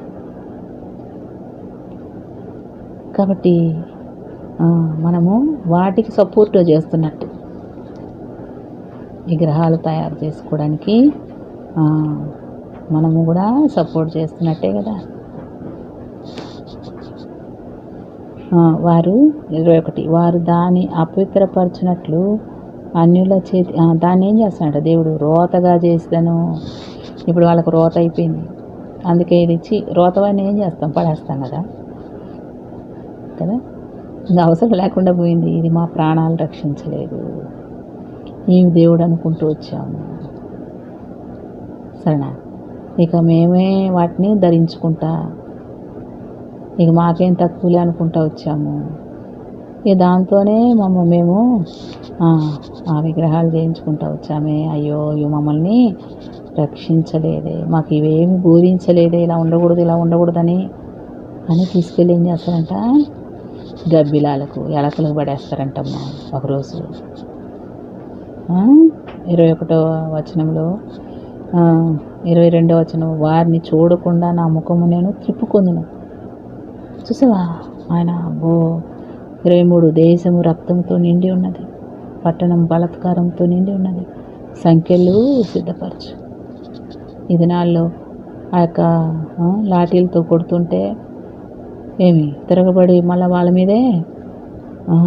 కాబట్టి ఆ, మనము వాటికి సపోర్ట్ చేస్తున్నట్టు విగ్రహాలు తయారు చేసుకోవడానికి ఆ, మనము కూడా సపోర్ట్ చేస్తున్నట్టే కదా ఆ, వారు ఇరవై ఒకటి వారు దాన్ని అపవిత్రపరచినట్లు అన్యుల చేతి ఆ, దాన్ని ఏం చేస్తాడంట దేవుడు రోతగా చేస్తాను ఇప్పుడు వాళ్ళకు రోత అయిపోయింది అందుకే ఇది ఇచ్చి రోతవాడిని ఏం చేస్తాం పడేస్తాం కదా కదా ఇంకా అవసరం లేకుండా పోయింది ఇది మా ప్రాణాలు రక్షించలేదు ఈ దేవుడు అనుకుంటూ వచ్చాము సరేనా ఇక మేమే వాటిని ధరించుకుంటా ఇక మాకేం తక్కువలే అనుకుంటా వచ్చాము ఇక దాంతోనే మమ్మ మేము ఆ, ఆ విగ్రహాలు చేయించుకుంటా వచ్చామే అయ్యో ఇవి మమ్మల్ని రక్షించలేదే మాకు ఇవేమి బోధించలేదే ఇలా ఉండకూడదు ఇలా ఉండకూడదని అని తీసుకెళ్ళి ఏం చేస్తారంట గబ్బిలాలకు ఎలకలకు పడేస్తారంటమ్మా ఒకరోజు ఆ, ఇరవై ఒకటో వచనంలో ఆ, ఇరవై రెండో వచనం వారిని చూడకుండా నా ముఖము నేను త్రిప్పుకొందును చూసావా ఆయన బో ఇరవై మూడు దేశము రక్తంతో నిండి ఉన్నది పట్టణం బలత్కారంతో నిండి ఉన్నది సంఖ్యలు సిద్ధపరచు ఈ దినాల్లో ఆ యొక్క ఆ, లాఠీలతో కొడుతుంటే ఏమి తిరగబడి మళ్ళీ వాళ్ళ మీదే ఆ,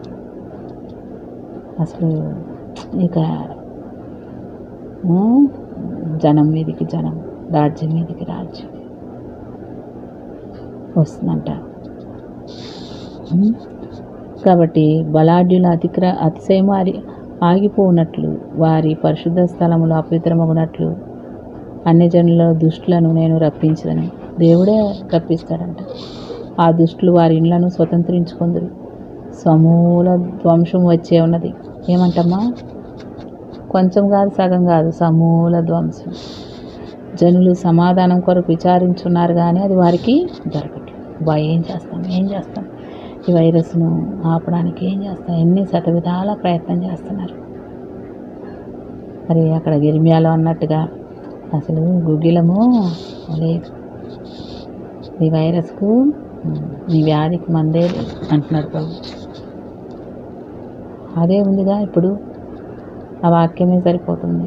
అసలు ఇక ఆ, జనం మీదికి జనం రాజ్యం మీదికి రాజ్యం వస్తుందంట ఉమ్. కాబట్టి బలాఢ్యుల అతిక్ర అతిశయము అది ఆగిపోనట్లు వారి పరిశుద్ధ స్థలములు అపవిత్రమగునట్లు అన్ని జనుల దుష్టులను నేను రప్పించదను దేవుడే రప్పిస్తాడంట ఆ దుష్టులు వారి ఇండ్లను స్వతంత్రించుకుందరు సమూల ధ్వంసం వచ్చే ఉన్నది ఏమంటమ్మా కొంచెం కాదు సగం కాదు సమూల ధ్వంసం జనులు సమాధానం కొరకు విచారించున్నారు కానీ అది వారికి దొరకట్లేదు బా ఏం చేస్తాం ఏం చేస్తాం ఈ వైరస్ను ఆపడానికి ఏం చేస్తాం ఎన్ని శతవిధాల ప్రయత్నం చేస్తున్నారు మరి అక్కడ గిరిమియాలో అన్నట్టుగా అసలు గుగ్గిలము లేదు ఈ వైరస్కు ఉమ్, ఈ వ్యాధికి మందే లేదు అంటున్నాడు ప్రభు అదే ఉందిగా ఇప్పుడు ఆ వాక్యమే సరిపోతుంది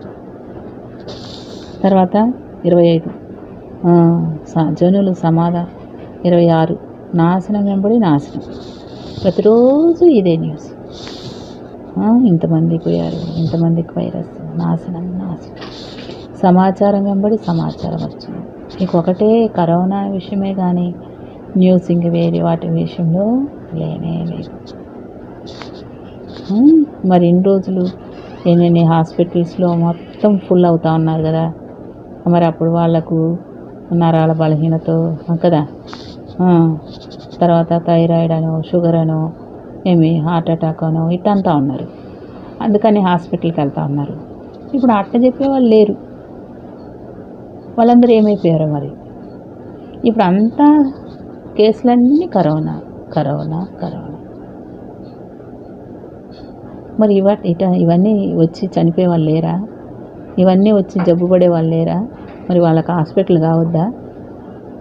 తర్వాత ఇరవై ఐదు ఆ, స- జనులు సమాధా ఇరవై ఆరు నాశనం వెంబడి నాశనం ప్రతిరోజు ఇదే న్యూస్ ఆ, ఇంతమంది పోయారు ఇంతమందికి వైరస్ నాశనం నాశనం సమాచారం వెంబడి సమాచారం వచ్చింది ఇంకొకటే కరోనా విషయమే కానీ న్యూస్ ఇంక వేరే వాటి విషయంలో లేనే లేదు ఉమ్, మరి ఇన్ని రోజులు ఎన్ని హాస్పిటల్స్లో మొత్తం ఫుల్ అవుతా ఉన్నారు కదా మరి అప్పుడు వాళ్ళకు నరాల బలహీనత కదా ఆ, తర్వాత థైరాయిడ్ అనో షుగర్ అనో ఏమి హార్ట్ అటాక్ అనో ఇట్టంతా ఉన్నారు అందుకని హాస్పిటల్కి వెళ్తా ఉన్నారు ఇప్పుడు అట్ట చెప్పేవాళ్ళు లేరు వాళ్ళందరూ ఏమైపోయారో మరి ఇప్పుడు అంతా కేసులన్నీ కరోనా కరోనా కరోనా మరి ఇవ ఇట ఇవన్నీ వచ్చి చనిపోయే వాళ్ళు లేరా ఇవన్నీ వచ్చి జబ్బు పడే వాళ్ళు లేరా మరి వాళ్ళకి హాస్పిటల్ కావద్దా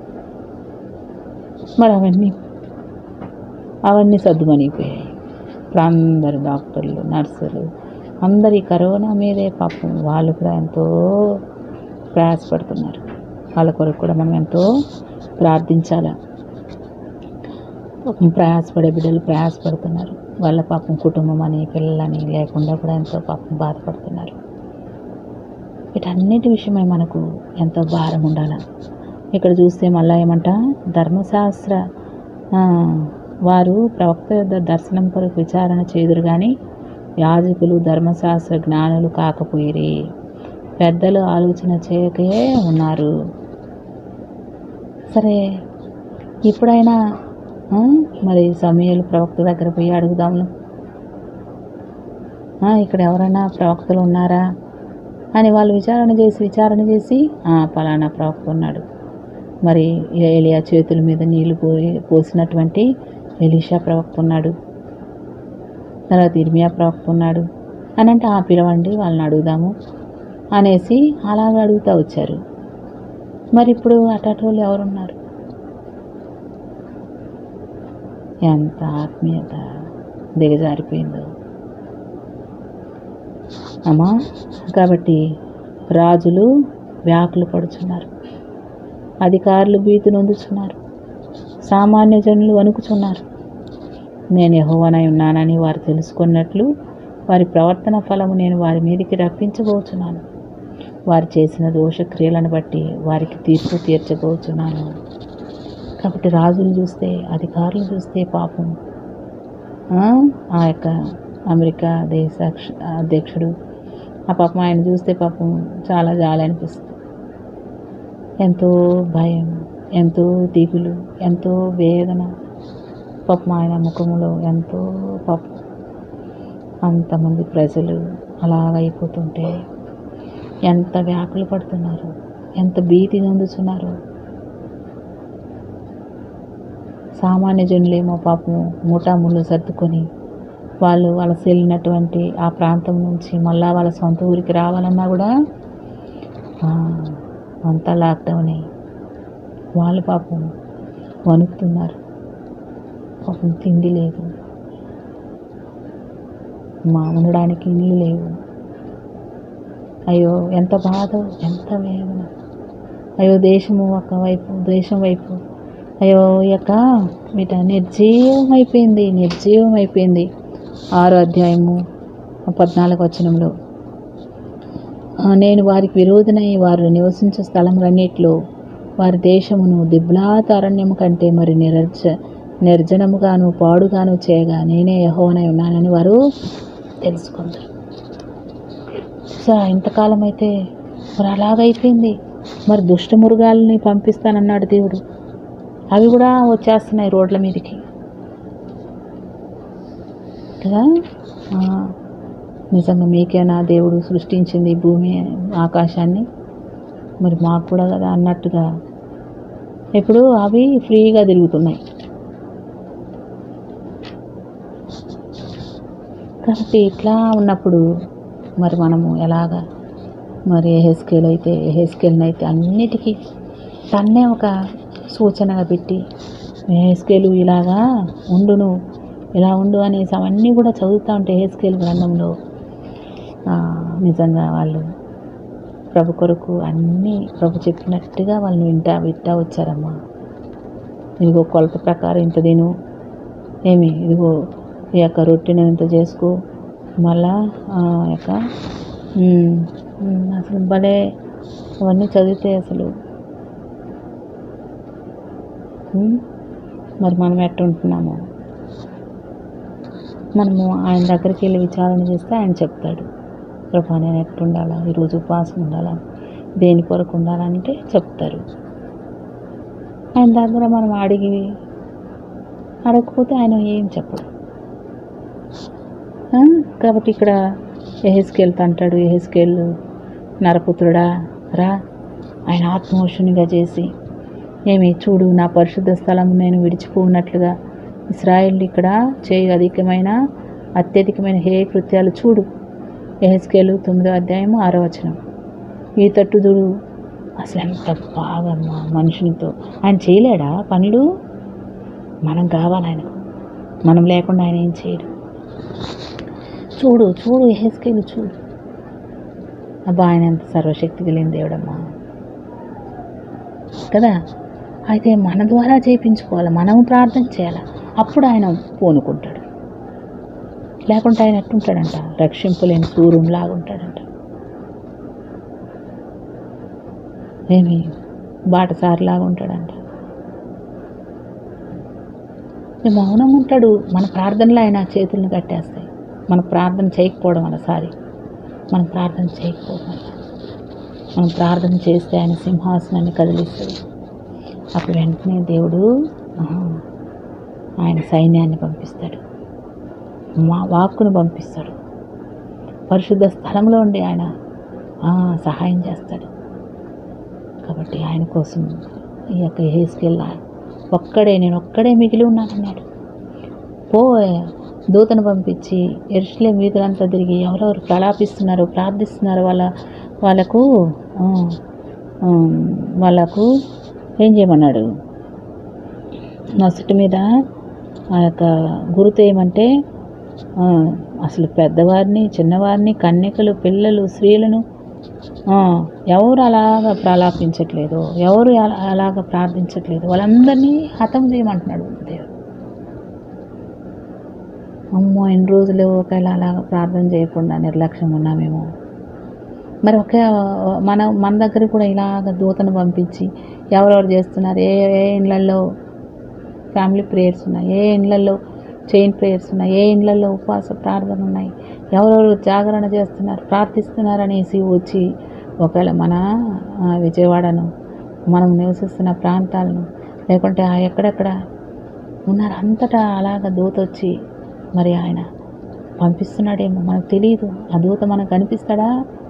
మరి అవన్నీ అవన్నీ సర్దుమణిపోయాయి ఇప్పుడు అందరు డాక్టర్లు నర్సులు అందరు ఈ కరోనా మీదే పాపం వాళ్ళు కూడా ఎంతో ప్రయాసపడుతున్నారు వాళ్ళ కొరకు కూడా మనం ఎంతో ప్రార్థించాలి పాపం ప్రయాసపడే బిడ్డలు ప్రయాసపడుతున్నారు వాళ్ళ పాపం కుటుంబం అని పిల్లలని లేకుండా కూడా ఎంతో పాపం బాధపడుతున్నారు వీటన్నిటి విషయమై మనకు ఎంతో భారం ఉండాలి ఇక్కడ చూస్తే మళ్ళా ఏమంట ధర్మశాస్త్ర ఆ, వారు ప్రవక్త యొద్ద దర్శనం కొరకు విచారణ చేదురు కానీ యాజకులు ధర్మశాస్త్ర జ్ఞానులు కాకపోయిరి పెద్దలు ఆలోచన చేయకే ఉన్నారు సరే ఇప్పుడైనా ఆ, మరి సమయాలు ప్రవక్త దగ్గర పోయి అడుగుదాము ఆ, ఇక్కడ ఎవరైనా ప్రవక్తలు ఉన్నారా అని వాళ్ళు విచారణ చేసి విచారణ చేసి "ఆ, పలానా ప్రవక్త ఉన్నాడు మరి ఏలియా చేతుల మీద నీళ్లు పోయి పోసినటువంటి ఎలీషా ప్రవక్త ఉన్నాడు తర్వాత ఇర్మియా ప్రవక్త ఉన్నాడు అని అంటే ఆ పిలవండి వాళ్ళని అడుగుదాము అనేసి అలాగ అడుగుతూ వచ్చారు మరి ఇప్పుడు అటాటోళ్ళు ఎవరున్నారు ఎంత ఆత్మీయత దిగజారిపోయిందో అమ్మా కాబట్టి రాజులు వ్యాకులు పడుచున్నారు అధికారులు భీతి నొందుచున్నారు సామాన్య జనులు వణుకుచున్నారు నేను యెహోవానై ఉన్నానని వారు తెలుసుకున్నట్లు వారి ప్రవర్తన ఫలము నేను వారి మీదకి రప్పించబోచున్నాను వారు చేసిన దోషక్రియలను బట్టి వారికి తీర్పు తీర్చబోచున్నాను కాబట్టి రాజులు చూస్తే అధికారులు చూస్తే పాపం ఆ, ఆ యొక్క అమెరికా దేశ అక్ష- అధ్యక్షుడు ఆ పాపం ఆయన చూస్తే పాపం చాలా జాలి అనిపిస్తుంది ఎంతో భయం ఎంతో దిగులు ఎంతో వేదన పాపం ఆయన ముఖంలో ఎంతో పాపం అంతమంది ప్రజలు అలాగైపోతుంటే ఎంత వ్యాకులు పడుతున్నారు ఎంత భీతి నొందుతున్నారు సామాన్య జనులేమో పాపం మూటాముళ్ళు సర్దుకొని వాళ్ళు వలస వెళ్ళినటువంటి ఆ ప్రాంతం నుంచి మళ్ళా వాళ్ళ సొంత ఊరికి రావాలన్నా కూడా ఆ, అంతా లాక్డౌన్ అయ్యి వాళ్ళు పాపం వణుకుతున్నారు పాపం తిండి లేదు మా ఉండడానికి ఇల్లు లేవు అయ్యో ఎంత బాధ ఎంత వేదన అయ్యో దేశము ఒక వైపు దేశం వైపు అయ్యో ఈ యొక్క వీట నిర్జీవం అయిపోయింది నిర్జీవం అయిపోయింది ఆరో అధ్యాయము పద్నాలుగు వచనంలో ఆ, నేను వారికి విరోధనై వారు నివసించే స్థలములన్నిటిలో వారి దేశమును దిబ్లాత అరణ్యము కంటే మరి నిర్జ నిర్జనముగాను పాడుగాను చేయగా నేనే యహోవనై ఉన్నానని వారు తెలుసుకుంటారు సో ఇంతకాలం అయితే మరి అలాగైపోయింది మరి దుష్ట మృగాల్ని పంపిస్తానన్నాడు దేవుడు అవి కూడా వచ్చేస్తున్నాయి రోడ్ల మీదకి కదా ఆ, నిజంగా మీకేనా దేవుడు సృష్టించింది ఈ భూమి ఆకాశాన్ని మరి మాకు కూడా కదా అన్నట్టుగా ఇప్పుడు అవి ఫ్రీగా తిరుగుతున్నాయి కాబట్టి ఇట్లా ఉన్నప్పుడు మరి మనము ఎలాగా మరి హెస్కేల్ అయితే హెస్కేల్ని అయితే అన్నిటికీ తన్నే ఒక సూచనగా పెట్టి హెస్కేలు ఇలాగా ఉండును ఇలా ఉండు అనేసి అవన్నీ కూడా చదువుతూ ఉంటే హెస్కేల్ గ్రంథంలో ఆ, నిజంగా వాళ్ళు ప్రభు కొరకు అన్నీ ప్రభు చెప్పినట్టుగా వాళ్ళని వింటా వింటా వచ్చారమ్మా ఇదిగో కొలత ప్రకారం ఇంత తిను ఏమి ఇదిగో ఈ యొక్క రొట్టెని ఇంత చేసుకో మళ్ళా ఆ యొక్క ఉమ్, ఉమ్, అసలు భలే అవన్నీ చదివితే అసలు ఉమ్, మరి మనం ఎట్ట ఉంటున్నాము మనము ఆయన దగ్గరికి వెళ్ళి విచారణ చేస్తే ఆయన చెప్తాడు ప్రభా నేను ఎట్టు ఉండాలా ఈరోజు ఉపవాసం ఉండాలా దేని కొరకు ఉండాలంటే చెప్తారు ఆయన దగ్గర మనం అడిగి అడగకపోతే ఆయన ఏం చెప్పడు ఆ, కాబట్టి ఇక్కడ ఎహెస్కేల్ అంటాడు ఎహెస్కేల్ నరపుత్రుడా రా ఆయన ఆత్మోషునిగా చేసి ఏమి చూడు నా పరిశుద్ధ స్థలం నేను విడిచిపోనట్లుగా ఇస్రాయిల్ ఇక్కడ చేయి అధికమైన అత్యధికమైన హే కృత్యాలు చూడు ఎహెస్కేలు తొమ్మిదో అధ్యాయము ఆరో వచనం ఈ తట్టుదుడు అసలు ఎంత బాగా మా మనుషునితో ఆయన చేయలేడా పనులు మనం కావాలి ఆయనకు మనం లేకుండా ఆయన ఏం చేయడు చూడు చూడు హెస్కేలు చూడు అబ్బా ఆయన ఎంత సర్వశక్తి కలిగిన దేవుడమ్మా కదా అయితే మన ద్వారా చేయించుకోవాలి మనం ప్రార్థన చేయాలి అప్పుడు ఆయన పూనుకుంటాడు లేకుంటే ఆయన ఎట్టుంటాడంట రక్షింపులేని సూర్యుని లాగుంటాడంట ఏమి బాటసారిలాగా ఉంటాడంట మౌనం ఉంటాడు మన ప్రార్థనలో ఆయన చేతులను కట్టేస్తాయి మన ప్రార్థన చేయకపోవడం వల్ల సారి మనం ప్రార్థన చేయకపోవడం వల్ల మనం ప్రార్థన చేస్తే ఆయన సింహాసనాన్ని కదిలిస్తుంది అప్పుడు వెంటనే దేవుడు ఆహా, ఆయన సైన్యాన్ని పంపిస్తాడు మా వాక్కును పంపిస్తాడు పరిశుద్ధ స్థలంలో ఉండి ఆయన ఆ, సహాయం చేస్తాడు కాబట్టి ఆయన కోసం ఈ యొక్క హేస్కెళ్ళ ఒక్కడే నేను ఒక్కడే మిగిలి ఉన్నానన్నాడు పో దూతను పంపించి ఎరుసలే వీధులంతా తిరిగి ఎవరెవరు ప్రలాపిస్తున్నారు ప్రార్థిస్తున్నారు వాళ్ళ వాళ్ళకు ఆ, ఆ, వాళ్ళకు ఏం చేయమన్నాడు నొసటి మీద ఆ యొక్క గురుతు ఏమంటే ఆ, అసలు పెద్దవారిని చిన్నవారిని కన్యకలు పిల్లలు స్త్రీలను ఆ, ఎవరు అలాగ ప్రలాపించట్లేదు ఎవరు అలా- అలాగ ప్రార్థించట్లేదు వాళ్ళందరినీ హతం చేయమంటున్నాడు దేవుడు అమ్మో ఎన్ని రోజులు ఒకవేళ అలాగ ప్రార్థన చేయకుండా నిర్లక్ష్యం ఉన్నామేమో మరి ఒకే మన మన దగ్గర కూడా ఇలాగ దూతను పంపించి ఎవరెవరు చేస్తున్నారు ఏ ఏ ఇండ్లల్లో ఫ్యామిలీ ప్రేయర్స్ ఉన్నాయి ఏ ఇండ్లలో చైన్ ప్రేయర్స్ ఉన్నాయి ఏ ఇండ్లలో ఉపవాస ప్రార్థన ఉన్నాయి ఎవరెవరు జాగరణ చేస్తున్నారు ప్రార్థిస్తున్నారు అనేసి వచ్చి ఒకవేళ మన ఆ, విజయవాడను మనం నివసిస్తున్న ప్రాంతాలను లేకుంటే ఆ ఎక్కడెక్కడ ఉన్నారు అంతటా అలాగ దూత వచ్చి మరి ఆయన పంపిస్తున్నాడేమో మనకు తెలియదు ఆ దూత మనకు కనిపిస్తాడా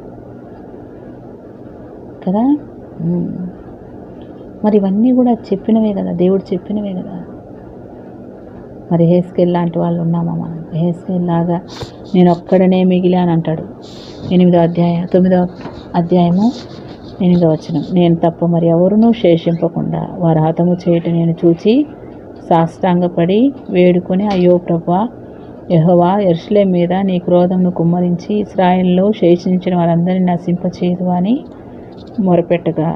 కదా ఉమ్. మరి ఇవన్నీ కూడా చెప్పినవే కదా దేవుడు చెప్పినవే కదా మరి హేస్కెల్ లాంటి వాళ్ళు ఉన్నామా మనం హేస్కెల్ లాగా నేను ఒక్కడనే మిగిలి అని అంటాడు ఎనిమిదో అధ్యాయం తొమ్మిదో అధ్యాయము ఎనిమిదో వచనం నేను తప్ప మరి ఎవరునూ శేషింపకుండా వారి హతము చేయటం నేను చూచి సాష్టాంగపడి వేడుకొని అయ్యో ప్రభా యెహోవా ఎర్షలే మీద నీ క్రోధంను కుమ్మరించి ఇస్రాయిల్లో శేషించిన వారందరినీ నశింపచేయదు అని మొరపెట్టగా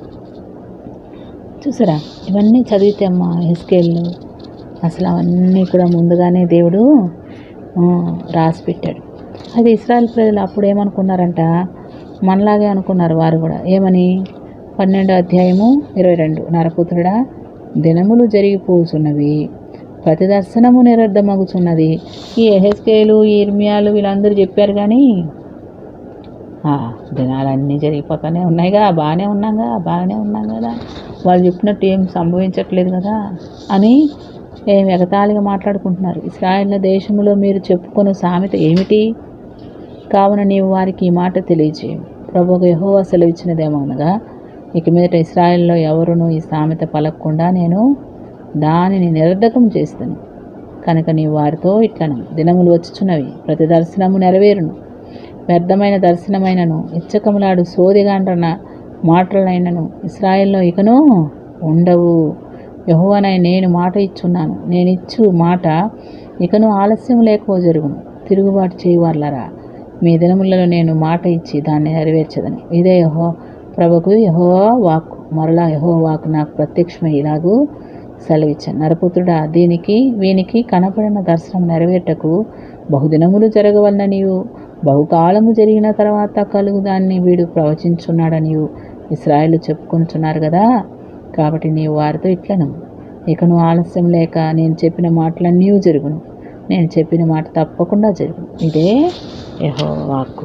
చూసారా ఇవన్నీ చదివితే అమ్మా హిస్కేళ్ళు అసలు అవన్నీ కూడా ముందుగానే దేవుడు ఆ, రాసి పెట్టాడు అది ఇస్రాయల్ ప్రజలు అప్పుడు ఏమనుకున్నారంట మనలాగే అనుకున్నారు వారు కూడా ఏమని పన్నెండో అధ్యాయము ఇరవై రెండు నరపుత్రుడా దినములు జరిగిపోతున్నవి ప్రతి దర్శనము నిరర్ధమగుచున్నది ఈ ఎహెస్కేలు ఈ ఇర్మియాలు వీళ్ళందరూ చెప్పారు కానీ ఆ, దినాలన్నీ జరిగిపోతూనే ఉన్నాయిగా బాగానే ఉన్నాగా బాగానే ఉన్నాం కదా వాళ్ళు చెప్పినట్టు ఏం సంభవించట్లేదు కదా అని ఏం ఎగతాళిగా మాట్లాడుకుంటున్నారు ఇస్రాయేల్ దేశంలో మీరు చెప్పుకున్న సామెత ఏమిటి కావున నీవు వారికి ఈ మాట తెలియజేయం ప్రభుకు యెహోవా సెలవిచ్చినదేమనగా ఇక మీదట ఇస్రాయేల్లో ఎవరునూ ఈ సామెత పలకకుండా నేను దానిని నిరర్ధకం చేస్తాను కనుక నీవు వారితో ఇట్లను దినములు వచ్చుచున్నవి ప్రతి దర్శనము నెరవేరును వ్యర్థమైన దర్శనమైనను ఇచ్చకములాడు సోదిగాండ్రన మాటలైనను ఇస్రాయేల్లో ఇకను ఉండవు యహోవనై నేను మాట ఇచ్చున్నాను నేను ఇచ్చు మాట ఇకను ఆలస్యం లేకపో జరుగును తిరుగుబాటు చేయవార్లరా మీ దినములలో నేను మాట ఇచ్చి దాన్ని నెరవేర్చదను ఇదే యహో ప్రభుకు యహో వాక్కు మరలా యహో వాక్కు నాకు ప్రత్యక్షమై ఇలాగూ సెలవిచ్చాను నరపుత్రుడా దీనికి వీనికి కనపడిన దర్శనం నెరవేర్టకు బహుదినములు జరగవలన నీవు బహుకాలము జరిగిన తర్వాత కలుగు దాన్ని వీడు ప్రవచించున్నాడనియు ఇస్రాయేలు చెప్పుకుంటున్నారు కదా కాబట్టి నీవు వారితో ఇట్లను ఇక నువ్వు ఆలస్యం లేక నేను చెప్పిన మాటలన్నీ జరుగును నేను చెప్పిన మాట తప్పకుండా జరుగును ఇదే యహో వాక్కు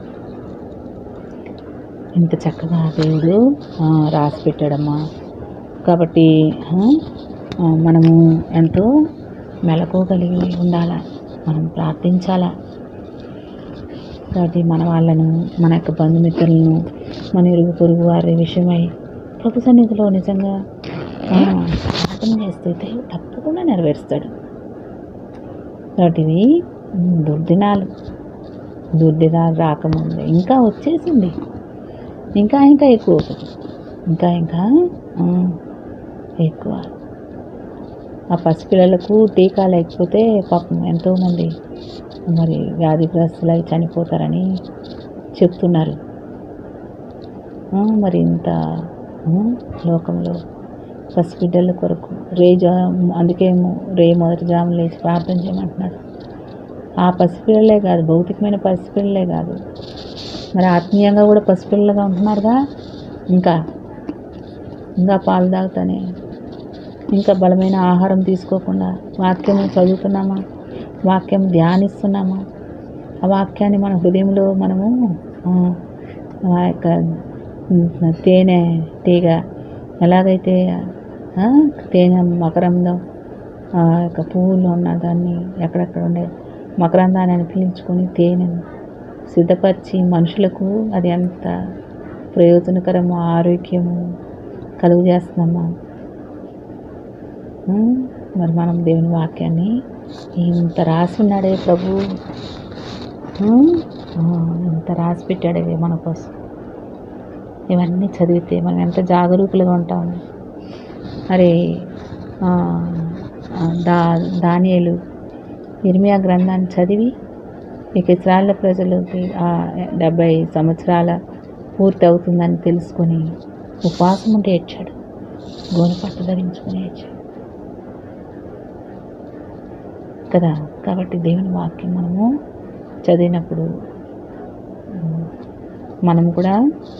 ఇంత చక్కగా దేవుడు ఆ, రాసి పెట్టాడమ్మా కాబట్టి ఆ, ఆ, మనము ఎంతో మెలకు కలిగి ఉండాలా మనం ప్రార్థించాలా కాబట్టి మన వాళ్ళను మన యొక్క బంధుమిత్రులను మన ఇరుగు పొరుగు వారి విషయమై ప్రభు సన్నిధిలో నిజంగా ఆ, ప్రార్థన చేస్తే దేవుడు తప్పకుండా నెరవేరుస్తాడు కాబట్టి ఇవి ఉమ్, దుర్దినాలు దుర్దినాలు రాకముందే ఇంకా వచ్చేసింది ఇంకా ఇంకా ఎక్కువ అవుతుంది ఇంకా ఇంకా ఆ, ఎక్కువ ఆ పసిపిల్లలకు టీకా లేకపోతే పాపం ఎంతోమంది మరి వ్యాధిగ్రస్తులై చనిపోతారని చెప్తున్నారు ఆ, మరి ఇంత ఆ, లోకంలో పసిబిడ్డల కొరకు రే జా అందుకే రే మొదటి జాము లేచి ప్రార్థన చేయమంటున్నాడు ఆ పసిపిల్లలే కాదు భౌతికమైన పసిపిల్లలే కాదు మరి ఆత్మీయంగా కూడా పసిపిల్లలుగా ఉంటున్నారుగా ఇంకా ఇంకా పాలు తాగుతానే ఇంకా బలమైన ఆహారం తీసుకోకుండా వాక్యం చదువుతున్నామా వాక్యం ధ్యానిస్తున్నామా ఆ వాక్యాన్ని మన హృదయంలో మనము ఆ, ఆ యొక్క ఉమ్, తేనె తీగ ఎలాగైతే ఆ, తేనె మకరందం ఆ యొక్క పువ్వులు ఉన్న దాన్ని ఎక్కడెక్కడ ఉండే మకరందాన్ని పీల్చుకొని తేనెను సిద్ధపరిచి మనుషులకు అది ఎంత ప్రయోజనకరమో ఆరోగ్యము కలుగు చేస్తుందమ్మా ఉమ్, మరి మనం దేవుని వాక్యాన్ని ఇంత రాసి ఉన్నాడే ప్రభు ఉమ్, ఆ, ఇంత రాసి పెట్టాడే మన కోసం ఇవన్నీ చదివితే మనం ఎంత జాగరూకులుగా ఉంటాము మరి ఆ, ఆ, దా దానియలు ఇర్మియా గ్రంథాన్ని చదివి ఇక ఇస్రాయల్ ప్రజలకి ఆ డెబ్భై సంవత్సరాల పూర్తి అవుతుందని తెలుసుకొని ఉపవాసం ఉంటే ఏడ్చాడు గోని పట్టు ధరించుకొని ఏడ్చాడు కదా కాబట్టి దేవుని వాక్యం మనము చదివినప్పుడు ఉమ్, మనం కూడా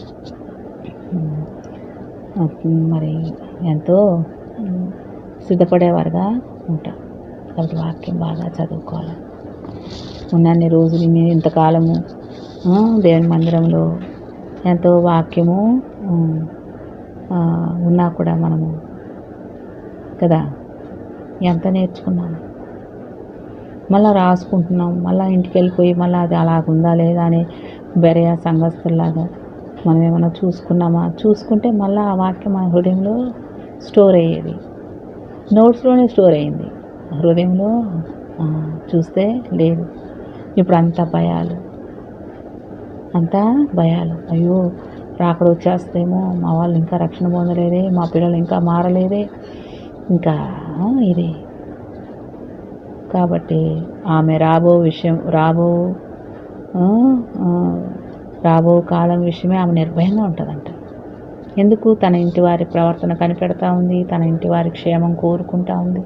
ఉమ్, మరి ఎంతో ఉమ్, సిద్ధపడేవారుగా ఉంటాం కాబట్టి వాక్యం బాగా చదువుకోవాలి ఉన్నన్ని రోజులు నేను ఇంతకాలము ఆ, దేవుని మందిరంలో ఎంతో వాక్యము ఉమ్, ఆ, ఉన్నా కూడా మనము కదా ఎంత నేర్చుకున్నాము మళ్ళీ రాసుకుంటున్నాం మళ్ళీ ఇంటికి వెళ్ళిపోయి మళ్ళీ అది అలాగుందా లేదా అని బెరయ సంఘస్థుల్లాగా మనం ఏమైనా చూసుకున్నామా చూసుకుంటే మళ్ళీ ఆ వాక్యం మన హృదయంలో స్టోర్ అయ్యేది నోట్స్లోనే స్టోర్ అయింది హృదయంలో ఆ, చూస్తే లేదు ఇప్పుడు అంతా భయాలు అంతా భయాలు అయ్యో రాకడ వచ్చేస్తేమో మా వాళ్ళు ఇంకా రక్షణ పొందలేదే మా పిల్లలు ఇంకా మారలేదే ఇంకా ఆ, ఇది కాబట్టి ఆమె రాబో విషయం రాబో ఆ, ఆ, రాబో కాలం విషయమే ఆమె నిర్భయంగా ఉంటుందంట ఎందుకు తన ఇంటి వారి ప్రవర్తన కనిపెడతా ఉంది తన ఇంటి వారి క్షేమం కోరుకుంటా ఉంది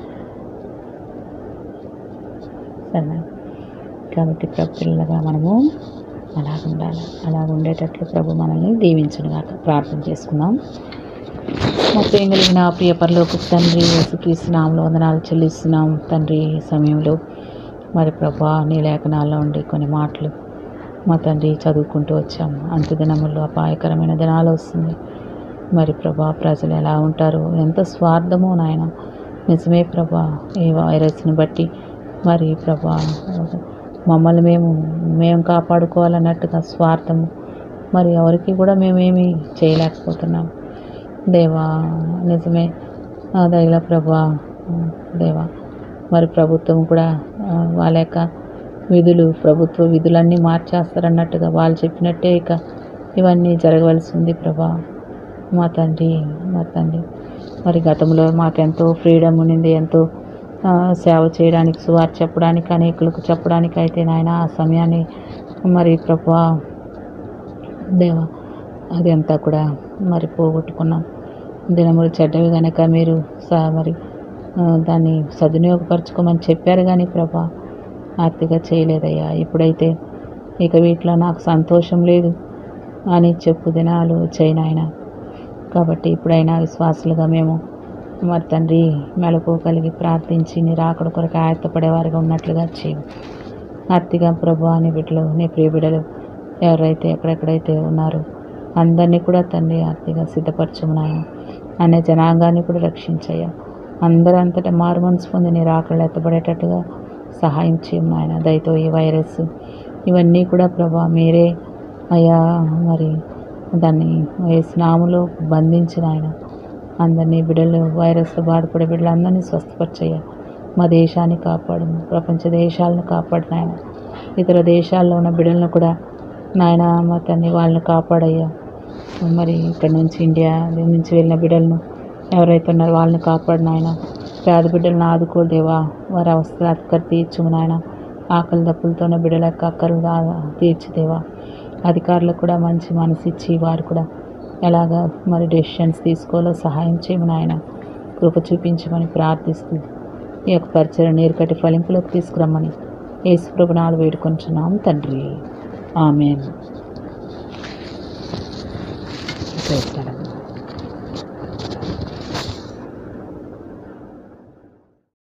సరేనా కాబట్టి ప్రభు పిల్లలుగా మనము అలాగ ఉండాలి అలాగ ఉండేటట్లు ప్రభు మనల్ని దీవించునుగాక ప్రార్థన చేసుకుందాం మా ప్రేమ కలిగిన ప్రియ పరలోకి తండ్రి యేసుక్రీస్తు నామంలో వందనాలు చెల్లిస్తున్నాం తండ్రి ఈ సమయంలో మరి ప్రభా నీ లేఖనాల్లో ఉండి కొన్ని మాటలు మా తండ్రి చదువుకుంటూ వచ్చాము అంత్య దినముల్లో అపాయకరమైన దినాలు వస్తుంది మరి ప్రభా ప్రజలు ఎలా ఉంటారు ఎంత స్వార్థమో నాయన నిజమే ప్రభా ఈ వైరస్ని బట్టి మరి ప్రభా మమ్మల్ని మేము మేము కాపాడుకోవాలన్నట్టుగా స్వార్థము మరి ఎవరికి కూడా మేమేమి చేయలేకపోతున్నాం దేవా నిజమే ఆ దయల ప్రభా దేవా మరి ప్రభుత్వం కూడా ఆ, వాళ్ళ యొక్క విధులు ప్రభుత్వ విధులన్నీ మార్చేస్తారన్నట్టుగా వాళ్ళు చెప్పినట్టే ఇక ఇవన్నీ జరగవలసి ఉంది ప్రభా మా తండ్రి మా తండ్రి మరి గతంలో మాకెంతో ఫ్రీడమ్ ఉండింది ఎంతో ఆ, సేవ చేయడానికి సువార్ చెప్పడానికి అనేకులకు చెప్పడానికి అయితే నాయన ఆ సమయాన్ని మరి ప్రభా దేవా అది అంతా కూడా మరి పోగొట్టుకున్నాం దినములు చెడ్డవి కనుక మీరు స మరి ఆ, దాన్ని సద్వినియోగపరచుకోమని చెప్పారు కానీ ప్రభా ఆర్తిగా చేయలేదయ్యా ఇప్పుడైతే ఇక వీటిలో నాకు సంతోషం లేదు అని చెప్పు దినాలు చేయనాయన కాబట్టి ఇప్పుడైనా విశ్వాసులుగా మేము మరి తండ్రి మెలకు కలిగి ప్రార్థించి నీ రాకడ కొరకు ఆయత్తపడేవారిగా ఉన్నట్లుగా చేయు ఆర్తిగా ప్రభు అని బిడ్డలు నీ ప్రియ బిడ్డలు ఎవరైతే ఎక్కడెక్కడైతే ఉన్నారో అందరినీ కూడా తండ్రి ఆర్తిగా సిద్ధపరచము నాయన అనే జనాంగాన్ని కూడా రక్షించయ్యా అందరూ అంతటా మారు మనసు పొంది నీ రాకళ్ళు ఎత్తబడేటట్టుగా సహాయం చేయము నాయన దయతో ఈ వైరస్ ఇవన్నీ కూడా ప్రభా మీరే అయ్యా మరి దాన్ని స్నాములో బంధించిన ఆయన అందరినీ బిడ్డలు వైరస్తో బాధపడే బిడ్డలు అందరినీ స్వస్థపరిచయ్యా మా దేశాన్ని కాపాడు ప్రపంచ దేశాలను కాపాడు నాయన ఇతర దేశాల్లో ఉన్న బిడ్డలను కూడా నాయన మా తన్ని వాళ్ళని కాపాడయ్యా మరి ఇక్కడ నుంచి ఇండియా నుంచి వెళ్ళిన బిడ్డలను ఎవరైతే ఉన్నారో వాళ్ళని కాపాడు నాయన పేద బిడ్డలను ఆదుకోదేవా వారి అవసరాలు అతికర్ తీర్చుము నాయన ఆకలి దప్పులతోనే బిడ్డలకు అక్కలు తీర్చిదేవా అధికారులకు కూడా మంచి మనసు ఇచ్చి వారు కూడా ఎలాగా మరి డెసిషన్స్ తీసుకోవాలో సహాయం చేయమని ఆయన కృప చూపించమని ప్రార్థిస్తూ ఈ యొక్క పరిచయం నీరుకటి ఫలింపులోకి తీసుకురమ్మని యేసు ప్రభునాలు వేడుకొంచున్నాం తండ్రి ఆమెన్ ప్రైజ్ లార్డ్.